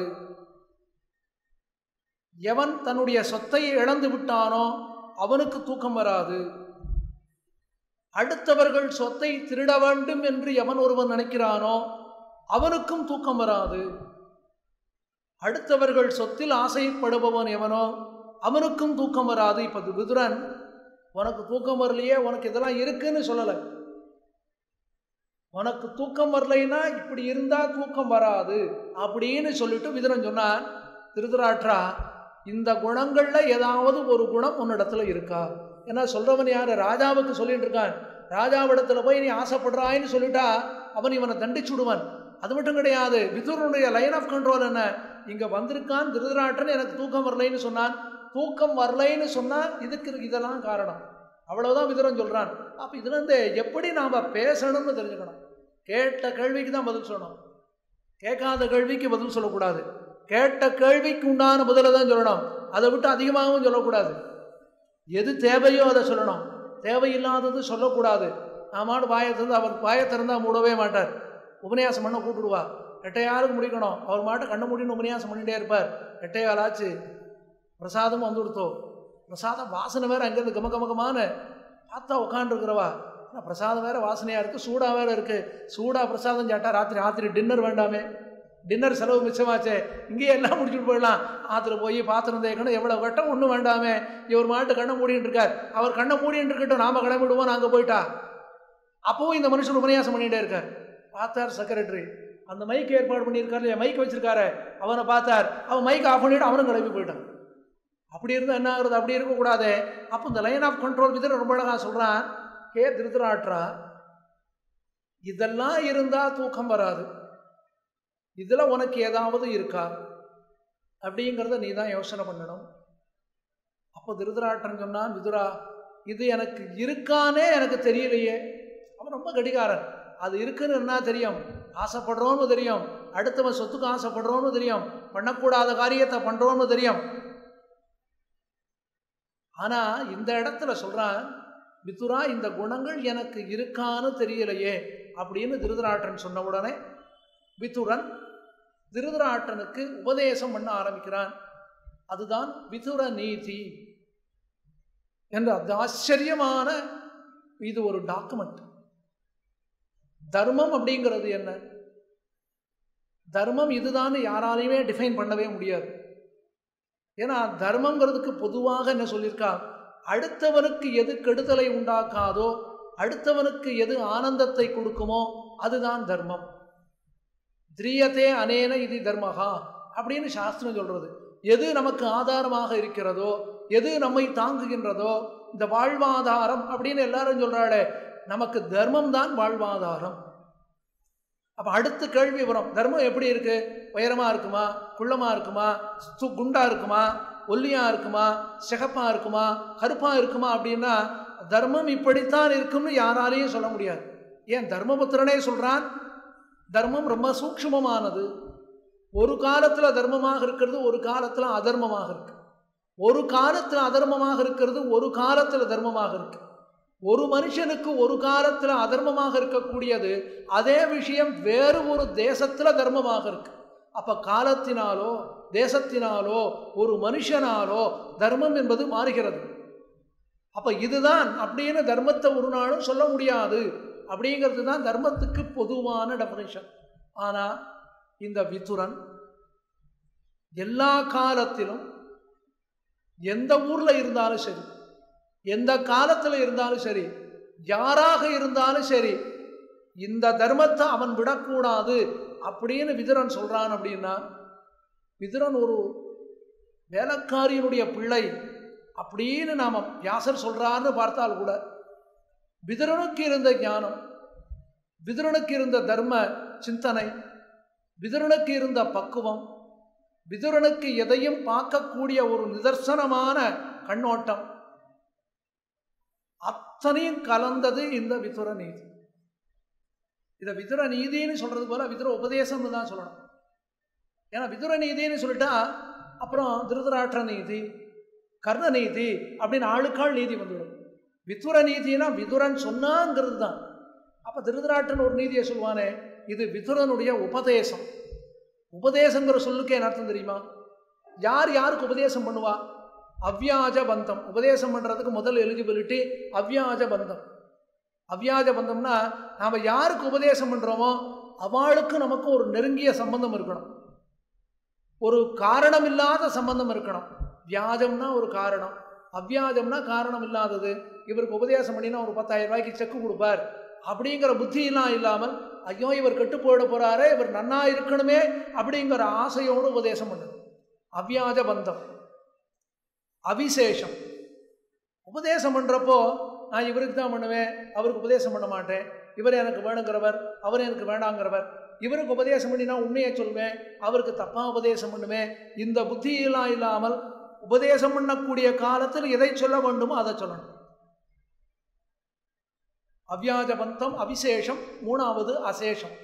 எவன் தன்னுடைய சொத்தை இழந்து விட்டானோ அவனுக்கு தூக்கம் வராது அடுத்தவர்கள் சொத்தை திருட வேண்டும் என்று எவன் ஒருவன் நினைக்கிறானோ அவனுக்கும் தூக்கம் வராது அடுத்தவர்கள் சொத்தில் ஆசைப்படுபவன் எவனோ அவனுக்கும் தூக்கம் வராது இப்ப விதுரன் உனக்கு தூக்கம் வரலையே உனக்கு இதெல்லாம் இருக்குன்னு சொல்லலை உனக்கு தூக்கம் வரலைன்னா இப்படி இருந்தா தூக்கம் வராது அப்படின்னு சொல்லிட்டு விதுரன் சொன்னான் திருதராற்றா இந்த குணங்கள்ல ஏதாவது ஒரு குணம் உன்னிடத்துல இருக்கா ஏன்னா சொல்றவன் யாரு ராஜாவுக்கு சொல்லிட்டு இருக்கான் ராஜாவிடத்துல போய் நீ ஆசைப்படுறாயின்னு சொல்லிட்டா அவன் இவனை தண்டிச்சு விடுவான் அது மட்டும் கிடையாது விதுரனுடைய லைன் ஆஃப் கண்ட்ரோல் என்ன இங்க வந்திருக்கான் திருதராட்டன் எனக்கு தூக்கம் வரலைன்னு சொன்னான் தூக்கம் வரலைன்னு சொன்னா இதுக்கு இதெல்லாம் காரணம் அவ்வளவுதான் விதுரன் சொல்றான் அப்ப இதுல இருந்து எப்படி நாம பேசணும்னு தெரிஞ்சுக்கணும் கேட்ட கேள்விக்கு தான் பதில் சொல்லணும் கேட்காத கேள்விக்கு பதில் சொல்லக்கூடாது கேட்ட கேள்விக்கு உண்டான பதிலை தான் சொல்லணும் அதை விட்டு அதிகமாகவும் சொல்லக்கூடாது எது தேவையோ அதை சொல்லணும் தேவையில்லாதது சொல்லக்கூடாது ஆமாடு வாயை திறந்து அவர் வாயை திறந்தா மூடவே மாட்டார் உபன்யாசம் பண்ண கூப்பிடுவா எட்டையாருக்கு முடிக்கணும் அவர் மாட்ட கண்ணை மூடின்னு உபன்யாசம் பண்ணிகிட்டே இருப்பார் எட்டையாளாச்சு பிரசாதமும் வந்து கொடுத்தோம் பிரசாதம் வாசனை வேறு அங்கேருந்து கம கமகமானு பார்த்தா உட்காண்டிருக்கிறவா ஆனால் பிரசாதம் வேறு வாசனையாக இருக்குது சூடாக வேறு இருக்குது சூடாக பிரசாதம் சாட்டா ராத்திரி ராத்திரி டின்னர் வேண்டாமே டின்னர் செலவு மிச்சமாச்சே இங்கேயே எல்லாம் முடிச்சுட்டு போயிடலாம் ஆற்றுல போய் பாத்திரம் தேய்க்கணும் எவ்வளோ கட்டம் ஒன்றும் வேண்டாமே இவர் மாட்டு கண்ணை மூடிட்டு இருக்கார் அவர் கண்ணை மூடிட்டு இருக்கட்டும் நாம கிளம்பிடுவோம் நாங்கள் போயிட்டா அப்போவும் இந்த மனுஷன் உபன்யாசம் பண்ணிகிட்டே இருக்கார் பார்த்தார் செக்ரட்டரி அந்த மைக் ஏற்பாடு பண்ணியிருக்காரு இல்லையா மைக் வச்சிருக்காரு அவனை பார்த்தார் அவன் மைக் ஆஃப் பண்ணிட்டு அவனும் கிளம்பி போயிட்டான் அப்படி இருந்தால் என்ன ஆகுறது அப்படி இருக்கக்கூடாது அப்போ இந்த லைன் ஆஃப் கண்ட்ரோல் விதில் ரொம்ப அழகாக சொல்கிறான் கே திருத்தராற்றா இதெல்லாம் இருந்தால் தூக்கம் வராது இதில் உனக்கு ஏதாவது இருக்கா அப்படிங்கிறத நீ தான் யோசனை பண்ணணும் அப்போ திருதராட்டன் சொன்னான் விதுரா இது எனக்கு இருக்கானே எனக்கு தெரியலையே அவன் ரொம்ப கடிகாரன் அது இருக்குன்னு என்ன தெரியும் ஆசைப்படுறோன்னு தெரியும் அடுத்தவன் சொத்துக்கு ஆசைப்படுறோன்னு தெரியும் பண்ணக்கூடாத காரியத்தை பண்ணுறோன்னு தெரியும் ஆனால் இந்த இடத்துல சொல்கிறான் மிதுரா இந்த குணங்கள் எனக்கு இருக்கான்னு தெரியலையே அப்படின்னு திருதராட்டன் சொன்ன உடனே விதுரன் திருதராட்டனுக்கு உபதேசம் பண்ண ஆரம்பிக்கிறான் அதுதான் விதுர நீதி என்ற அது ஆச்சரியமான இது ஒரு டாக்குமெண்ட் தர்மம் அப்படிங்கிறது என்ன தர்மம் இதுதான் யாராலையுமே டிஃபைன் பண்ணவே முடியாது ஏன்னா தர்மங்கிறதுக்கு பொதுவாக என்ன சொல்லியிருக்கா அடுத்தவனுக்கு எது கெடுதலை உண்டாக்காதோ அடுத்தவனுக்கு எது ஆனந்தத்தை கொடுக்குமோ அதுதான் தர்மம் திரியத்தே அனேன இது தர்மகா அப்படின்னு சாஸ்திரம் சொல்றது எது நமக்கு ஆதாரமாக இருக்கிறதோ எது நம்மை தாங்குகின்றதோ இந்த வாழ்வாதாரம் அப்படின்னு எல்லாரும் சொல்றாளே நமக்கு தர்மம் தான் வாழ்வாதாரம் அப்ப அடுத்த கேள்வி வரும் தர்மம் எப்படி இருக்கு உயரமா இருக்குமா குள்ளமா இருக்குமா குண்டா இருக்குமா ஒல்லியா இருக்குமா சிகப்பா இருக்குமா கருப்பா இருக்குமா அப்படின்னா தர்மம் இப்படித்தான் இருக்கும்னு யாராலையும் சொல்ல முடியாது ஏன் தர்மபுத்திரனே சொல்றான் தர்மம் ரொம்ப சூக்ஷ்மமானது ஒரு காலத்துல தர்மமாக இருக்கிறது ஒரு காலத்துல அதர்மமாக இருக்கு ஒரு காலத்துல அதர்மமாக இருக்கிறது ஒரு காலத்துல தர்மமாக இருக்கு ஒரு மனுஷனுக்கு ஒரு காலத்துல அதர்மமாக இருக்கக்கூடியது அதே விஷயம் வேறு ஒரு தேசத்துல தர்மமாக இருக்கு அப்ப காலத்தினாலோ தேசத்தினாலோ ஒரு மனுஷனாலோ தர்மம் என்பது மாறுகிறது அப்ப இதுதான் அப்படின்னு தர்மத்தை ஒரு நாளும் சொல்ல முடியாது அப்படிங்கிறது தான் தர்மத்துக்கு பொதுவான டெஃபனிஷன் ஆனா இந்த வித்துரன் எல்லா காலத்திலும் எந்த ஊர்ல இருந்தாலும் சரி எந்த காலத்தில் இருந்தாலும் சரி யாராக இருந்தாலும் சரி இந்த தர்மத்தை அவன் விடக்கூடாது அப்படின்னு விதுரன் சொல்றான் அப்படின்னா விதுரன் ஒரு வேலைக்காரியினுடைய பிள்ளை அப்படின்னு நாம வியாசர் சொல்றான்னு பார்த்தால் கூட விதுரனுக்கு இருந்த ஞானம் விதுரனுக்கு இருந்த தர்ம சிந்தனை விதுரனுக்கு இருந்த பக்குவம் விதுரனுக்கு எதையும் பார்க்கக்கூடிய ஒரு நிதர்சனமான கண்ணோட்டம் அத்தனையும் கலந்தது இந்த விதுர நீதி இதை விதுர நீதின்னு சொல்றது போல விதுர உபதேசம்னு தான் சொல்லணும் ஏன்னா விதுர நீதின்னு சொல்லிட்டா அப்புறம் திருதராஷ்டிர நீதி கர்ண நீதி அப்படின்னு ஆளுக்காள் நீதி வந்துவிடும் விதுர நீதினா விதுரன் சொன்னாங்கிறது தான் அப்போ திருதராட்டன் ஒரு நீதியை சொல்லுவானே இது விதுரனுடைய உபதேசம் உபதேசங்கிற சொல்லுக்கு என்ன அர்த்தம் தெரியுமா யார் யாருக்கு உபதேசம் பண்ணுவா அவ்யாஜ பந்தம் உபதேசம் பண்ணுறதுக்கு முதல் எலிஜிபிலிட்டி அவ்யாஜ பந்தம் அவ்யாஜ பந்தம்னா நாம் யாருக்கு உபதேசம் பண்ணுறோமோ அவளுக்கு நமக்கு ஒரு நெருங்கிய சம்பந்தம் இருக்கணும் ஒரு காரணம் இல்லாத சம்பந்தம் இருக்கணும் வியாஜம்னா ஒரு காரணம் அவ்வியாஜம்னா காரணம் இல்லாதது இவருக்கு உபதேசம் பண்ணினா ஒரு பத்தாயிரம் ரூபாய்க்கு செக்கு கொடுப்பார் அப்படிங்கிற புத்தியெல்லாம் இல்லாமல் ஐயோ இவர் கெட்டு போயிட போறாரே இவர் நன்னா இருக்கணுமே அப்படிங்கிற ஆசையோடு உபதேசம் பண்ணணும் அவ்வியாஜ பந்தம் அவிசேஷம் உபதேசம் பண்ணுறப்போ நான் இவருக்கு தான் பண்ணுவேன் அவருக்கு உபதேசம் பண்ண மாட்டேன் இவர் எனக்கு வேணுங்கிறவர் அவர் எனக்கு வேண்டாங்கிறவர் இவருக்கு உபதேசம் பண்ணி நான் உண்மையை சொல்வேன் அவருக்கு தப்பாக உபதேசம் பண்ணுவேன் இந்த புத்தியெல்லாம் இல்லாமல் உபதேசம் பண்ணக்கூடிய காலத்தில் எதை சொல்ல வேண்டுமோ அதை சொல்லணும் அவ்யாஜ பந்தம் அவிசேஷம் மூணாவது அசேஷம்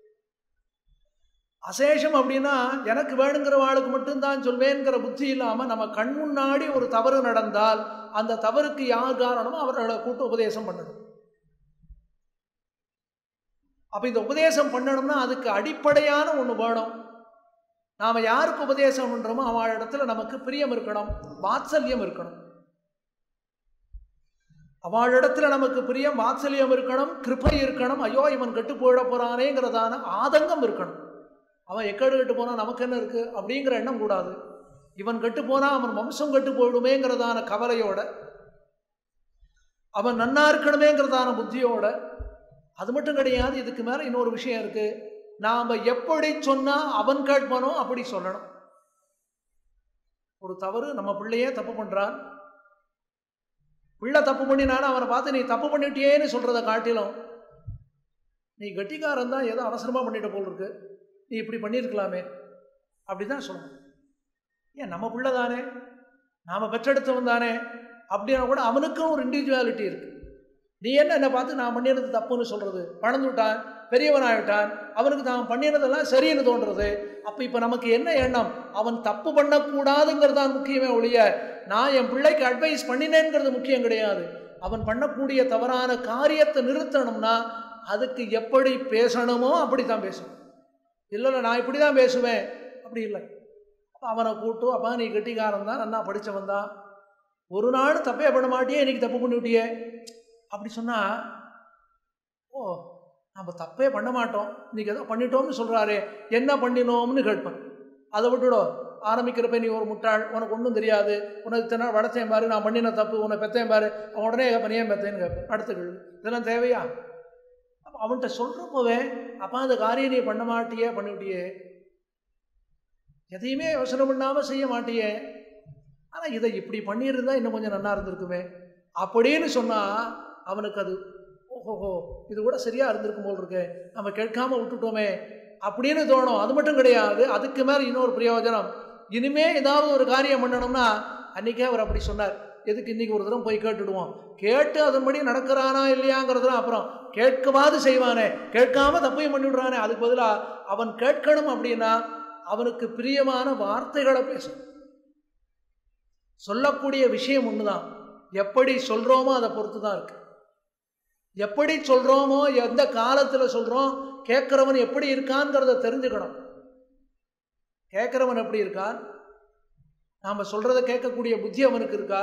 அசேஷம் அப்படின்னா எனக்கு வேணுங்கிற வாளுக்கு மட்டும்தான் சொல்வேங்கிற புத்தி இல்லாமல் நம்ம கண் முன்னாடி ஒரு தவறு நடந்தால் அந்த தவறுக்கு யார் காரணமோ அவர்களை கூட்டு உபதேசம் பண்ணணும் அப்போ இந்த உபதேசம் பண்ணணும்னா அதுக்கு அடிப்படையான ஒன்று வேணும் நாம் யாருக்கு உபதேசம் பண்ணுறோமோ அவன் இடத்துல நமக்கு பிரியம் இருக்கணும் வாத்சல்யம் இருக்கணும் அவளிடத்துல நமக்கு பிரியம் வாத்சல்யம் இருக்கணும் கிருப்பை இருக்கணும் ஐயோ இவன் கெட்டு போயிட போறானேங்கிறதான ஆதங்கம் இருக்கணும் அவன் எக்கடு கெட்டு போனால் நமக்கு என்ன இருக்கு அப்படிங்கிற எண்ணம் கூடாது இவன் கெட்டு போனால் அவன் வம்சம் கெட்டு போயிடுமேங்கிறதான கவலையோட அவன் நன்னா இருக்கணுமேங்கிறதான புத்தியோட அது மட்டும் கிடையாது இதுக்கு மேலே இன்னொரு விஷயம் இருக்கு நாம் எப்படி சொன்னால் அவன் கேட்பானோ அப்படி சொல்லணும் ஒரு தவறு நம்ம பிள்ளையே தப்பு பண்ணுறான் பிள்ளை தப்பு பண்ணினாலும் அவனை பார்த்து நீ தப்பு பண்ணிட்டியேன்னு சொல்கிறத காட்டிலும் நீ கட்டிக்காரன் தான் ஏதோ அவசரமாக பண்ணிட்ட போல் இருக்கு நீ இப்படி பண்ணியிருக்கலாமே அப்படி தான் சொல்லணும் ஏன் நம்ம பிள்ளை தானே நாம் பெற்றெடுத்தவன் தானே அப்படின்னா கூட அவனுக்கும் ஒரு இண்டிவிஜுவாலிட்டி இருக்குது நீ என்ன என்னை பார்த்து நான் பண்ணினது தப்புன்னு சொல்கிறது பணந்து விட்டான் பெரியவனாகிட்டான் அவனுக்கு தான் பண்ணினதெல்லாம் சரின்னு தோன்றது அப்போ இப்போ நமக்கு என்ன எண்ணம் அவன் தப்பு பண்ணக்கூடாதுங்கிறது தான் முக்கியமே ஒழிய நான் என் பிள்ளைக்கு அட்வைஸ் பண்ணினேங்கிறது முக்கியம் கிடையாது அவன் பண்ணக்கூடிய தவறான காரியத்தை நிறுத்தணும்னா அதுக்கு எப்படி பேசணுமோ அப்படி தான் பேசணும் இல்லை இல்லை நான் இப்படி தான் பேசுவேன் அப்படி இல்லை அப்போ அவனை கூட்டு அப்பா நீ கெட்டிக்காரன் தான் நன்னா படித்தவன் தான் ஒரு நாள் தப்பே பண்ண மாட்டியே இன்னைக்கு தப்பு பண்ணி விட்டியே அப்படி சொன்னால் ஓ நம்ம தப்பே பண்ண மாட்டோம் இன்றைக்கி ஏதோ பண்ணிட்டோம்னு சொல்கிறாரே என்ன பண்ணினோம்னு கேட்பேன் அதை விட்டுடும் ஆரம்பிக்கிறப்ப நீ ஒரு முட்டாள் உனக்கு ஒன்றும் தெரியாது உனக்கு இத்தனை நாள் வளர்த்தேன் பாரு நான் பண்ணின தப்பு உன்னை பெத்தேன் பாரு அவன் உடனே கேட்பேன் ஏன் பெத்தேன்னு கேட்பேன் அடுத்த கேள்வி இதெல்லாம் தேவையா அப்போ அவன்கிட்ட சொல்கிறப்போவே அப்பா அந்த காரியம் நீ பண்ண மாட்டியே பண்ணிவிட்டியே எதையுமே யோசனை பண்ணாமல் செய்ய மாட்டியே ஆனால் இதை இப்படி பண்ணியிருந்தா இன்னும் கொஞ்சம் நல்லா இருந்திருக்குமே அப்படின்னு சொன்னால் அவனுக்கு அது ஓஹோஹோ இது கூட சரியாக இருந்திருக்கும் போல் இருக்கு நம்ம கேட்காம விட்டுட்டோமே அப்படின்னு தோணும் அது மட்டும் கிடையாது அதுக்கு மேலே இன்னொரு பிரயோஜனம் இனிமே ஏதாவது ஒரு காரியம் பண்ணணும்னா அன்றைக்கே அவர் அப்படி சொன்னார் எதுக்கு இன்றைக்கி ஒரு தரம் போய் கேட்டுடுவோம் கேட்டு அதன்படி நடக்கிறானா இல்லையாங்கிறதுலாம் அப்புறம் கேட்கவாது செய்வானே கேட்காம தப்பையும் பண்ணிவிடுறானே அதுக்கு பதிலாக அவன் கேட்கணும் அப்படின்னா அவனுக்கு பிரியமான வார்த்தைகளை பேசணும் சொல்லக்கூடிய விஷயம் ஒன்று தான் எப்படி சொல்கிறோமோ அதை பொறுத்து தான் இருக்கு எப்படி சொல்கிறோமோ எந்த காலத்தில் சொல்கிறோம் கேட்குறவன் எப்படி இருக்கான்ங்கிறத தெரிஞ்சுக்கணும் கேட்குறவன் எப்படி இருக்கான் நாம் சொல்கிறத கேட்கக்கூடிய புத்தி அவனுக்கு இருக்கா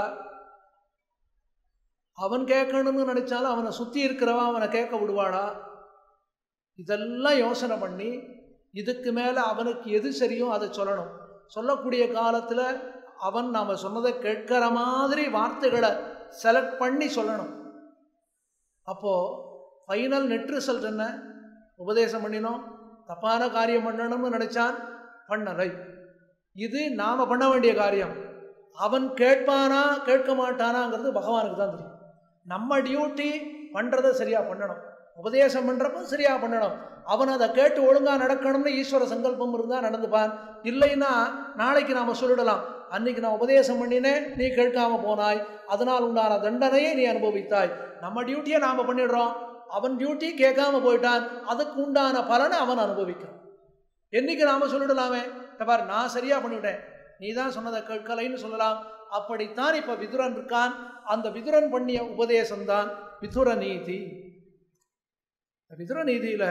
அவன் கேட்கணும்னு நினச்சாலும் அவனை சுற்றி இருக்கிறவன் அவனை கேட்க விடுவாடா இதெல்லாம் யோசனை பண்ணி இதுக்கு மேலே அவனுக்கு எது சரியோ அதை சொல்லணும் சொல்லக்கூடிய காலத்தில் அவன் நாம் சொன்னதை கேட்குற மாதிரி வார்த்தைகளை செலக்ட் பண்ணி சொல்லணும் அப்போது ஃபைனல் நெட் ரிசல்ட் என்ன உபதேசம் பண்ணினோம் தப்பான காரியம் பண்ணணும்னு நினச்சான் பண்ணலை இது நாம் பண்ண வேண்டிய காரியம் அவன் கேட்பானா கேட்க மாட்டானாங்கிறது பகவானுக்கு தான் தெரியும் நம்ம டியூட்டி பண்ணுறதை சரியாக பண்ணணும் உபதேசம் பண்ணுறப்போ சரியாக பண்ணணும் அவன் அதை கேட்டு ஒழுங்காக நடக்கணும்னு ஈஸ்வர சங்கல்பம் இருந்தால் நடந்துப்பான் இல்லைன்னா நாளைக்கு நாம் சொல்லிடலாம் அன்னைக்கு நான் உபதேசம் பண்ணினேன் நீ கேட்காம போனாய் அதனால் உண்டான தண்டனையை நீ அனுபவித்தாய் நம்ம டியூட்டியை நாம் பண்ணிடுறோம் அவன் டியூட்டி கேட்காம போயிட்டான் அதுக்கு உண்டான பலனை அவன் அனுபவிக்கிறான் என்னைக்கு நாம் சொல்லிடலாமே பார் நான் சரியாக பண்ணிவிட்டேன் நீ தான் சொன்னதை கேட்கலைன்னு சொல்லலாம் அப்படித்தான் இப்போ விதுரன் இருக்கான் அந்த விதுரன் பண்ணிய உபதேசம்தான் விதுர நீதி விதுர நீதியில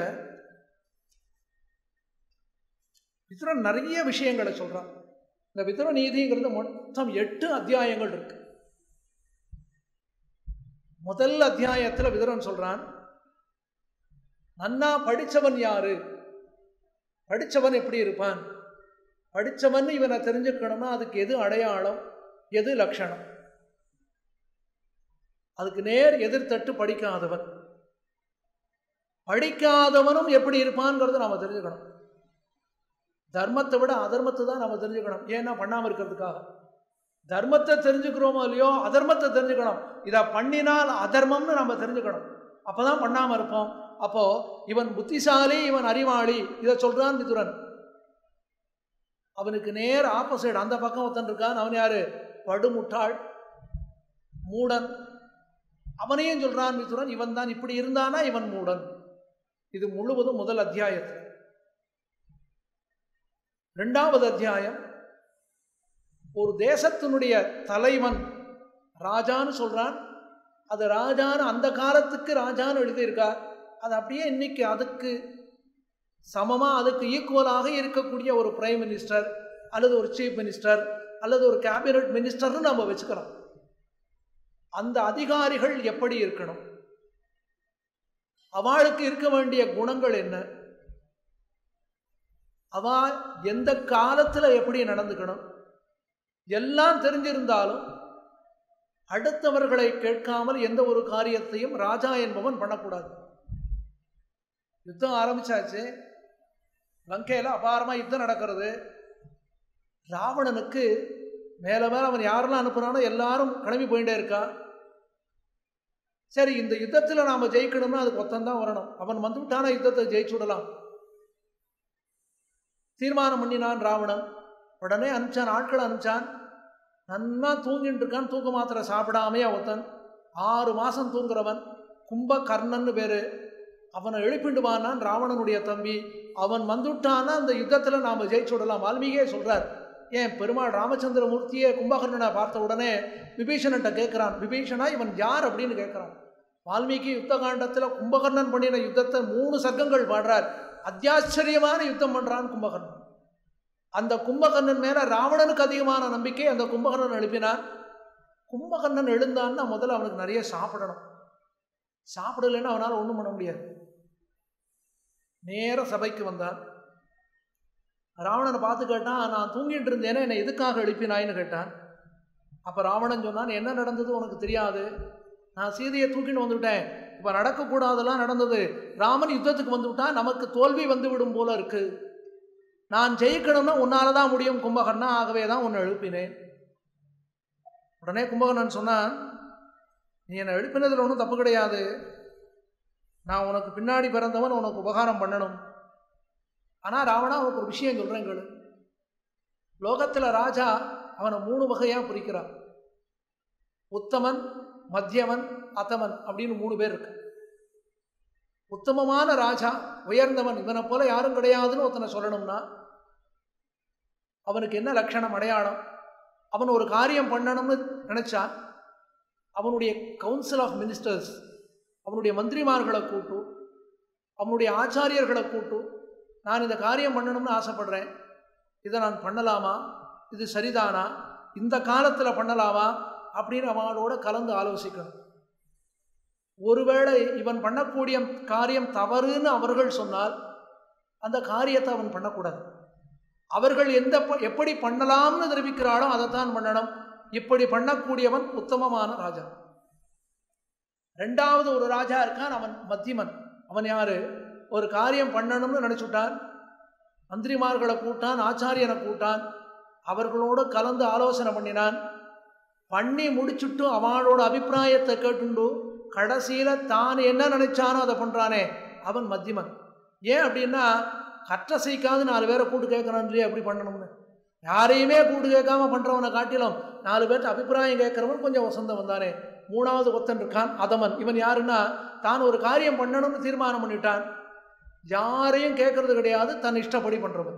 விதுரன் நிறைய விஷயங்களை சொல்றான் இந்த விதுர நீதிங்கிறது மொத்தம் எட்டு அத்தியாயங்கள் இருக்கு முதல் அத்தியாயத்துல விதுரன் சொல்றான் நன்னா படிச்சவன் யாரு படிச்சவன் எப்படி இருப்பான் படிச்சவன் இவனை தெரிஞ்சுக்கணும்னா அதுக்கு எது அடையாளம் எது லட்சணம் அதுக்கு நேர் எதிர்த்தட்டு படிக்காதவன் படிக்காதவனும் எப்படி இருப்பான்ங்கிறத நாம தெரிஞ்சுக்கணும் தர்மத்தை விட அதர்மத்தை தான் நம்ம தெரிஞ்சுக்கணும் ஏன்னா பண்ணாமல் இருக்கிறதுக்காக தர்மத்தை தெரிஞ்சுக்கிறோமோ இல்லையோ அதர்மத்தை தெரிஞ்சுக்கணும் இதை பண்ணினால் அதர்மம்னு நம்ம தெரிஞ்சுக்கணும் அப்பதான் பண்ணாமல் இருப்போம் அப்போ இவன் புத்திசாலி இவன் அறிவாளி இதை சொல்றான் விதுரன் அவனுக்கு நேர் ஆப்போசிட் அந்த பக்கம் ஒருத்தன் இருக்கான் அவன் யாரு படுமுட்டாள் மூடன் அவனையும் சொல்றான் மிதுரன் இவன் தான் இப்படி இருந்தானா இவன் மூடன் இது முழுவதும் முதல் அத்தியாயத்தில் ரெண்டாவது அத்தியாயம் ஒரு தேசத்தினுடைய தலைவன் ராஜான்னு சொல்றான் அது ராஜான்னு அந்த காலத்துக்கு ராஜான்னு எழுதியிருக்கார் அது அப்படியே இன்னைக்கு அதுக்கு சமமாக அதுக்கு ஈக்குவலாக இருக்கக்கூடிய ஒரு பிரைம் மினிஸ்டர் அல்லது ஒரு சீஃப் மினிஸ்டர் அல்லது ஒரு கேபினட் மினிஸ்டர்னு நம்ம வச்சுக்கிறோம் அந்த அதிகாரிகள் எப்படி இருக்கணும் அவளுக்கு இருக்க வேண்டிய குணங்கள் என்ன அவ எந்த காலத்துல எப்படி நடந்துக்கணும் எல்லாம் தெரிஞ்சிருந்தாலும் அடுத்தவர்களை கேட்காமல் எந்த ஒரு காரியத்தையும் ராஜா என்பவன் பண்ணக்கூடாது யுத்தம் ஆரம்பிச்சாச்சு லங்கையில் அபாரமாக யுத்தம் நடக்கிறது ராவணனுக்கு மேலே மேலே அவன் யாரெல்லாம் அனுப்புனானோ எல்லாரும் கிளம்பி போயிட்டே இருக்கா சரி இந்த யுத்தத்தில் நாம் ஜெயிக்கணும்னா அதுக்கு ஒத்தம் தான் வரணும் அவன் வந்து விட்டானா யுத்தத்தை ஜெயிச்சு விடலாம் தீர்மானம் பண்ணினான் ராவணன் உடனே அனுப்பிச்சான் ஆட்களை அனுப்பிச்சான் நன்னா தூங்கிட்டு இருக்கான் தூக்க மாத்திரை சாப்பிடாமையா ஒருத்தன் ஆறு மாதம் தூங்குறவன் கும்பகர்ணன்னு பேர் அவனை எழுப்பிண்டுவானான் ராவணனுடைய தம்பி அவன் வந்துட்டான்னா அந்த யுத்தத்தில் நாம் ஜெயிச்சு விடலாம் வால்மீகியே சொல்கிறார் ஏன் பெருமாள் ராமச்சந்திரமூர்த்தியே கும்பகர்ணனை பார்த்த உடனே விபீஷணன்ட்ட கேட்குறான் விபீஷணா இவன் யார் அப்படின்னு கேட்குறான் வால்மீகி யுத்த காண்டத்தில் கும்பகர்ணன் பண்ணின யுத்தத்தை மூணு சர்க்கங்கள் பாடுறார் அத்தியாச்சரியமான யுத்தம் பண்ணுறான் கும்பகர்ணன் அந்த கும்பகர்ணன் மேலே ராவணனுக்கு அதிகமான நம்பிக்கை அந்த கும்பகர்ணன் எழுப்பினான் கும்பகர்ணன் எழுந்தான்னா முதல்ல அவனுக்கு நிறைய சாப்பிடணும் சாப்பிடலைன்னா அவனால் ஒன்றும் பண்ண முடியாது நேர சபைக்கு வந்தான் ராவணனை பார்த்து கேட்டான் நான் தூங்கிட்டு இருந்தேனே என்னை எதுக்காக எழுப்பினாயின்னு கேட்டான் அப்போ ராவணன் சொன்னான் என்ன நடந்தது உனக்கு தெரியாது நான் சீதையை தூக்கிட்டு வந்துவிட்டேன் இப்போ நடக்கக்கூடாதெல்லாம் நடந்தது ராமன் யுத்தத்துக்கு வந்து விட்டான் நமக்கு தோல்வி வந்து விடும் போல இருக்கு நான் ஜெயிக்கணும்னா உன்னால தான் முடியும் கும்பகர்ணா ஆகவே தான் உன்னை எழுப்பினேன் உடனே கும்பகர்ணன் சொன்னான் நீ என்னை எழுப்பினதில் ஒன்றும் தப்பு கிடையாது நான் உனக்கு பின்னாடி பிறந்தவன் உனக்கு உபகாரம் பண்ணணும் ஆனால் ராவணா உனக்கு ஒரு விஷயம் சொல்கிறேன் கேளு லோகத்தில் ராஜா அவனை மூணு வகையாக பிரிக்கிறான் உத்தமன் மத்தியவன் அத்தமன் அப்படின்னு மூணு பேர் இருக்கு உத்தமமான ராஜா உயர்ந்தவன் இவனை போல யாரும் கிடையாதுன்னு ஒருத்தனை சொல்லணும்னா அவனுக்கு என்ன லட்சணம் அடையாளம் அவன் ஒரு காரியம் பண்ணணும்னு நினைச்சா அவனுடைய கவுன்சில் ஆஃப் மினிஸ்டர்ஸ் அவனுடைய மந்திரிமார்களை கூட்டு அவனுடைய ஆச்சாரியர்களை கூட்டு நான் இந்த காரியம் பண்ணணும்னு ஆசைப்படுறேன் இதை நான் பண்ணலாமா இது சரிதானா இந்த காலத்தில் பண்ணலாமா அப்படின்னு அவனோட கலந்து ஆலோசிக்கணும் ஒருவேளை இவன் பண்ணக்கூடிய காரியம் தவறுன்னு அவர்கள் சொன்னால் அந்த காரியத்தை அவன் பண்ணக்கூடாது அவர்கள் எந்த எப்படி பண்ணலாம்னு தெரிவிக்கிறாளோ அதைத்தான் பண்ணணும் இப்படி பண்ணக்கூடியவன் உத்தமமான ராஜா ரெண்டாவது ஒரு ராஜா இருக்கான் அவன் மத்தியமன் அவன் யாரு ஒரு காரியம் பண்ணணும்னு நினைச்சுட்டான் மந்திரிமார்களை கூட்டான் ஆச்சாரியனை கூட்டான் அவர்களோடு கலந்து ஆலோசனை பண்ணினான் பண்ணி முடிச்சுட்டு அவனோட அபிப்பிராயத்தை கேட்டுண்டு கடைசியில் தான் என்ன நினைச்சானோ அதை பண்ணுறானே அவன் மத்தியமன் ஏன் அப்படின்னா கற்ற சீக்காது நாலு பேரை கூட்டு கேட்கறான் இல்லையா எப்படி பண்ணணும்னு யாரையுமே கூட்டு கேட்காம பண்ணுறவனை காட்டிலும் நாலு பேர்த்த அபிப்பிராயம் கேட்குறவன் கொஞ்சம் வசந்தம் வந்தானே மூணாவது ஒத்தன் இருக்கான் அதமன் இவன் யாருன்னா தான் ஒரு காரியம் பண்ணணும்னு தீர்மானம் பண்ணிட்டான் யாரையும் கேட்கறது கிடையாது தன் இஷ்டப்படி பண்ணுறவன்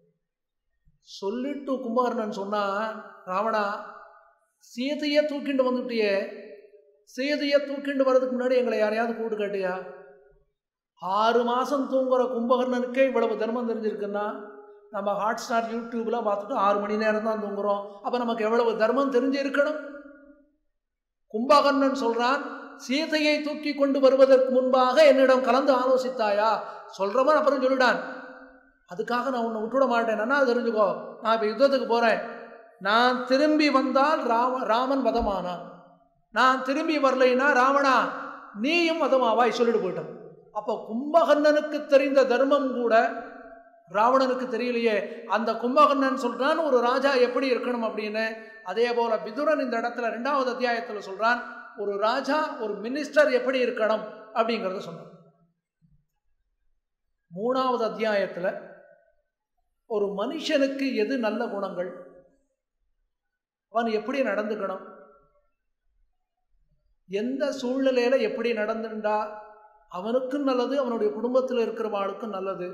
சொல்லிட்டு கும்பகர்ணன் சொன்னா ராவணா சீதையை தூக்கிண்டு வந்துட்டியே சீதையை தூக்கிண்டு வர்றதுக்கு முன்னாடி எங்களை யாரையாவது கூட்டு கேட்டியா ஆறு மாதம் தூங்குற கும்பகர்ணனுக்கே இவ்வளவு தர்மம் தெரிஞ்சிருக்குன்னா நம்ம ஹாட் ஸ்டார் யூடியூப்லாம் பார்த்துட்டு ஆறு மணி நேரம் தான் தூங்குறோம் அப்போ நமக்கு எவ்வளவு தர்மம் தெரிஞ்சு இருக்கணும் கும்பகர்ணன் சொல்றான் சீதையை தூக்கி கொண்டு வருவதற்கு முன்பாக என்னிடம் கலந்து ஆலோசித்தாயா சொல்றவன் அப்புறம் சொல்லிடான் அதுக்காக நான் உன்னை விட்டுவிட மாட்டேன் என்ன தெரிஞ்சுக்கோ நான் இப்போ யுத்தத்துக்கு போகிறேன் நான் திரும்பி வந்தால் ராம ராமன் வதமானான் நான் திரும்பி வரலைன்னா ராவணா நீயும் வதமாவாய் சொல்லிட்டு போயிட்டான் அப்போ கும்பகர்ணனுக்கு தெரிந்த தர்மம் கூட ராவணனுக்கு தெரியலையே அந்த கும்பகர்ணன் சொல்றான் ஒரு ராஜா எப்படி இருக்கணும் அப்படின்னு அதே போல விதுரன் இந்த இடத்துல ரெண்டாவது அத்தியாயத்தில் சொல்றான் ஒரு ராஜா ஒரு மினிஸ்டர் எப்படி இருக்கணும் அப்படிங்கிறத சொன்னான் மூணாவது அத்தியாயத்தில் ஒரு மனுஷனுக்கு எது நல்ல குணங்கள் அவன் எப்படி நடந்துக்கணும் எந்த சூழ்நிலையில எப்படி நடந்துட்டா அவனுக்கும் நல்லது அவனுடைய குடும்பத்தில் இருக்கிறவாளுக்கும் நல்லது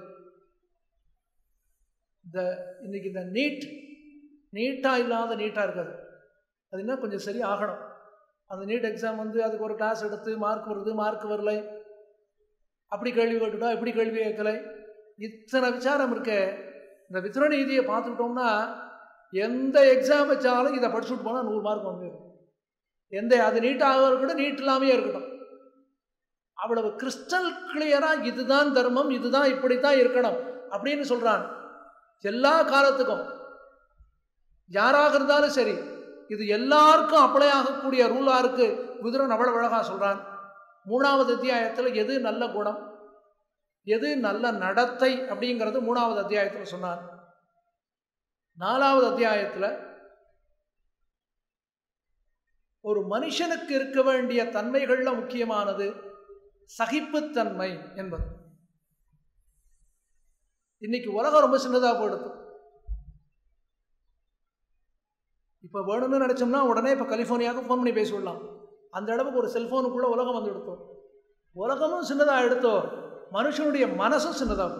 இந்த இன்னைக்கு இந்த நீட் நீட்டாக இல்லாத நீட்டாக இருக்காது அது என்ன கொஞ்சம் சரி ஆகணும் அந்த நீட் எக்ஸாம் வந்து அதுக்கு ஒரு கிளாஸ் எடுத்து மார்க் வருது மார்க் வரலை அப்படி கேள்வி கேட்டுட்டோம் இப்படி கேள்வி கேட்கலை இத்தனை விசாரம் இருக்க இந்த வித்ர நீதியை பார்த்துக்கிட்டோம்னா எந்த எக்ஸாம் வச்சாலும் இதை படிச்சுட்டு போனால் நூறு மார்க் வந்துடும் எந்த அது நீட்டாக இருக்கட்டும் நீட் இல்லாமையே இருக்கட்டும் அவ்வளவு கிறிஸ்டல் கிளியராக இதுதான் தர்மம் இதுதான் இப்படித்தான் இருக்கணும் அப்படின்னு சொல்கிறான் எல்லா காலத்துக்கும் யாராக இருந்தாலும் சரி இது எல்லாருக்கும் அப்ளை ஆகக்கூடிய ரூலாக இருக்கு குதிரன் அவ்வளவு அழகாக சொல்கிறான் மூணாவது அத்தியாயத்தில் எது நல்ல குணம் எது நல்ல நடத்தை அப்படிங்கிறது மூணாவது அத்தியாயத்தில் சொன்னார் நாலாவது அத்தியாயத்தில் ஒரு மனுஷனுக்கு இருக்க வேண்டிய தன்மைகளில் முக்கியமானது சகிப்புத்தன்மை என்பது இன்னைக்கு உலகம் ரொம்ப சின்னதாக போயிடுது இப்போ வேணும்னு நினச்சோம்னா உடனே இப்போ கலிஃபோர்னியாவுக்கு ஃபோன் பண்ணி பேசிவிடலாம் அந்த அளவுக்கு ஒரு செல்ஃபோனுக்குள்ளே உலகம் வந்து எடுத்தோம் உலகமும் சின்னதாக எடுத்தோ மனுஷனுடைய மனசும் சின்னதாக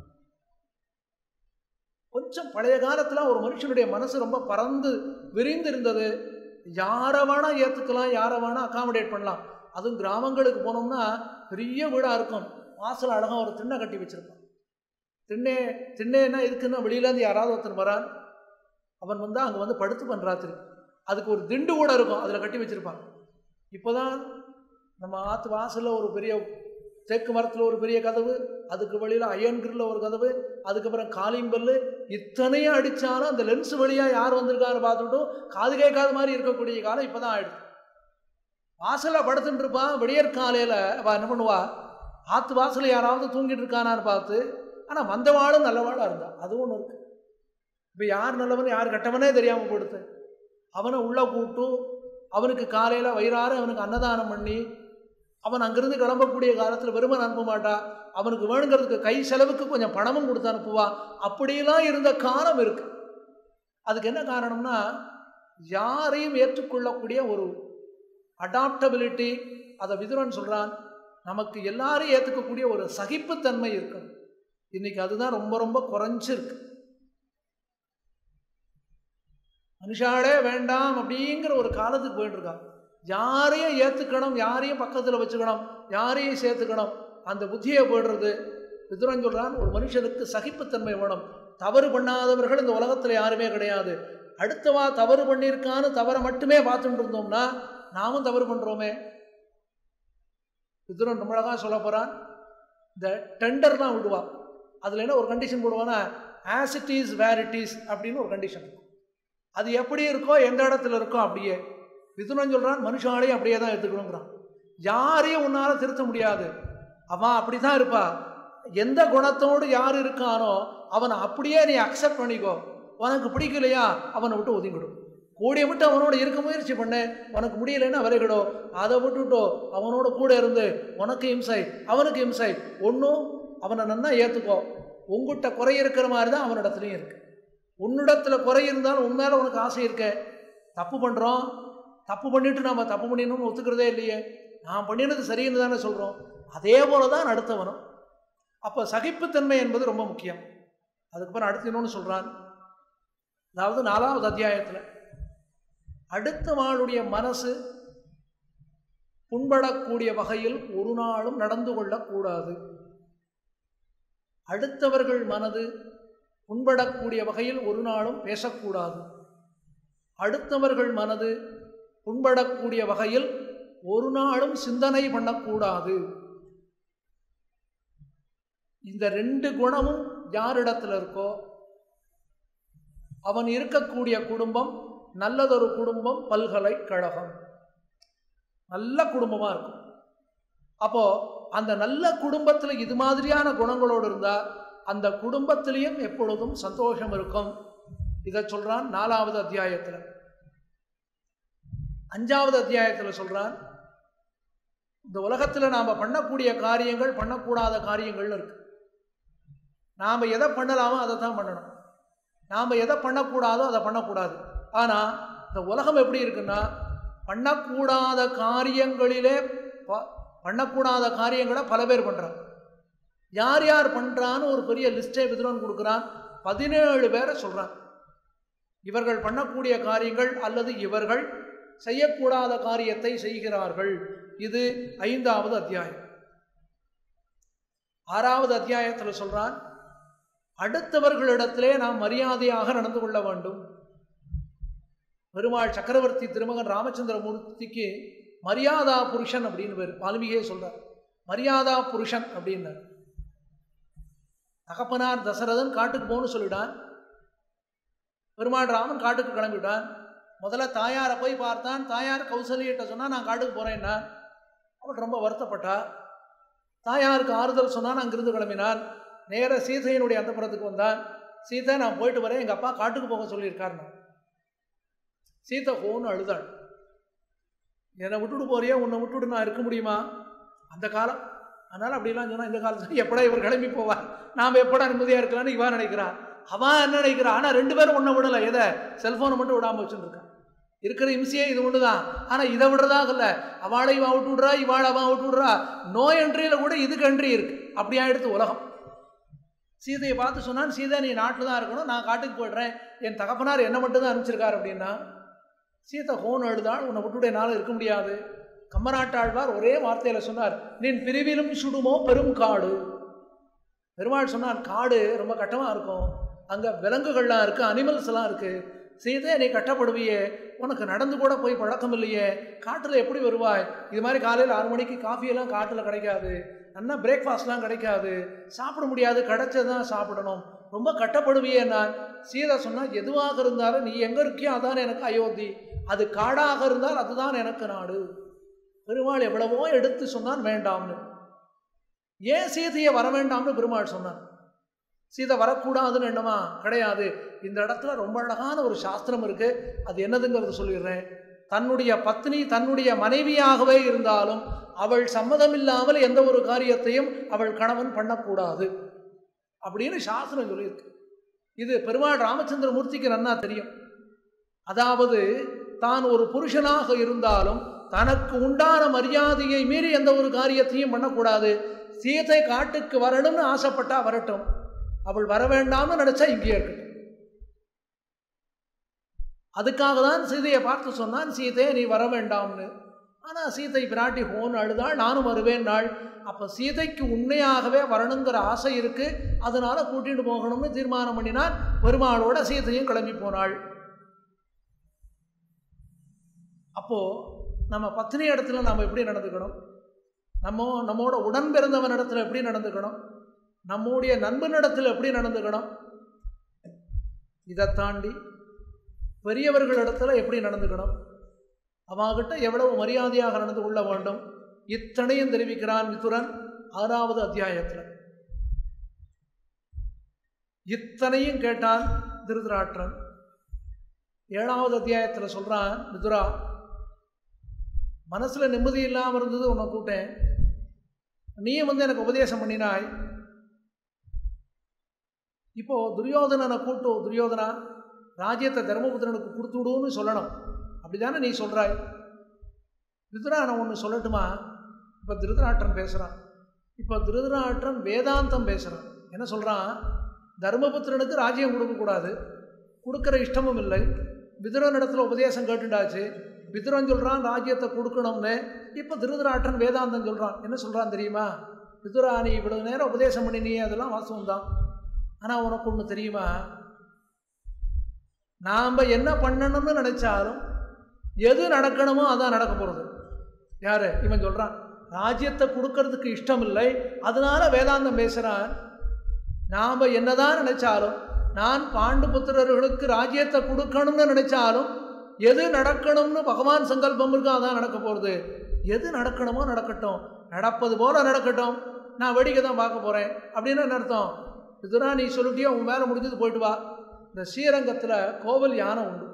கொஞ்சம் பழைய காலத்தில் ஒரு மனுஷனுடைய மனசு ரொம்ப பறந்து விரிந்து இருந்தது யாரை வேணா ஏற்றுக்கலாம் யாரை வேணா அகாமடேட் பண்ணலாம் அதுவும் கிராமங்களுக்கு போனோம்னா பெரிய வீடாக இருக்கும் வாசல் அழகாக ஒரு திண்ணை கட்டி வச்சுருப்பான் திண்ணே திண்ணேன்னா எதுக்குன்னா வெளியிலேருந்து யாராவது ஒருத்தர் வரான் அவன் வந்து அங்கே வந்து படுத்து பண்ணுறாத்திரி அதுக்கு ஒரு திண்டு கூட இருக்கும் அதில் கட்டி வச்சுருப்பான் இப்போ தான் நம்ம ஆற்று வாசலில் ஒரு பெரிய தேக்கு மரத்தில் ஒரு பெரிய கதவு அதுக்கு வெளியில் அயன் கிரில் ஒரு கதவு அதுக்கப்புறம் காலிங் பல்லு இத்தனையும் அடித்தாலும் அந்த லென்ஸ் வழியாக யார் வந்திருக்கான்னு பார்த்துட்டும் காது கேட்காத மாதிரி இருக்கக்கூடிய காலம் இப்போ தான் ஆயிடுது வாசலில் படுத்துட்டு இருப்பான் விடியற் காலையில் அவள் என்ன பண்ணுவா ஆற்று வாசலில் யாராவது தூங்கிட்டு இருக்கானான்னு பார்த்து ஆனால் வந்தவாளும் நல்லவாளாக இருந்தா அது ஒன்று இருக்கு இப்போ யார் நல்லவன் யார் கெட்டவனே தெரியாமல் கொடுத்து அவனை உள்ளே கூப்பிட்டு அவனுக்கு காலையில் வயிறார அவனுக்கு அன்னதானம் பண்ணி அவன் அங்கிருந்து கிளம்பக்கூடிய காலத்தில் வெறுமன் அனுப்ப மாட்டா அவனுக்கு வேணுங்கிறதுக்கு கை செலவுக்கு கொஞ்சம் பணமும் கொடுத்து அனுப்புவான் அப்படிலாம் இருந்த காலம் இருக்கு அதுக்கு என்ன காரணம்னா யாரையும் ஏற்றுக்கொள்ளக்கூடிய ஒரு அடாப்டபிலிட்டி அதை விதுரன் சொல்கிறான் நமக்கு எல்லாரையும் ஏற்றுக்கக்கூடிய ஒரு சகிப்புத்தன்மை இருக்கணும் இன்னைக்கு அதுதான் ரொம்ப ரொம்ப குறைஞ்சிருக்கு மனுஷாலே வேண்டாம் அப்படிங்கிற ஒரு காலத்துக்கு போயிட்டு இருக்கான் யாரையும் ஏற்றுக்கணும் யாரையும் பக்கத்தில் வச்சுக்கணும் யாரையும் சேர்த்துக்கணும் அந்த புத்தியை போயிடுறது விதுரன் சொல்கிறான் ஒரு மனுஷனுக்கு சகிப்புத்தன்மை வேணும் தவறு பண்ணாதவர்கள் இந்த உலகத்தில் யாருமே கிடையாது அடுத்தவா தவறு பண்ணியிருக்கான்னு தவறை மட்டுமே பார்த்துட்டு இருந்தோம்னா நாமும் தவறு பண்ணுறோமே விதுரன் ரொம்ப அழகாக சொல்ல போகிறான் இந்த டெண்டர்லாம் விடுவான் அதில் என்ன ஒரு கண்டிஷன் போடுவான்னா as it is where it is அப்படின்னு ஒரு கண்டிஷன் அது எப்படி இருக்கோ எந்த இடத்துல இருக்கோ அப்படியே விதுனன் சொல்கிறான் மனுஷாலையும் அப்படியே தான் எடுத்துக்கணுங்கிறான் யாரையும் உன்னால் திருத்த முடியாது அவன் அப்படி தான் இருப்பா எந்த குணத்தோடு யார் இருக்கானோ அவனை அப்படியே நீ அக்செப்ட் பண்ணிக்கோ உனக்கு பிடிக்கலையா அவனை விட்டு ஒதுங்கிடும் கூடிய விட்டு அவனோட இருக்க முயற்சி பண்ணு உனக்கு முடியலைன்னா விலகிடோ அதை விட்டுட்டோ அவனோட கூட இருந்து உனக்கு இம்சை அவனுக்கு இம்சை ஒன்றும் அவனை நன்னா ஏற்றுக்கோ உங்ககிட்ட குறை இருக்கிற மாதிரி தான் அவனிடத்துலையும் இருக்கு உன்னிடத்தில் குறை இருந்தாலும் உண்மையில உனக்கு ஆசை இருக்க தப்பு பண்ணுறோம் தப்பு பண்ணிட்டு நாம் தப்பு பண்ணிடணும்னு ஒத்துக்கிறதே இல்லையே நான் பண்ணினது சரின்னு தானே சொல்கிறோம் அதே போல தான் அடுத்தவனும் அப்போ சகிப்புத்தன்மை என்பது ரொம்ப முக்கியம் அதுக்கப்புறம் அடுத்து இன்னொன்று சொல்கிறான் அதாவது நாலாவது அத்தியாயத்தில் அடுத்தவாளுடைய மனசு புண்படக்கூடிய வகையில் ஒரு நாளும் நடந்து கொள்ளக்கூடாது அடுத்தவர்கள் மனது புண்படக்கூடிய வகையில் ஒரு நாளும் பேசக்கூடாது அடுத்தவர்கள் மனது புண்படக்கூடிய வகையில் ஒரு நாளும் சிந்தனை பண்ணக்கூடாது இந்த ரெண்டு குணமும் யாரிடத்துல இருக்கோ அவன் இருக்கக்கூடிய குடும்பம் நல்லதொரு குடும்பம் பல்கலைக்கழகம் நல்ல குடும்பமாக இருக்கும் அப்போ அந்த நல்ல குடும்பத்தில் இது மாதிரியான குணங்களோடு இருந்தால் அந்த குடும்பத்திலையும் எப்பொழுதும் சந்தோஷம் இருக்கும் இதை சொல்றான் நாலாவது அத்தியாயத்தில் அஞ்சாவது அத்தியாயத்தில் சொல்றான் இந்த உலகத்தில் நாம் பண்ணக்கூடிய காரியங்கள் பண்ணக்கூடாத காரியங்கள்னு இருக்கு நாம் எதை பண்ணலாமோ அதை தான் பண்ணணும் நாம் எதை பண்ணக்கூடாதோ அதை பண்ணக்கூடாது ஆனால் இந்த உலகம் எப்படி இருக்குன்னா பண்ணக்கூடாத காரியங்களிலே ப- பண்ணக்கூடாத காரியங்களை பல பேர் பண்ணுறாங்க யார் யார் பண்ணுறான்னு ஒரு பெரிய லிஸ்ட்டை விதுரன் கொடுக்குறான் பதினேழு பேரை சொல்கிறான் இவர்கள் பண்ணக்கூடிய காரியங்கள் அல்லது இவர்கள் செய்யக்கூடாத காரியத்தை செய்கிறார்கள் இது ஐந்தாவது அத்தியாயம் ஆறாவது அத்தியாயத்தில் சொல்றான் அடுத்தவர்களிடத்திலே நாம் மரியாதையாக நடந்து கொள்ள வேண்டும் பெருமாள் சக்கரவர்த்தி திருமகன் ராமச்சந்திரமூர்த்திக்கு மரியாதா புருஷன் அப்படின்னு பேர் வால்மீகியே சொல்றார் மரியாதா புருஷன் அப்படின்னார் தகப்பனார் தசரதன் காட்டுக்கு போகணும்னு சொல்லிட்டான் பெருமாள் ராமன் காட்டுக்கு கிளம்பிட்டான் முதல்ல தாயாரை போய் பார்த்தான் தாயார் கௌசல்யிட்ட சொன்னா நான் காட்டுக்கு போறேன்னா அவள் ரொம்ப வருத்தப்பட்டா தாயாருக்கு ஆறுதல் சொன்னான் அங்கிருந்து கிளம்பினான் நேர சீதையினுடைய அந்தப்புறத்துக்கு வந்தான் சீதை நான் போயிட்டு வரேன் எங்கள் அப்பா காட்டுக்கு போக சொல்லியிருக்காருன்னு சீதை ஹோன்னு அழுதாள் என்னை விட்டுட்டு போறியா உன்னை விட்டுட்டு நான் இருக்க முடியுமா அந்த காலம் அதனால் அப்படிலாம் சொன்னால் இந்த காலத்தில் எப்படா இவர் கிளம்பி போவார் நாம் எப்படா நிம்மதியாக இருக்கலாம்னு இவன் நினைக்கிறான் அவன் என்ன நினைக்கிறான் ஆனால் ரெண்டு பேரும் ஒன்றை விடலை எதை செல்ஃபோனை மட்டும் விடாமல் வச்சுருக்கான் இருக்கிற இம்சையே இது ஒன்று தான் ஆனால் இதை விடுறதாக இல்லை அவளை இவன் விட்டு விட்றா இவாளை அவன் விட்டு விட்றா நோய் என்ட்ரியில் கூட இதுக்கு என்ட்ரி இருக்கு அப்படி ஆயிடுத்து உலகம் சீதையை பார்த்து சொன்னான் சீதை நீ நாட்டில் தான் இருக்கணும் நான் காட்டுக்கு போய்டுறேன் என் தகப்பனார் என்ன மட்டும் தான் அனுப்பிச்சிருக்காரு அப்படின்னா சீதை ஹோன் எழுதாள் உன்னை விட்டுவிட என்னால் இருக்க முடியாது கம்மநாட்டாழ்வார் ஒரே வார்த்தையில் சொன்னார் நின் பிரிவிலும் சுடுமோ பெரும் காடு பெருமாள் சொன்னார் காடு ரொம்ப கட்டமாக இருக்கும் அங்கே விலங்குகள்லாம் இருக்குது அனிமல்ஸ் எல்லாம் இருக்குது சீதை நீ கட்டப்படுவியே உனக்கு நடந்து கூட போய் பழக்கம் இல்லையே காட்டில் எப்படி வருவாய் இது மாதிரி காலையில் ஆறு மணிக்கு காஃபியெல்லாம் காட்டில் கிடைக்காது நல்லா பிரேக்ஃபாஸ்ட்லாம் கிடைக்காது சாப்பிட முடியாது கிடைச்சதான் சாப்பிடணும் ரொம்ப கட்டப்படுவியே நான் சீதை சொன்னால் எதுவாக இருந்தாலும் நீ எங்கே இருக்கியோ அதான் எனக்கு அயோத்தி அது காடாக இருந்தால் அதுதான் எனக்கு நாடு பெருமாள் எவ்வளவோ எடுத்து சொன்னான் வேண்டாம்னு ஏன் சீதையை வர வேண்டாம்னு பெருமாள் சொன்னான் சீதை வரக்கூடாதுன்னு என்னமா கிடையாது இந்த இடத்துல ரொம்ப அழகான ஒரு சாஸ்திரம் இருக்கு அது என்னதுங்கிறத சொல்லிடுறேன் தன்னுடைய பத்னி தன்னுடைய மனைவியாகவே இருந்தாலும் அவள் சம்மதம் இல்லாமல் எந்த ஒரு காரியத்தையும் அவள் கணவன் பண்ணக்கூடாது அப்படின்னு சாஸ்திரம் சொல்லியிருக்கு இது பெருமாள் ராமச்சந்திரமூர்த்திக்கு நன்னா தெரியும் அதாவது தான் ஒரு புருஷனாக இருந்தாலும் தனக்கு உண்டான மரியாதையை மீறி எந்த ஒரு காரியத்தையும் பண்ணக்கூடாது சீதை காட்டுக்கு வரணும்னு ஆசைப்பட்டா வரட்டும் அவள் வர வேண்டாம்னு நினைச்சா இங்கேயே இருக்கட்டும் அதுக்காக தான் சீதையை பார்த்து சொன்னான் சீதையை நீ வர வேண்டாம்னு ஆனால் சீதை பிராட்டி ஹோன் அழுதாள் நானும் வருவேன் நாள் அப்போ சீதைக்கு உண்மையாகவே வரணுங்கிற ஆசை இருக்கு அதனால கூட்டிட்டு போகணும்னு தீர்மானம் பண்ணினான் பெருமாளோட சீதையும் கிளம்பி போனாள் அப்போ நம்ம பத்னி இடத்துல நாம் எப்படி நடந்துக்கணும் நம்ம நம்மோட உடன் பிறந்தவன் இடத்துல எப்படி நடந்துக்கணும் நம்முடைய நண்பனிடத்தில் எப்படி நடந்துக்கணும் இதை தாண்டி பெரியவர்களிடத்துல எப்படி நடந்துக்கணும் அவங்கிட்ட எவ்வளவு மரியாதையாக நடந்து கொள்ள வேண்டும் இத்தனையும் தெரிவிக்கிறான் மிதுரன் ஆறாவது அத்தியாயத்தில் இத்தனையும் கேட்டான் திருதராற்றன் ஏழாவது அத்தியாயத்தில் சொல்றான் மிதுரா மனசுல நிம்மதி இல்லாமல் இருந்தது உன்னை கூட்டேன் நீயும் வந்து எனக்கு உபதேசம் பண்ணினாய் இப்போ துரியோதனனை கூட்டு துரியோதனா ராஜ்யத்தை தர்மபுத்திரனுக்கு கொடுத்து விடுன்னு சொல்லணும் அப்படிதானே நீ சொல்றாய் திருதரா நான் ஒன்று சொல்லட்டுமா இப்போ திருதராட்டன் பேசுகிறான் இப்போ திருதராட்டன் வேதாந்தம் பேசுகிறான் என்ன சொல்கிறான் தர்மபுத்திரனுக்கு ராஜ்யம் கொடுக்கக்கூடாது கொடுக்குற இஷ்டமும் இல்லை விதுரன் இடத்துல உபதேசம் கேட்டுண்டாச்சு விதுரன் சொல்கிறான் ராஜ்யத்தை கொடுக்கணும்னு இப்போ திருதராட்டன் வேதாந்தம் சொல்கிறான் என்ன சொல்கிறான் தெரியுமா விதுரா நீ இவ்வளவு நேரம் உபதேசம் பண்ணினியே அதெல்லாம் வாசம் தான் ஆனால் உனக்கு ஒன்று தெரியுமா நாம் என்ன பண்ணணும்னு நினைச்சாலும் எது நடக்கணுமோ அதான் நடக்க போகிறது யாரு இவன் சொல்கிறான் ராஜ்யத்தை கொடுக்கறதுக்கு இஷ்டம் இல்லை அதனால வேதாந்தம் பேசுகிறான் நாம் என்னதான் நினைச்சாலும் நான் பாண்டு புத்திரர்களுக்கு ராஜ்யத்தை கொடுக்கணும்னு நினைச்சாலும் எது நடக்கணும்னு பகவான் சங்கல்பம் இருக்கோ அதான் நடக்க போகிறது எது நடக்கணுமோ நடக்கட்டும் நடப்பது போல நடக்கட்டும் நான் வேடிக்கை தான் பார்க்க போகிறேன் அப்படின்னு என்ன அர்த்தம் இதுனா நீ சொல்லிட்டியோ உன் வேலை முடிஞ்சது போயிட்டு வா இந்த ஸ்ரீரங்கத்தில் கோவில் யானை உண்டு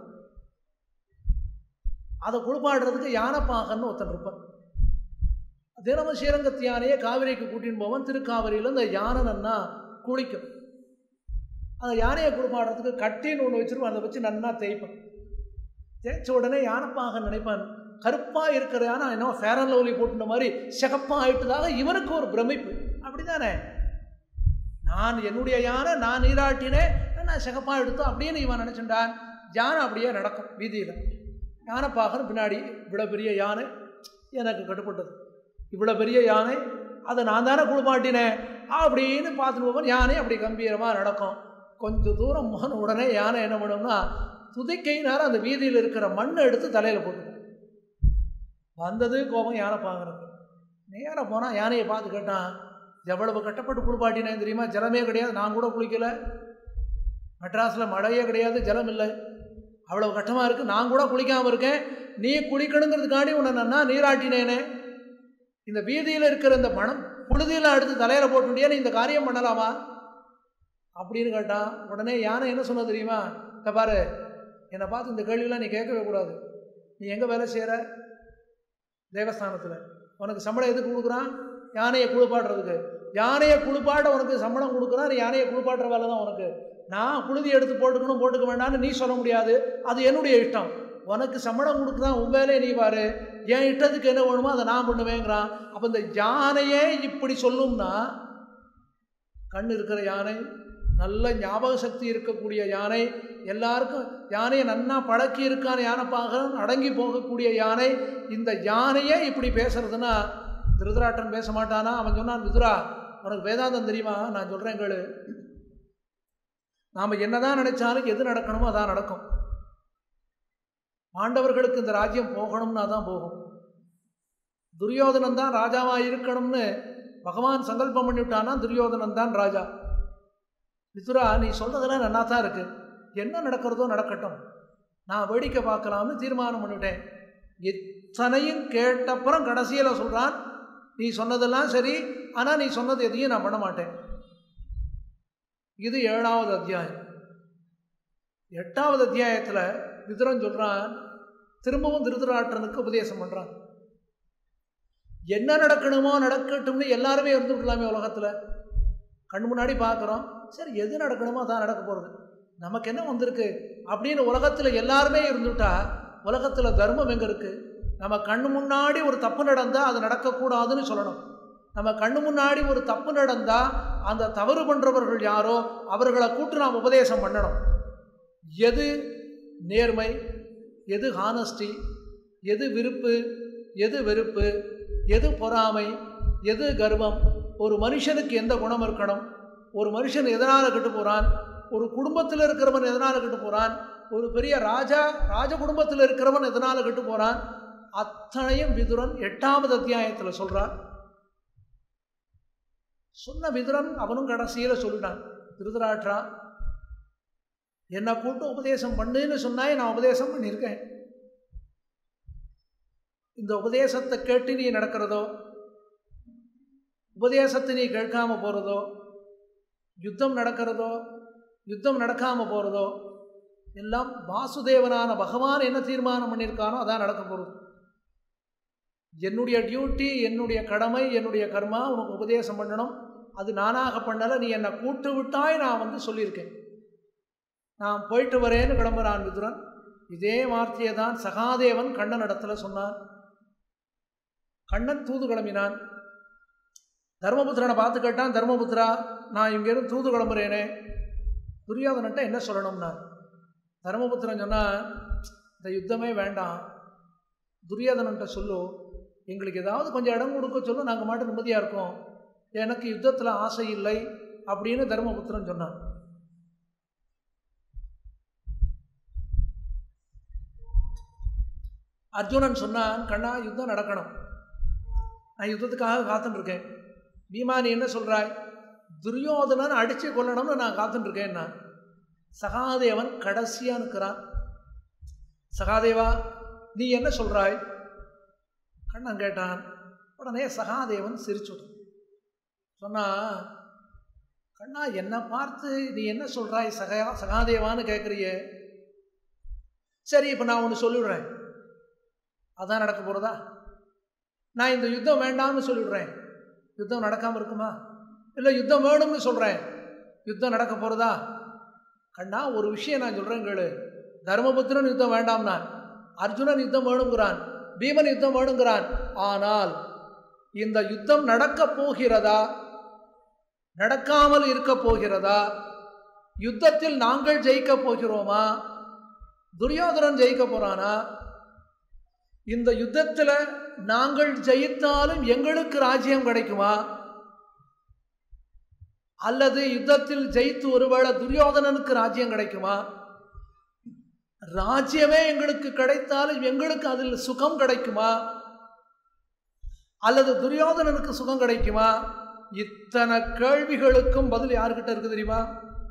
அதை குளிப்பாடுறதுக்கு யானைப்பாகன்னு ஒருத்தன் இருப்பான் தினமும் ஸ்ரீரங்கத்து யானையை காவிரிக்கு கூட்டின்னு போவான் திருக்காவிரியில் இந்த யானைன்னா குளிக்கும் அந்த யானையை குளிப்பாடுறதுக்கு கட்டின்னு ஒன்று வச்சிருப்பான் அதை வச்சு நன்னா தேய்ப்பான் தேய்ச்ச உடனே யானைப்பாக நினைப்பான் கருப்பாக இருக்கிற யானை என்ன ஃபேர் அண்ட் லவ்லி போட்டுன மாதிரி சிகப்பாக ஆயிட்டதாக இவனுக்கு ஒரு பிரமிப்பு அப்படி தானே நான் என்னுடைய யானை நான் நீராட்டினேன் நான் சிகப்பாக எடுத்தோம் அப்படின்னு இவன் நினச்சிட்டான் யானை அப்படியே நடக்கும் வீதியில் யானைப்பாகன்னு பின்னாடி இவ்வளோ பெரிய யானை எனக்கு கட்டுப்பட்டது இவ்வளோ பெரிய யானை அதை நான் தானே குளிப்பாட்டினேன் அப்படின்னு பார்த்துட்டு போவோம் யானை அப்படி கம்பீரமாக நடக்கும் கொஞ்சம் தூரம் போன உடனே யானை என்ன பண்ணும்னா துதிக்கையினால அந்த வீதியில் இருக்கிற மண்ணை எடுத்து தலையில் போட்டுக்கும் வந்தது கோபம் யானை பாங்குறது நேராக போனால் யானையை பார்த்து கேட்டான் எவ்வளவு கட்டப்பட்டு குளிப்பாட்டினேன் தெரியுமா ஜலமே கிடையாது நான் கூட குளிக்கலை மெட்ராஸில் மழையே கிடையாது ஜலம் இல்லை அவ்வளோ கட்டமாக இருக்குது நான் கூட குளிக்காமல் இருக்கேன் நீ குளிக்கணுங்கிறதுக்காண்டி உன்னை நான் நீராட்டினேனே இந்த வீதியில் இருக்கிற இந்த மனம் புழுதியில் எடுத்து தலையில் போட்டுட்டியா நீ இந்த காரியம் பண்ணலாமா அப்படின்னு கேட்டான் உடனே யானை என்ன சொன்னது தெரியுமா இந்த பாரு என்னை பார்த்து இந்த கேள்வியெல்லாம் நீ கேட்கவே கூடாது நீ எங்கே வேலை செய்கிற தேவஸ்தானத்தில் உனக்கு சம்பளம் எதுக்கு கொடுக்குறான் யானையை குளிப்பாடுறதுக்கு யானையை குளிப்பாட்ட உனக்கு சம்பளம் கொடுக்குறான் நீ யானையை குளிப்பாட்டுற வேலை தான் உனக்கு நான் புழுதி எடுத்து போட்டுக்கணும் போட்டுக்க வேண்டாம்னு நீ சொல்ல முடியாது அது என்னுடைய இஷ்டம் உனக்கு சம்பளம் கொடுக்குறான் உன் வேலையை நீ பாரு என் இஷ்டத்துக்கு என்ன வேணுமோ அதை நான் பண்ணுவேங்கிறான் அப்போ இந்த யானையே இப்படி சொல்லும்னா கண் இருக்கிற யானை நல்ல ஞாபக சக்தி இருக்கக்கூடிய யானை எல்லாருக்கும் யானையை நன்னா பழக்கி இருக்கான யானைப்பாக அடங்கி போகக்கூடிய யானை இந்த யானையே இப்படி பேசுறதுன்னா திருதராட்டன் பேச மாட்டானா அவன் சொன்னான் விதுரா உனக்கு வேதாந்தம் தெரியுமா நான் சொல்கிறேன் கேளு நாம் என்னதான் நினைச்சாலும் எது நடக்கணுமோ அதான் நடக்கும் பாண்டவர்களுக்கு இந்த ராஜ்யம் போகணும்னா தான் போகும் துரியோதனன் தான் ராஜாவாக இருக்கணும்னு பகவான் சங்கல்பம் பண்ணிவிட்டானா துரியோதனன் தான் ராஜா விதுரா நீ சொல்றதெல்லாம் நல்லா தான் இருக்கு என்ன நடக்கிறதோ நடக்கட்டும் நான் வேடிக்கை பார்க்கலாம்னு தீர்மானம் பண்ணிவிட்டேன் இத்தனையும் கேட்டப்புறம் கடைசியில் சொல்கிறான் நீ சொன்னதெல்லாம் சரி ஆனால் நீ சொன்னது எதையும் நான் பண்ண மாட்டேன் இது ஏழாவது அத்தியாயம் எட்டாவது அத்தியாயத்தில் விதுரன் சொல்கிறான் திரும்பவும் திருதராட்டனுக்கு உபதேசம் பண்ணுறான் என்ன நடக்கணுமோ நடக்கட்டும்னு எல்லாருமே இருந்துவிடலாமே உலகத்தில் கண் முன்னாடி பார்க்குறோம் சரி எது நடக்கணுமோ அதான் நடக்க போகிறது நமக்கு என்ன வந்திருக்கு அப்படின்னு உலகத்தில் எல்லாருமே இருந்துட்டா உலகத்தில் தர்மம் எங்கே இருக்குது நம்ம கண்ணு முன்னாடி ஒரு தப்பு நடந்தால் அது நடக்கக்கூடாதுன்னு சொல்லணும் நம்ம கண்ணு முன்னாடி ஒரு தப்பு நடந்தால் அந்த தவறு பண்ணுறவர்கள் யாரோ அவர்களை கூட்டு நாம் உபதேசம் பண்ணணும் எது நேர்மை எது ஹானஸ்டி எது விருப்பு எது வெறுப்பு எது பொறாமை எது கர்வம் ஒரு மனுஷனுக்கு எந்த குணம் இருக்கணும் ஒரு மனுஷன் எதனால் கெட்டு போகிறான் ஒரு குடும்பத்தில் இருக்கிறவன் எதனால் கெட்டு போகிறான் ஒரு பெரிய ராஜா ராஜ குடும்பத்தில் இருக்கிறவன் எதனால் கெட்டு போகிறான் அத்தனையும் விதுரன் எட்டாவது அத்தியாயத்தில் சொல்கிறான் சொன்ன விதுரன் அவனும் கடைசியில் சொல்லிட்டான் திருதராட்ரா என்னை கூட்டு உபதேசம் பண்ணுன்னு சொன்னாய் நான் உபதேசம் பண்ணியிருக்கேன் இந்த உபதேசத்தை கேட்டு நீ நடக்கிறதோ உபதேசத்தை நீ கேட்காம போகிறதோ யுத்தம் நடக்கிறதோ யுத்தம் நடக்காமல் போகிறதோ எல்லாம் வாசுதேவனான பகவான் என்ன தீர்மானம் பண்ணியிருக்கானோ அதான் நடக்க போகிறது என்னுடைய டியூட்டி என்னுடைய கடமை என்னுடைய கர்மா உனக்கு உபதேசம் பண்ணணும் அது நானாக பண்ணலை நீ என்னை கூட்டு விட்டாய் நான் வந்து சொல்லியிருக்கேன் நான் போயிட்டு வரேன்னு கிளம்புறான் விதுரன் இதே வார்த்தையை தான் சகாதேவன் கண்ணன் இடத்துல சொன்னான் கண்ணன் தூது கிளம்பினான் தர்மபுத்திரனை பார்த்து கேட்டான் தர்மபுத்திரா நான் இங்கேருந்து தூது கிளம்புறேனே துரியோதனன்ட்ட என்ன சொல்லணும்னா தர்மபுத்திரன் சொன்னால் இந்த யுத்தமே வேண்டாம் துரியோதனன்ட்ட சொல்லு எங்களுக்கு ஏதாவது கொஞ்சம் இடம் கொடுக்க சொல்ல நாங்கள் மாட்டு நிம்மதியாக இருக்கோம் எனக்கு யுத்தத்தில் ஆசை இல்லை அப்படின்னு தர்மபுத்திரன் சொன்னான் அர்ஜுனன் சொன்னான் கண்ணா யுத்தம் நடக்கணும் நான் யுத்தத்துக்காக காத்துட்டு இருக்கேன் பீமா நீ என்ன சொல்கிறாய் துரியோதனன் அடித்து கொல்லணும்னு நான் காத்துட்டு இருக்கேன் நான் சகாதேவன் கடைசியாக நிற்கிறான் சகாதேவா நீ என்ன சொல்கிறாய் கண்ணன் கேட்டான் உடனே சகாதேவன் சிரிச்சுட்டான் சொன்னா கண்ணா என்னை பார்த்து நீ என்ன சொல்கிறாய் சகா சகாதேவான்னு கேட்குறிய சரி இப்போ நான் ஒன்று சொல்லிவிடுறேன் அதான் நடக்க போகிறதா நான் இந்த யுத்தம் வேண்டாம்னு சொல்லிவிடுறேன் யுத்தம் நடக்காமல் இருக்குமா இல்லை யுத்தம் வேணும்னு சொல்கிறேன் யுத்தம் நடக்க போகிறதா கண்ணா ஒரு விஷயம் நான் சொல்கிறேன் கேளு தர்மபுத்திரன் யுத்தம் வேண்டாம்னா அர்ஜுனன் யுத்தம் வேணுங்கிறான் பீமன் யுத்தம் வேணுங்கிறான் ஆனால் இந்த யுத்தம் நடக்க போகிறதா நடக்காமல் இருக்க போகிறதா யுத்தத்தில் நாங்கள் ஜெயிக்க போகிறோமா துரியோதனன் ஜெயிக்க போறானா இந்த யுத்தத்தில் நாங்கள் ஜெயித்தாலும் எங்களுக்கு ராஜ்யம் கிடைக்குமா அல்லது யுத்தத்தில் ஜெயித்து ஒருவேளை துரியோதனனுக்கு ராஜ்யம் கிடைக்குமா ராஜ்யமே எங்களுக்கு கிடைத்தாலும் எங்களுக்கு அதில் சுகம் கிடைக்குமா அல்லது துரியோதனனுக்கு சுகம் கிடைக்குமா இத்தனை கேள்விகளுக்கும் பதில் யாருக்கிட்ட இருக்கு தெரியுமா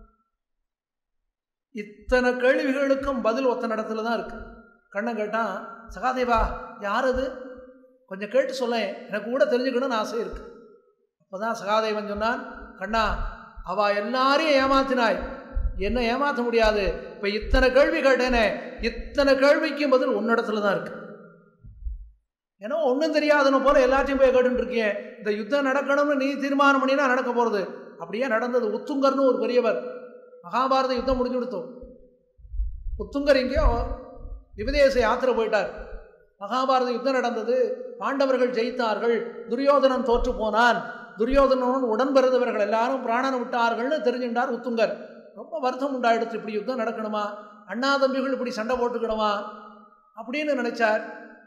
இத்தனை கேள்விகளுக்கும் பதில் ஒத்த இடத்துல தான் இருக்கு கண்ணன் கேட்டான் சகாதேவா யார் அது கொஞ்சம் கேட்டு சொல்ல எனக்கு கூட தெரிஞ்சுக்கணும்னு ஆசை இருக்கு அப்போதான் சகாதேவன் சொன்னான் கண்ணா அவ எல்லாரையும் ஏமாத்தினாய் என்ன ஏமாற்ற முடியாது இப்போ இத்தனை கேள்வி கேட்டேனே இத்தனை கேள்விக்கும் பதில் உன்னிடத்துல தான் இருக்கு ஏன்னா ஒன்றும் தெரியாதுன்னு போல எல்லாத்தையும் போய் கேட்டுட்டு இருக்கேன் இந்த யுத்தம் நடக்கணும்னு நீ தீர்மானம் பண்ணினா நடக்க போகிறது அப்படியே நடந்தது உத்துங்கர்னு ஒரு பெரியவர் மகாபாரத யுத்தம் முடிஞ்சு கொடுத்தோம் உத்துங்கர் எங்கேயோ விபதேச யாத்திரை போயிட்டார் மகாபாரத யுத்தம் நடந்தது பாண்டவர்கள் ஜெயித்தார்கள் துரியோதனன் தோற்று போனான் துரியோதனன் உடன் பிறந்தவர்கள் எல்லாரும் பிராணனை விட்டார்கள்னு தெரிஞ்சுட்டார் உத்துங்கர் ரொம்ப வருத்தம் உண்டாயிடுச்சு இப்படி யுத்தம் நடக்கணுமா அண்ணா தம்பிகள் இப்படி சண்டை போட்டுக்கணுமா அப்படின்னு நினைச்சார்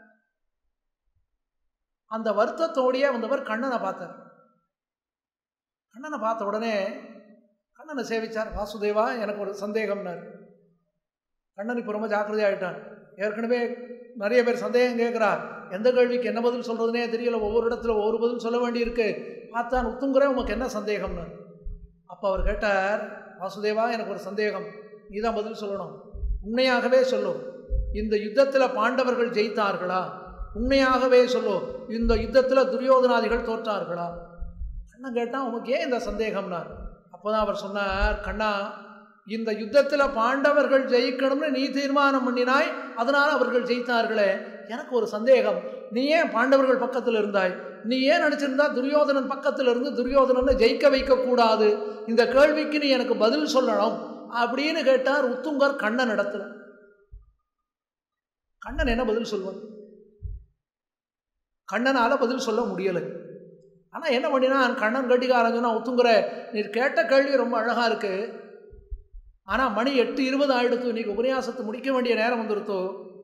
அந்த வருத்தத்தோடையே வந்தவர் கண்ணனை பார்த்தார் கண்ணனை பார்த்த உடனே கண்ணனை சேவிச்சார் வாசுதேவா எனக்கு ஒரு சந்தேகம்னார் கண்ணன் இப்போ ரொம்ப ஜாக்கிரதையாகிட்டான் ஏற்கனவே நிறைய பேர் சந்தேகம் கேட்குறா எந்த கேள்விக்கு என்ன பதில் சொல்கிறதுனே தெரியல ஒவ்வொரு இடத்துல ஒவ்வொரு பதில் சொல்ல வேண்டியிருக்கு பார்த்தான் உத்துங்குற உமக்கு என்ன சந்தேகம்னு அப்போ அவர் கேட்டார் வாசுதேவா எனக்கு ஒரு சந்தேகம் நீ தான் பதில் சொல்லணும் உண்மையாகவே சொல்லும் இந்த யுத்தத்தில் பாண்டவர்கள் ஜெயித்தார்களா உண்மையாகவே சொல்லும் இந்த யுத்தத்தில் துரியோதனாதிகள் தோற்றார்களா கண்ணன் கேட்டால் உனக்கு ஏன் இந்த சந்தேகம்னா அப்போதான் அவர் சொன்னார் கண்ணா இந்த யுத்தத்தில் பாண்டவர்கள் ஜெயிக்கணும்னு நீ தீர்மானம் பண்ணினாய் அதனால் அவர்கள் ஜெயித்தார்களே எனக்கு ஒரு சந்தேகம் நீ ஏன் பாண்டவர்கள் பக்கத்தில் இருந்தாய் நீ ஏன் நினச்சிருந்தா துரியோதனன் பக்கத்தில் இருந்து துரியோதனனை ஜெயிக்க வைக்கக்கூடாது இந்த கேள்விக்கு நீ எனக்கு பதில் சொல்லணும் அப்படின்னு கேட்டார் உத்துங்கர் கண்ணன் இடத்துல கண்ணன் என்ன பதில் சொல்வான் கண்ணனால் பதில் சொல்ல முடியலை ஆனால் என்ன பண்ணினான் கண்ணன் கட்டிக்காரன் சொன்னா உத்துங்குற நீர் கேட்ட கேள்வி ரொம்ப அழகாக இருக்குது ஆனால் மணி எட்டு இருபது ஆயிடுத்து இன்னைக்கு உபன்யாசத்தை முடிக்க வேண்டிய நேரம் வந்துருத்தோ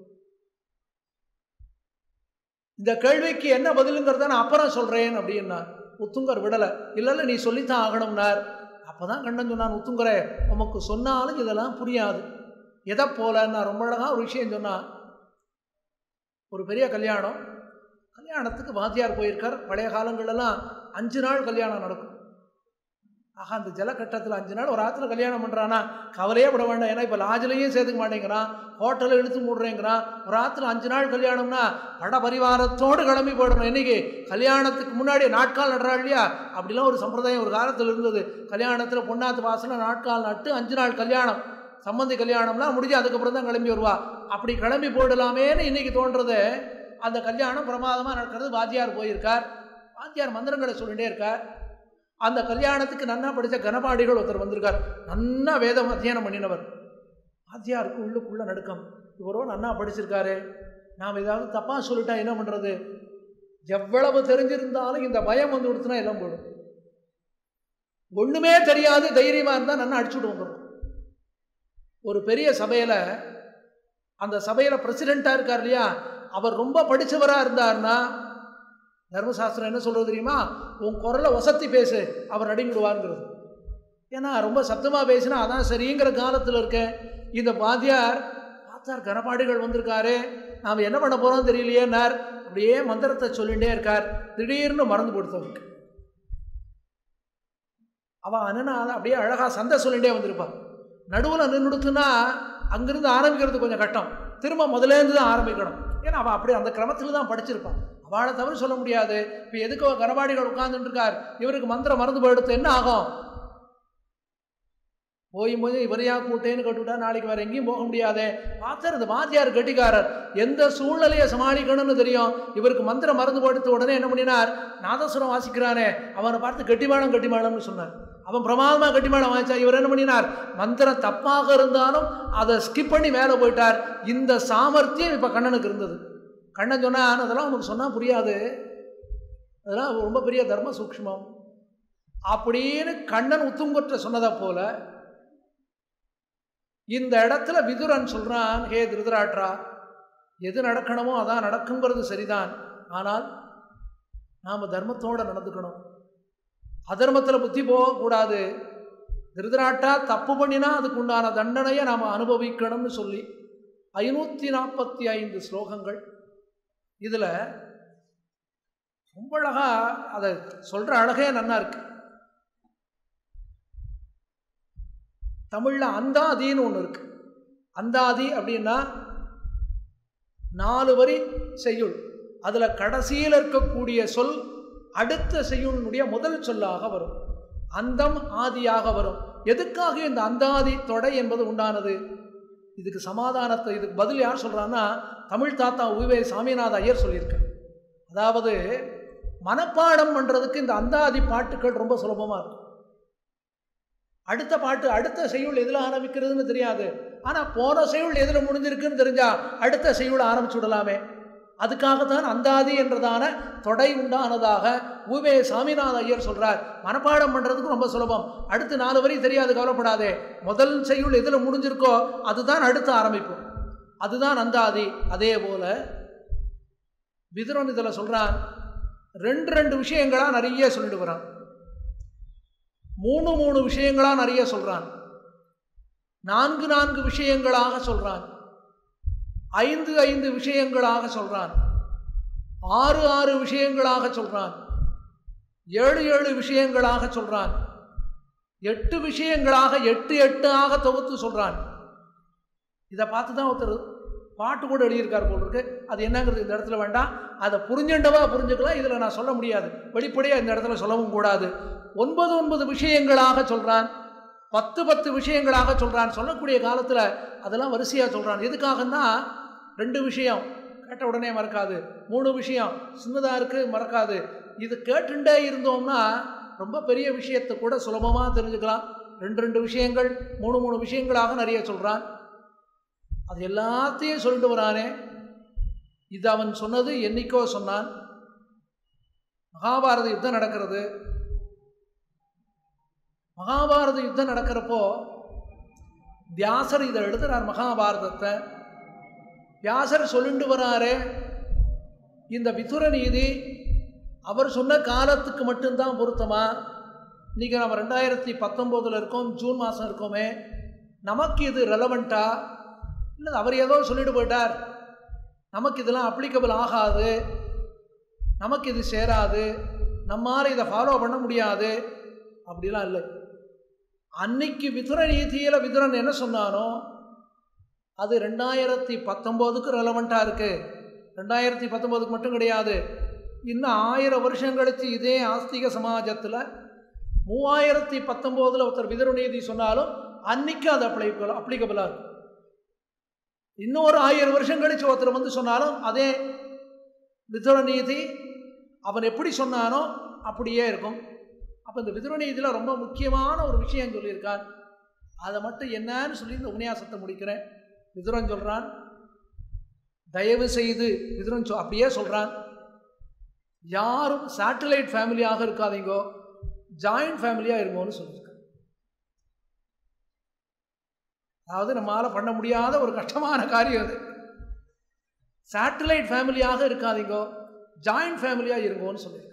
இந்த கேள்விக்கு என்ன பதிலுங்கிறத நான் அப்புறம் சொல்கிறேன் அப்படின்னா உத்துங்கர் விடலை இல்லை இல்லை நீ சொல்லித்தான் ஆகணும்னார் அப்போ தான் கண்ணன் சொன்னான் உத்துங்கரே உமக்கு சொன்னாலும் இதெல்லாம் புரியாது எதை போல நான் ரொம்ப அழகாக ஒரு விஷயம் சொன்னான் ஒரு பெரிய கல்யாணம் கல்யாணத்துக்கு வாத்தியார் போயிருக்கார் பழைய காலங்களெல்லாம் அஞ்சு நாள் கல்யாணம் நடக்கும் ஆஹா அந்த ஜலக்கட்டத்தில் அஞ்சு நாள் ஒரு ஆற்றுல கல்யாணம் பண்ணுறானா கவலையே விட வேண்டாம் ஏன்னா இப்போ லாஜிலையும் சேர்த்துக்க மாட்டேங்கிறான் ஹோட்டலில் இழுத்து மூடுறேங்கிறான் ஒரு ஆற்றுல அஞ்சு நாள் கல்யாணம்னா பட பரிவாரத்தோடு கிளம்பி போயிடணும் இன்னைக்கு கல்யாணத்துக்கு முன்னாடி நாட்கால் நடுறா இல்லையா அப்படிலாம் ஒரு சம்பிரதாயம் ஒரு காலத்தில் இருந்தது கல்யாணத்தில் பொன்னாத்து வாசனை நாட்கால் நட்டு அஞ்சு நாள் கல்யாணம் சம்மந்தி கல்யாணம்லாம் முடிஞ்சு அதுக்கப்புறம் தான் கிளம்பி வருவா அப்படி கிளம்பி போயிடலாமேன்னு இன்னைக்கு தோன்றது அந்த கல்யாணம் பிரமாதமாக நடக்கிறது வாத்தியார் போயிருக்கார் வாத்தியார் மந்திரங்களை சொல்லிகிட்டே இருக்கார் அந்த கல்யாணத்துக்கு நன்னா படித்த கனபாடிகள் ஒருத்தர் வந்திருக்கார் நன்னா வேதம் அத்தியானம் பண்ணினவர் வாத்தியாருக்கு உள்ளுக்குள்ள நடுக்கம் இவரோ நன்னா படிச்சிருக்காரு நாம் ஏதாவது தப்பாக சொல்லிட்டா என்ன பண்ணுறது எவ்வளவு தெரிஞ்சிருந்தாலும் இந்த பயம் வந்து கொடுத்துனா எல்லாம் போயிடும் ஒன்றுமே தெரியாது தைரியமாக இருந்தால் நன்னா அடிச்சுட்டு வந்துடும் ஒரு பெரிய சபையில் அந்த சபையில் பிரசிடெண்ட்டாக இருக்கார் இல்லையா அவர் ரொம்ப படித்தவராக இருந்தார்னா தர்மசாஸ்திரம் என்ன சொல்கிறது தெரியுமா உன் குரலை வசத்தி பேசு அவர் நடுங்கிடுவாருங்கிறது ஏன்னா ரொம்ப சத்தமாக பேசினா அதான் சரிங்கிற காலத்தில் இருக்கேன் இந்த வாத்தியார் பார்த்தார் கனபாடிகள் வந்திருக்காரு நாம் என்ன பண்ண போகிறோம் தெரியலையேன்னார் அப்படியே மந்திரத்தை சொல்லிகிட்டே இருக்கார் திடீர்னு மறந்து கொடுத்தவருக்கு அவன் அண்ணனா அப்படியே அழகாக சந்தை சொல்லிகிட்டே வந்திருப்பான் நடுவில் நின்றுடுத்துனா அங்கிருந்து ஆரம்பிக்கிறது கொஞ்சம் கட்டம் திரும்ப முதலேருந்து தான் ஆரம்பிக்கணும் ஏன்னா அவன் அப்படியே அந்த கிரமத்தில் தான் படிச்சிருப்பான் அவளை தவிர சொல்ல முடியாது இப்போ எதுக்கோ கனபாடிகள் உட்கார்ந்துட்டு இருக்கார் இவருக்கு மந்திரம் மறந்து போயிடுத்து என்ன ஆகும் போய் போய் இவரையா கூட்டேன்னு கட்டுவிட்டா நாளைக்கு வேறு எங்கேயும் போக முடியாதே பார்த்தார் இந்த வாத்தியார் கட்டிக்காரர் எந்த சூழ்நிலையை சமாளிக்கணும்னு தெரியும் இவருக்கு மந்திரம் மறந்து போடுத்த உடனே என்ன பண்ணினார் நாதசுரம் வாசிக்கிறானே அவனை பார்த்து கட்டிமாடம் கட்டிமாடம்னு சொன்னார் அவன் பிரமாதமாக கட்டிமாடம் வாங்கிச்சா இவர் என்ன பண்ணினார் மந்திரம் தப்பாக இருந்தாலும் அதை ஸ்கிப் பண்ணி மேலே போயிட்டார் இந்த சாமர்த்தியம் இப்போ கண்ணனுக்கு இருந்தது கண்ணன் சொன்னான் அதெல்லாம் உனக்கு சொன்னால் புரியாது அதெல்லாம் ரொம்ப பெரிய தர்ம சூக்ஷ்மம் அப்படின்னு கண்ணன் உத்துங்குற்ற சொன்னதை போல இந்த இடத்துல விதுரன் சொல்கிறான் ஹே திருதராட்ரா எது நடக்கணுமோ அதான் நடக்குங்கிறது சரிதான் ஆனால் நாம் தர்மத்தோடு நடந்துக்கணும் அதர்மத்தில் புத்தி போகக்கூடாது திருதராட்டா தப்பு பண்ணினா அதுக்கு உண்டான தண்டனையை நாம் அனுபவிக்கணும்னு சொல்லி ஐநூற்றி நாற்பத்தி ஐந்து ஸ்லோகங்கள் இதில் ரொம்ப அழகாக அதை சொல்கிற அழகே நன்னா இருக்கு தமிழில் அந்தாதின்னு ஒன்று இருக்கு அந்தாதி அப்படின்னா நாலு வரி செய்யுள் அதில் கடைசியில் இருக்கக்கூடிய சொல் அடுத்த செய்யுளினுடைய முதல் சொல்லாக வரும் அந்தம் ஆதியாக வரும் எதுக்காக இந்த அந்தாதி தொடை என்பது உண்டானது இதுக்கு சமாதானத்தை இதுக்கு பதில் யார் சொல்கிறான்னா தமிழ் தாத்தா உவே சாமிநாத ஐயர் சொல்லியிருக்கார் அதாவது மனப்பாடம் பண்ணுறதுக்கு இந்த அந்தாதி பாட்டுக்கள் ரொம்ப சுலபமாக இருக்கும் அடுத்த பாட்டு அடுத்த செய்யுள் எதில் ஆரம்பிக்கிறதுன்னு தெரியாது ஆனால் போன செய்யுள் எதில் முடிஞ்சிருக்குன்னு தெரிஞ்சா அடுத்த செய்யுள் ஆரம்பிச்சு விடலாமே அதுக்காகத்தான் அந்தாதி என்றதான தொடை உண்டானதாக ஊவே சாமிநாத ஐயர் சொல்கிறார் மனப்பாடம் பண்ணுறதுக்கு ரொம்ப சுலபம் அடுத்து நாலு வரி தெரியாது கவலைப்படாதே முதல் செய்யுள் எதில் முடிஞ்சிருக்கோ அதுதான் அடுத்து ஆரம்பிப்போம் அதுதான் அந்தாதி அதே போல விதுரன் இதில் சொல்கிறான் ரெண்டு ரெண்டு விஷயங்களாக நிறைய சொல்லிட்டு வரான் மூணு மூணு விஷயங்களாக நிறைய சொல்கிறான் நான்கு நான்கு விஷயங்களாக சொல்கிறான் ஐந்து ஐந்து விஷயங்களாக சொல்கிறான் ஆறு ஆறு விஷயங்களாக சொல்கிறான் ஏழு ஏழு விஷயங்களாக சொல்கிறான் எட்டு விஷயங்களாக எட்டு எட்டாக தொகுத்து சொல்கிறான் இதை பார்த்து தான் ஒருத்தர் பாட்டு கூட எழுதியிருக்கார் போல் இருக்கு அது என்னங்கிறது இந்த இடத்துல வேண்டாம் அதை புரிஞ்சுண்டவா புரிஞ்சுக்கலாம் இதில் நான் சொல்ல முடியாது வெளிப்படையாக இந்த இடத்துல சொல்லவும் கூடாது ஒன்பது ஒன்பது விஷயங்களாக சொல்கிறான் பத்து பத்து விஷயங்களாக சொல்கிறான் சொல்லக்கூடிய காலத்தில் அதெல்லாம் வரிசையாக சொல்கிறான் எதுக்காகன்னா ரெண்டு விஷயம் கேட்ட உடனே மறக்காது மூணு விஷயம் சின்னதாக இருக்குது மறக்காது இது கேட்டுண்டே இருந்தோம்னா ரொம்ப பெரிய விஷயத்தை கூட சுலபமாக தெரிஞ்சுக்கலாம் ரெண்டு ரெண்டு விஷயங்கள் மூணு மூணு விஷயங்களாக நிறைய சொல்கிறான் அது எல்லாத்தையும் சொல்லிட்டு வரானே இது அவன் சொன்னது என்னைக்கோ சொன்னான் மகாபாரத யுத்தம் நடக்கிறது மகாபாரத யுத்தம் நடக்கிறப்போ வியாசர் இதை எழுதுறார் மகாபாரதத்தை வியாசர் சொல்லிட்டு வராரு இந்த விதுர நீதி அவர் சொன்ன காலத்துக்கு மட்டும்தான் பொருத்தமா இன்றைக்கி நம்ம ரெண்டாயிரத்தி பத்தொம்போதில் இருக்கோம் ஜூன் மாதம் இருக்கோமே நமக்கு இது ரெலவெண்ட்டா இல்லை அவர் ஏதோ சொல்லிட்டு போயிட்டார் நமக்கு இதெல்லாம் அப்ளிகபிள் ஆகாது நமக்கு இது சேராது நம்மால் இதை ஃபாலோ பண்ண முடியாது அப்படிலாம் இல்லை அன்னைக்கு விதுர நீதியில் விதுரன் என்ன சொன்னானோ அது ரெண்டாயிரத்தி பத்தொம்போதுக்கு ரெலவெண்ட்டாக இருக்குது ரெண்டாயிரத்தி பத்தொம்போதுக்கு மட்டும் கிடையாது இன்னும் ஆயிரம் வருஷம் கழித்து இதே ஆஸ்திக சமாஜத்தில் மூவாயிரத்தி பத்தொம்போதில் ஒருத்தர் விதுர நீதி சொன்னாலும் அன்னைக்கு அது அப்ளிகபிள் அப்ளிகபிளாக இருக்கும் இன்னும் ஒரு ஆயிரம் வருஷம் கழித்து ஒருத்தர் வந்து சொன்னாலும் அதே விதுர நீதி அவன் எப்படி சொன்னானோ அப்படியே இருக்கும் அப்போ இந்த விதுர நீதியில் ரொம்ப முக்கியமான ஒரு விஷயம் சொல்லியிருக்கான் அதை மட்டும் என்னன்னு சொல்லி இந்த உபன்யாசத்தை முடிக்கிறேன் விதுரன் சொல்கிறான் தயவு செய்து விதுரன் சொ அப்படியே சொல்கிறான் யாரும் சேட்டலைட் ஃபேமிலியாக இருக்காதீங்கோ ஜாயிண்ட் ஃபேமிலியாக இருங்கோன்னு சொல்லியிருக்கான் அதாவது நம்மளால் பண்ண முடியாத ஒரு கஷ்டமான காரியம் அது சேட்டலைட் ஃபேமிலியாக இருக்காதீங்கோ ஜாயிண்ட் ஃபேமிலியாக இருங்கோன்னு சொல்லியிருக்கு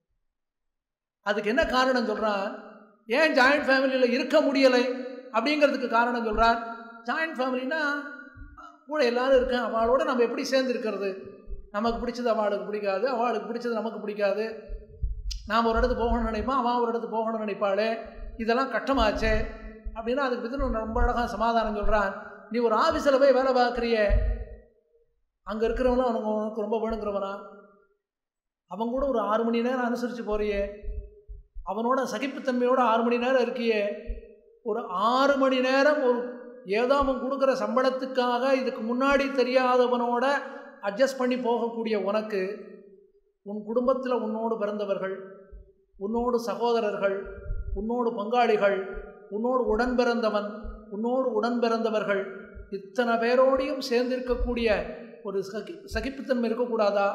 அதுக்கு என்ன காரணம் சொல்கிறான் ஏன் ஜாயிண்ட் ஃபேமிலியில் இருக்க முடியலை அப்படிங்கிறதுக்கு காரணம் சொல்கிறான் ஜாயிண்ட் ஃபேமிலினா கூட எல்லாரும் இருக்கேன் அவளோட நம்ம எப்படி சேர்ந்து இருக்கிறது நமக்கு பிடிச்சது அவளுக்கு பிடிக்காது அவளுக்கு பிடிச்சது நமக்கு பிடிக்காது நாம் ஒரு இடத்துக்கு போகணும்னு நினைப்போம் அவன் ஒரு இடத்துக்கு போகணும்னு நினைப்பாளே இதெல்லாம் கஷ்டமாச்சே அப்படின்னா அதுக்கு பற்றி ரொம்ப அழகாக சமாதானம் சொல்கிறான் நீ ஒரு ஆஃபீஸில் போய் வேலை பார்க்குறிய அங்கே இருக்கிறவங்களும் அவனுக்கு உனக்கு ரொம்ப வேணுங்கிறவனா அவன் கூட ஒரு ஆறு மணி நேரம் அனுசரித்து போறியே அவனோட சகிப்புத்தன்மையோட ஆறு மணி நேரம் இருக்கியே ஒரு ஆறு மணி நேரம் ஒரு ஏதோ அவன் கொடுக்குற சம்பளத்துக்காக இதுக்கு முன்னாடி தெரியாதவனோட அட்ஜஸ்ட் பண்ணி போகக்கூடிய உனக்கு உன் குடும்பத்தில் உன்னோடு பிறந்தவர்கள் உன்னோடு சகோதரர்கள் உன்னோடு பங்காளிகள் உன்னோடு உடன் பிறந்தவன் உன்னோடு உடன் பிறந்தவர்கள் இத்தனை பேரோடையும் சேர்ந்திருக்கக்கூடிய ஒரு சகி சகிப்புத்தன்மை இருக்கக்கூடாதா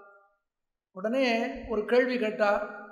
உடனே ஒரு கேள்வி கேட்டா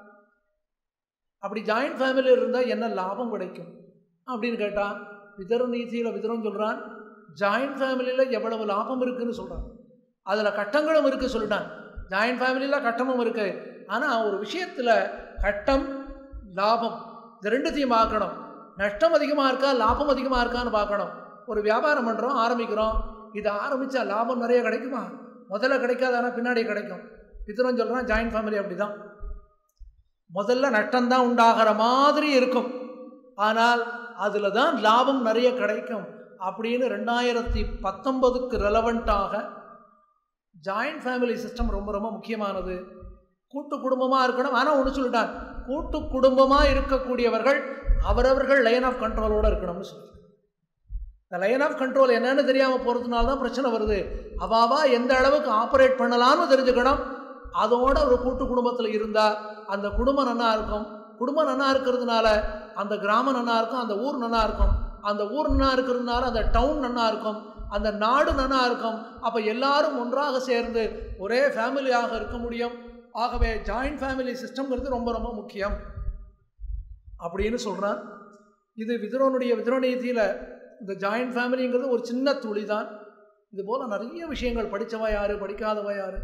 அப்படி ஜாயிண்ட் ஃபேமிலியில் இருந்தால் என்ன லாபம் கிடைக்கும் அப்படின்னு கேட்டான் விதர நீதியில் விதரம் சொல்கிறான் ஜாயிண்ட் ஃபேமிலியில் எவ்வளவு லாபம் இருக்குன்னு சொல்கிறான் அதில் கட்டங்களும் இருக்குது சொல்லிட்டான் ஜாயிண்ட் ஃபேமிலியில் கட்டமும் இருக்குது ஆனால் ஒரு விஷயத்தில் கட்டம் லாபம் இது ரெண்டுத்தையும் பார்க்கணும் நஷ்டம் அதிகமாக இருக்கா லாபம் அதிகமாக இருக்கான்னு பார்க்கணும் ஒரு வியாபாரம் பண்ணுறோம் ஆரம்பிக்கிறோம் இதை ஆரம்பித்தா லாபம் நிறைய கிடைக்குமா முதல்ல கிடைக்காது ஆனால் பின்னாடி கிடைக்கும் பித்தரும் சொல்கிறான் ஜாயிண்ட் ஃபேமிலி அப்படி தான் முதல்ல நஷ்டம்தான் உண்டாகிற மாதிரி இருக்கும் ஆனால் அதில் தான் லாபம் நிறைய கிடைக்கும் அப்படின்னு ரெண்டாயிரத்தி பத்தொன்பதுக்கு ரெலவெண்ட்டாக ஜாயிண்ட் ஃபேமிலி சிஸ்டம் ரொம்ப ரொம்ப முக்கியமானது கூட்டு குடும்பமாக இருக்கணும் ஆனால் ஒன்று சொல்லிட்டான் கூட்டு குடும்பமாக இருக்கக்கூடியவர்கள் அவரவர்கள் லைன் ஆஃப் கண்ட்ரோலோடு இருக்கணும்னு சொல்லி இந்த லைன் ஆஃப் கண்ட்ரோல் என்னன்னு தெரியாமல் போகிறதுனால தான் பிரச்சனை வருது அவாவா எந்த அளவுக்கு ஆப்ரேட் பண்ணலாம்னு தெரிஞ்சுக்கணும் அதோட ஒரு கூட்டு குடும்பத்தில் இருந்தால் அந்த குடும்பம் நன்னா இருக்கும் குடும்பம் நன்னா இருக்கிறதுனால அந்த கிராமம் நன்னா இருக்கும் அந்த ஊர் நன்னா இருக்கும் அந்த ஊர் நன்னா இருக்கிறதுனால அந்த டவுன் நன்னா இருக்கும் அந்த நாடு நன்னா இருக்கும் அப்போ எல்லாரும் ஒன்றாக சேர்ந்து ஒரே ஃபேமிலியாக இருக்க முடியும் ஆகவே ஜாயிண்ட் ஃபேமிலி சிஸ்டம்ங்கிறது ரொம்ப ரொம்ப முக்கியம் அப்படின்னு சொல்கிறான் இது விதுரனுடைய விதுரநீதியில் இந்த ஜாயிண்ட் ஃபேமிலிங்கிறது ஒரு சின்ன துளி தான் இது போல் நிறைய விஷயங்கள் படித்தவா யார் படிக்காதவா யார்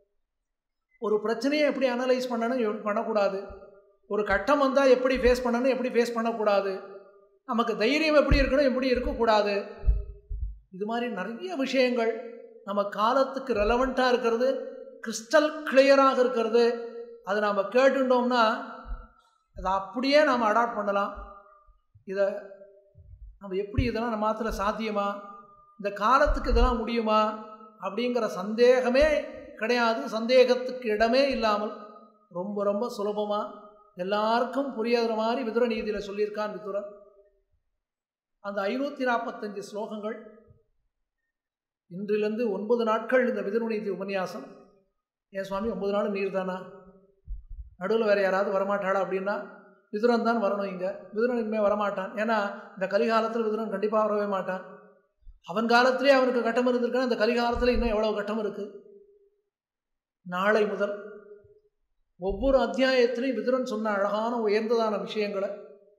ஒரு பிரச்சனையை எப்படி அனலைஸ் பண்ணணும் எப்படி பண்ணக்கூடாது ஒரு கட்டம் வந்தால் எப்படி ஃபேஸ் பண்ணணும் எப்படி ஃபேஸ் பண்ணக்கூடாது நமக்கு தைரியம் எப்படி இருக்கணும் எப்படி இருக்கக்கூடாது இது மாதிரி நிறைய விஷயங்கள் நம்ம காலத்துக்கு ரெலவெண்ட்டாக இருக்கிறது கிறிஸ்டல் கிளியராக இருக்கிறது அதை நாம் கேட்டுட்டோம்னா அதை அப்படியே நாம் அடாப்ட் பண்ணலாம் இதை நம்ம எப்படி இதெல்லாம் நம்ம மாத்திர சாத்தியமா இந்த காலத்துக்கு இதெல்லாம் முடியுமா அப்படிங்கிற சந்தேகமே கிடையாது சந்தேகத்துக்கு இடமே இல்லாமல் ரொம்ப ரொம்ப சுலபமாக எல்லாருக்கும் புரியாத மாதிரி விதுர நீதியில் சொல்லியிருக்கான் விதுரன் அந்த ஐநூற்றி நாற்பத்தஞ்சு ஸ்லோகங்கள் இன்றிலிருந்து ஒன்பது நாட்கள் இந்த விதுர நீதி உபன்யாசம் ஏன் சுவாமி ஒன்பது நாள் நீர் தானா நடுவில் வேறு யாராவது வரமாட்டாளா அப்படின்னா விதுரன் தான் வரணும் இங்கே விதுரன் இனிமேல் வரமாட்டான் ஏன்னா இந்த கலிகாலத்தில் விதுரன் கண்டிப்பாக வரவே மாட்டான் அவன் காலத்திலே அவனுக்கு கட்டம் இருந்திருக்கான் இந்த கலிகாலத்தில் இன்னும் எவ்வளோ கட்டம் இருக்குது நாளை முதல் ஒவ்வொரு அத்தியாயத்திலையும் விதுரன் சொன்ன அழகான உயர்ந்ததான விஷயங்களை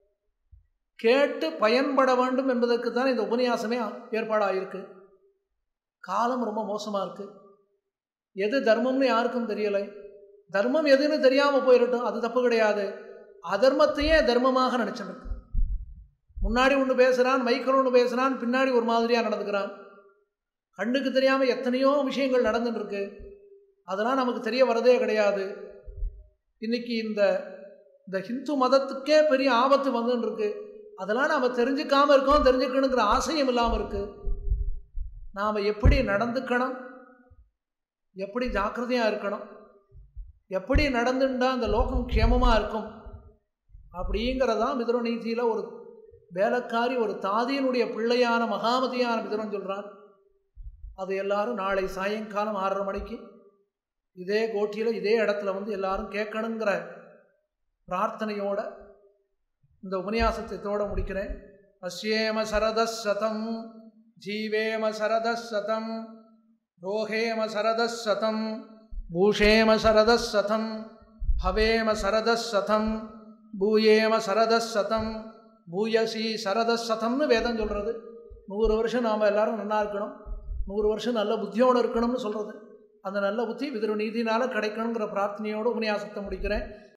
கேட்டு பயன்பட வேண்டும் என்பதற்கு தான் இந்த உபன்யாசமே ஏற்பாடாக இருக்கு காலம் ரொம்ப மோசமாக இருக்குது எது தர்மம்னு யாருக்கும் தெரியலை தர்மம் எதுன்னு தெரியாமல் போயிடட்டும் அது தப்பு கிடையாது அதர்மத்தையே தர்மமாக நினச்சிருக்கு முன்னாடி ஒன்று பேசுகிறான் மைக்கில் ஒன்று பேசுகிறான் பின்னாடி ஒரு மாதிரியாக நடந்துக்கிறான் கண்ணுக்கு தெரியாமல் எத்தனையோ விஷயங்கள் நடந்துட்டு இருக்கு அதெல்லாம் நமக்கு தெரிய வரதே கிடையாது இன்னைக்கு இந்த இந்த ஹிந்து மதத்துக்கே பெரிய ஆபத்து வந்துன்னு இருக்கு அதெல்லாம் நாம் தெரிஞ்சுக்காமல் இருக்கோம் தெரிஞ்சுக்கணுங்கிற ஆசையும் இல்லாமல் இருக்கு நாம் எப்படி நடந்துக்கணும் எப்படி ஜாக்கிரதையாக இருக்கணும் எப்படி நடந்துட்டா அந்த லோகம் க்ஷேமமாக இருக்கும் அப்படிங்கிறதான் மிதுர நீதியில் ஒரு வேலைக்காரி ஒரு தாதியினுடைய பிள்ளையான மகாமதியான மிதுரன் சொல்கிறான் அது எல்லாரும் நாளை சாயங்காலம் ஆறரை மணிக்கு இதே கோட்டியில் இதே இடத்துல வந்து எல்லாரும் கேட்கணுங்கிற பிரார்த்தனையோட இந்த உபன்யாசத்தோட முடிக்கிறேன் அஸ்யேம சரதசதம் ஜீவேம சரதசதம் ரோஹேம சரதசதம் பூஷேம சரதசதம் ஹவேம சரதசதம் பூயேம சரதசதம் பூயசி சரதசதம்னு வேதம் சொல்கிறது நூறு வருஷம் நாம் எல்லாரும் நல்லா இருக்கணும் நூறு வருஷம் நல்ல புத்தியோடு இருக்கணும்னு சொல்கிறது அந்த நல்ல புத்தி விதிரு நீதினால கிடைக்கணுங்கிற பிரார்த்தனையோடு உபன்யாசத்தை முடிக்கிறேன்